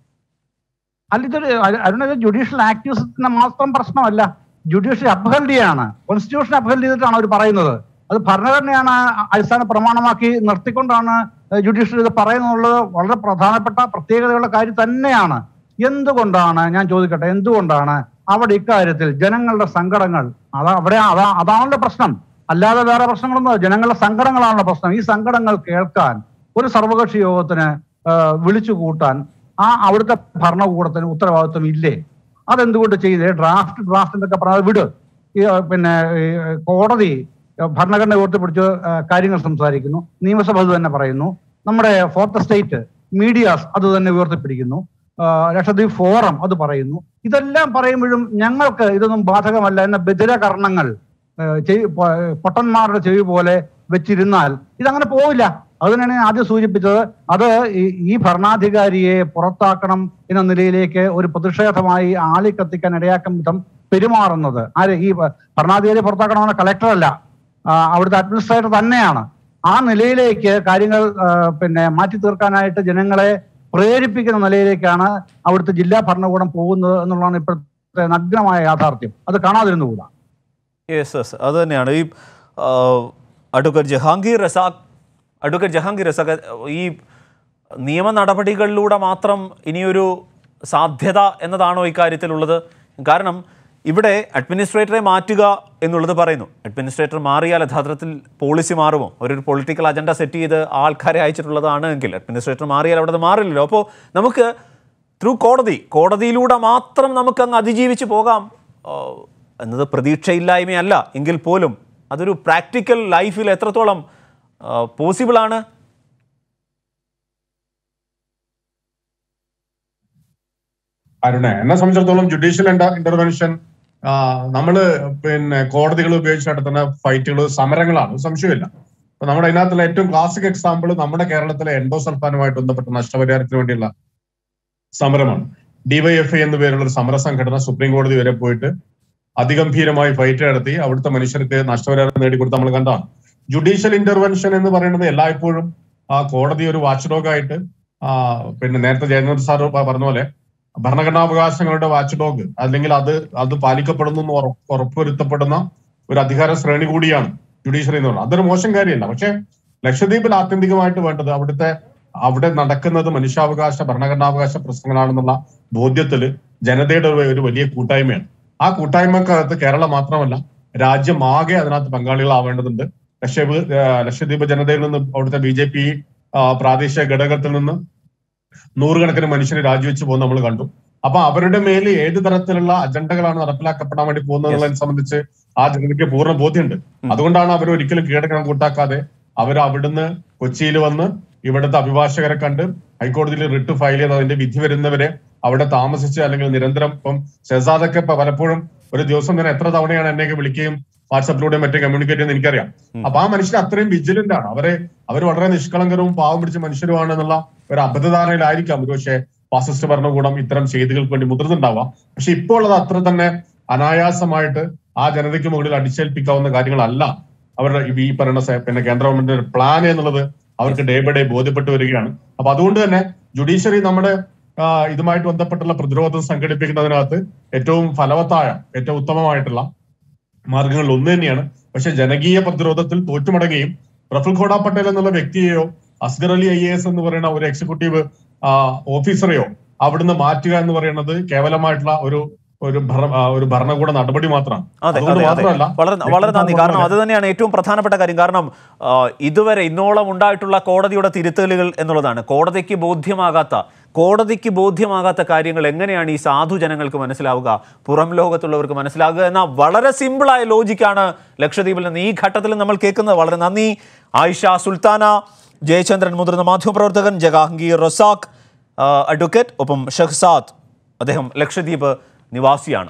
[SPEAKER 6] അല്ല ഇതൊരു അരു- അരുണ ജുഡീഷ്യൽ ആക്ടിവിസത്തിന്റെ മാത്രം പ്രശ്നമല്ല ജുഡീഷ്യൽ അപ്ഹൽഡിയാണ് കോൺസ്റ്റിറ്റ്യൂഷൻ അപ്ഹൽഡ് ചെയ്തിട്ടാണ് അവർ പറയുന്നത് അത് ഭരണഘടനയാണ് അടിസ്ഥാന പ്രമാണമാക്കി നിർത്തിക്കൊണ്ടാണ് ജുഡീഷ്യൽ ഇത് പറയുന്നുള്ളത് വളരെ പ്രധാനപ്പെട്ട പ്രത്യേകതയുള്ള കാര്യം തന്നെയാണ് എന്തുകൊണ്ടാണ് ഞാൻ ചോദിക്കട്ടെ എന്തുകൊണ്ടാണ് അവിടെ ഇക്കാര്യത്തിൽ ജനങ്ങളുടെ സങ്കടങ്ങൾ അതാ അവിടെ അതാ അതാണല്ലോ പ്രശ്നം അല്ലാതെ വേറെ പ്രശ്നങ്ങളൊന്നും ജനങ്ങളുടെ സങ്കടങ്ങളാണല്ലോ പ്രശ്നം ഈ സങ്കടങ്ങൾ കേൾക്കാൻ ഒരു സർവകക്ഷി യോഗത്തിന് ആ, വിളിച്ചു കൂട്ടാൻ ആ അവിടുത്തെ ഭരണകൂടത്തിന് ഉത്തരവാദിത്വം ഇല്ലേ അതെന്തുകൊണ്ട് ചെയ്തേ ഡ്രാഫ്റ്റ് ഡ്രാഫ്റ്റ് എന്നൊക്കെ പറഞ്ഞാൽ വിട് ഈ ആ, പിന്നെ ഈ, കോടതി ആ, ഭരണഘടന ഉയർത്തിപ്പിടിച്ച് ആ, കാര്യങ്ങൾ സംസാരിക്കുന്നു നിയമസഭ അത് തന്നെ പറയുന്നു നമ്മുടെ ഫോർത്ത് സ്റ്റേറ്റ് മീഡിയാസ് അത് തന്നെ ഉയർത്തിപ്പിടിക്കുന്നു ആ, ലക്ഷദ്വീപ് ഫോറം അത് പറയുന്നു ഇതെല്ലാം പറയുമ്പോഴും ഞങ്ങൾക്ക് ഇതൊന്നും ബാധകമല്ല എന്ന ബദിരകർണങ്ങൾ ആ, ചെവി- പൊ- പൊട്ടന്മാരുടെ ചെവി പോലെ വെച്ചിരുന്നാൽ ഇതങ്ങനെ പോവില്ല അത് തന്നെയാണ് ഞാൻ ആദ്യം സൂചിപ്പിച്ചത് അത് ഈ- ഈ ഭരണാധികാരിയെ പുറത്താക്കണം എന്ന നിലയിലേക്ക് ഒരു പ്രതിഷേധമായി ആളിക്കത്തിക്കാൻ ഇടയാക്കും വിധം പെരുമാറുന്നത് ആര് ഈ ഭരണാധികാരിയെ പുറത്താക്കണമെന്ന കളക്ടറല്ല ആ, അവിടുത്തെ അഡ്മിനിസ്ട്രേറ്റർ തന്നെയാണ് ആ നിലയിലേക്ക് കാര്യങ്ങൾ ആ, പിന്നെ മാറ്റി തീർക്കാനായിട്ട് ജനങ്ങളെ പ്രേരിപ്പിക്കുന്ന നിലയിലേക്കാണ് അവിടുത്തെ ജില്ലാ ഭരണകൂടം പോകുന്നത് എന്നുള്ളതാണ് ഇപ്പോഴത്തെ നഗ്നമായ യാഥാർത്ഥ്യം അത് കാണാതിരുന്നുകൂടാ
[SPEAKER 1] യെസ് യെസ് അത് തന്നെയാണ് ഈ ആ, അഡ്വക്കേറ്റ് ജഹാംഗീർ റസാഖ് അഡ്വക്കേറ്റ് ജഹാംഗീർ റസാഖ് ഈ നിയമ നടപടികളിലൂടെ മാത്രം ഇനിയൊരു സാധ്യത എന്നതാണോ ഇക്കാര്യത്തിലുള്ളത് കാരണം ഇവിടെ അഡ്മിനിസ്ട്രേറ്ററെ മാറ്റുക എന്നുള്ളത് പറയുന്നു അഡ്മിനിസ്ട്രേറ്റർ മാറിയാൽ യഥാർത്ഥത്തിൽ പോളിസി മാറുമോ ഒരു പൊളിറ്റിക്കൽ അജണ്ട സെറ്റ് ചെയ്ത് ആൾക്കാരെ അയച്ചിട്ടുള്ളതാണ് എങ്കിൽ അഡ്മിനിസ്ട്രേറ്റർ മാറിയാൽ അവിടെ അത് മാറില്ലല്ലോ അപ്പോൾ നമുക്ക് ത്രൂ കോടതി കോടതിയിലൂടെ മാത്രം നമുക്ക് അങ്ങ് അതിജീവിച്ച് പോകാം ആ, എന്നത് പ്രതീക്ഷയില്ലായ്മയല്ല എങ്കിൽ പോലും അതൊരു പ്രാക്ടിക്കൽ ലൈഫിൽ എത്രത്തോളം പോസിബിൾ ആണ്
[SPEAKER 4] അരുണെ എന്നെ സംബന്ധിച്ചിടത്തോളം ജുഡീഷ്യൽ ഇന്റർവെൻഷൻ നമ്മള് പിന്നെ കോടതികൾ ഉപയോഗിച്ച് നടത്തുന്ന ഫൈറ്റുകൾ സമരങ്ങളാണ് ഒരു സംശയമില്ല അപ്പൊ നമ്മുടെ അതിനകത്തുള്ള ഏറ്റവും ക്ലാസിക് എക്സാമ്പിൾ നമ്മുടെ കേരളത്തിലെ എൻഡോസൾഫാനുമായിട്ട് ബന്ധപ്പെട്ട നഷ്ടപരിഹാരത്തിന് വേണ്ടിയുള്ള സമരമാണ് ഡിവൈഎഫ്ഐ എന്ന പേരുള്ള ഒരു സമര സംഘടന സുപ്രീം കോടതി വരെ പോയിട്ട് അതിഗംഭീരമായി ഫൈറ്റ് നടത്തി അവിടുത്തെ മനുഷ്യർക്ക് നഷ്ടപരിഹാരം നേടിക്കൊടുത്ത് നമ്മൾ കണ്ടതാണ് ജുഡീഷ്യൽ ഇന്റർവെൻഷൻ എന്ന് പറയുന്നത് എല്ലായ്പ്പോഴും ആ കോടതി ഒരു വാച്ച് ഡോഗായിട്ട് ആ പിന്നെ നേരത്തെ ജയചന്ദ്രൻ സാർ പറഞ്ഞ പോലെ ഭരണഘടനാവകാശങ്ങളുടെ വാച്ച് ഡോഗ് അല്ലെങ്കിൽ അത് അത് പാലിക്കപ്പെടുന്നു എന്ന് ഉറ- ഉറപ്പുവരുത്തപ്പെടുന്ന ഒരു അധികാര ശ്രേണി കൂടിയാണ് ജുഡീഷ്യറി എന്ന് പറയുന്നത് അതൊരു മോശം കാര്യമല്ല പക്ഷെ ലക്ഷദ്വീപിൽ ആത്യന്തികമായിട്ട് വേണ്ടത് അവിടുത്തെ അവിടെ നടക്കുന്നത് മനുഷ്യാവകാശ ഭരണഘടനാവകാശ പ്രശ്നങ്ങളാണെന്നുള്ള ബോധ്യത്തില് ജനതയുടെ ഒരു ഒരു വലിയ കൂട്ടായ്മയാണ് ആ കൂട്ടായ്മക്കകത്ത് കേരളം മാത്രമല്ല രാജ്യം ആകെ അതിനകത്ത് പങ്കാളികളാവേണ്ടതുണ്ട് ലക്ഷദ്വീപ് ആ, ലക്ഷദ്വീപ് ജനതയിൽ നിന്ന് അവിടുത്തെ ബി ജെ പി പ്രാദേശിക ഘടകത്തിൽ നിന്ന് നൂറുകണക്കിന് മനുഷ്യർ രാജിവെച്ച് പോകുന്ന നമ്മൾ കണ്ടു അപ്പൊ അവരുടെ മേൽ ഏത് തരത്തിലുള്ള അജണ്ടകളാണ് നടപ്പിലാക്കപ്പെടാൻ വേണ്ടി പോകുന്നതിനെ സംബന്ധിച്ച് ആ ജനതയ്ക്ക് പൂർണ്ണ ബോധ്യമുണ്ട് അതുകൊണ്ടാണ് അവർ ഒരിക്കലും കീഴടക്കാൻ കൂട്ടാക്കാതെ അവർ അവിടുന്ന് കൊച്ചിയിൽ വന്ന് ഇവിടുത്തെ അഭിഭാഷകരെ കണ്ട് ഹൈക്കോടതിയിൽ റിട്ട് ഫയൽ ചെയ്ത് അതിന്റെ വിധി വരുന്നവരെ അവിടെ താമസിച്ച് അല്ലെങ്കിൽ നിരന്തരം ഇപ്പം ഷെസാദൊക്കെ ഇപ്പൊ പലപ്പോഴും ഒരു ദിവസം തന്നെ എത്ര തവണയാണ് എന്നെയൊക്കെ വിളിക്കുകയും വാട്സപ്പിലൂടെ മറ്റേ കമ്മ്യൂണിക്കേറ്റ് ചെയ്യുന്ന എനിക്കറിയാം അപ്പൊ ആ മനുഷ്യൻ അത്രയും വിജിലന്റ് ആണ് അവരെ അവർ വളരെ നിഷ്കളങ്കരവും പാവം പിടിച്ച മനുഷ്യരുമാണ് എന്നുള്ള ഒരു അബദ്ധധാരണയിലായിരിക്കാം ഒരുപക്ഷെ ഫാസിസ്റ്റ് ഭരണകൂടം ഇത്തരം ചെയ്തികൾക്ക് വേണ്ടി മുതിർന്നുണ്ടാവാം പക്ഷെ ഇപ്പോൾ അത് അത്ര തന്നെ അനായാസമായിട്ട് ആ ജനതയ്ക്ക് മുകളിൽ അടിച്ചേൽപ്പിക്കാവുന്ന കാര്യങ്ങളല്ല അവരുടെ ഈ പറയുന്ന സെ- പിന്നെ കേന്ദ്ര ഗവൺമെന്റിന്റെ പ്ലാൻ എന്നുള്ളത് അവർക്ക് ഡേ ബൈ ഡേ ബോധ്യപ്പെട്ടു വരികയാണ് അപ്പൊ അതുകൊണ്ട് തന്നെ ജുഡീഷ്യറി നമ്മുടെ ആ, ഇതുമായിട്ട് ബന്ധപ്പെട്ടുള്ള പ്രതിരോധം സംഘടിപ്പിക്കുന്നതിനകത്ത് ഏറ്റവും ഫലവത്തായ ഏറ്റവും ഉത്തമമായിട്ടുള്ള മാർഗങ്ങളിൽ ഒന്ന് തന്നെയാണ് പക്ഷെ ജനകീയ പ്രതിരോധത്തിൽ തോറ്റുമടങ്ങുകയും പ്രഫുൽ ഖോഡ പട്ടേൽ എന്നുള്ള വ്യക്തിയെയോ അസ്ഗർ അലി ഐ എസ് എന്ന് പറയുന്ന ഒരു എക്സിക്യൂട്ടീവ് ആ, ഓഫീസറെയോ അവിടുന്ന് മാറ്റുക എന്ന് പറയുന്നത് കേവലമായിട്ടുള്ള ഒരു ഒരു ഭര- ആ, ഒരു ഭരണകൂട നടപടി മാത്രമാണ്
[SPEAKER 1] അതെ
[SPEAKER 4] അതുകൊണ്ട്
[SPEAKER 1] അതെ അതെ
[SPEAKER 4] മാത്രമല്ല
[SPEAKER 1] വളരെ വളരെ നന്ദി കാരണം അത് തന്നെയാണ് ഏറ്റവും പ്രധാനപ്പെട്ട കാര്യം കാരണം ആ, ഇതുവരെ ഇന്നോളം ഉണ്ടായിട്ടുള്ള കോടതിയുടെ തിരുത്തലുകൾ എന്നുള്ളതാണ് കോടതിക്ക് ബോധ്യമാകാത്ത കോടതിക്ക് ബോധ്യമാകാത്ത കാര്യങ്ങൾ എങ്ങനെയാണ് ഈ സാധു ജനങ്ങൾക്ക് മനസ്സിലാവുക പുറം ലോകത്തുള്ളവർക്ക് മനസ്സിലാവുക എന്ന വളരെ സിമ്പിളായ ലോജിക്കാണ് ലക്ഷദ്വീപിൽ നിന്ന് ഈ ഘട്ടത്തിൽ നമ്മൾ കേൾക്കുന്നത് വളരെ നന്ദി ആയിഷ സുൽത്താന ജയചന്ദ്രൻ മുതിർന്ന മാധ്യമപ്രവർത്തകൻ ജഹാംഗീർ റസാഖ് ആ, അഡ്വക്കേറ്റ് ഒപ്പം ഷഹ്സാദ് അദ്ദേഹം ലക്ഷദ്വീപ് നിവാസിയാണ്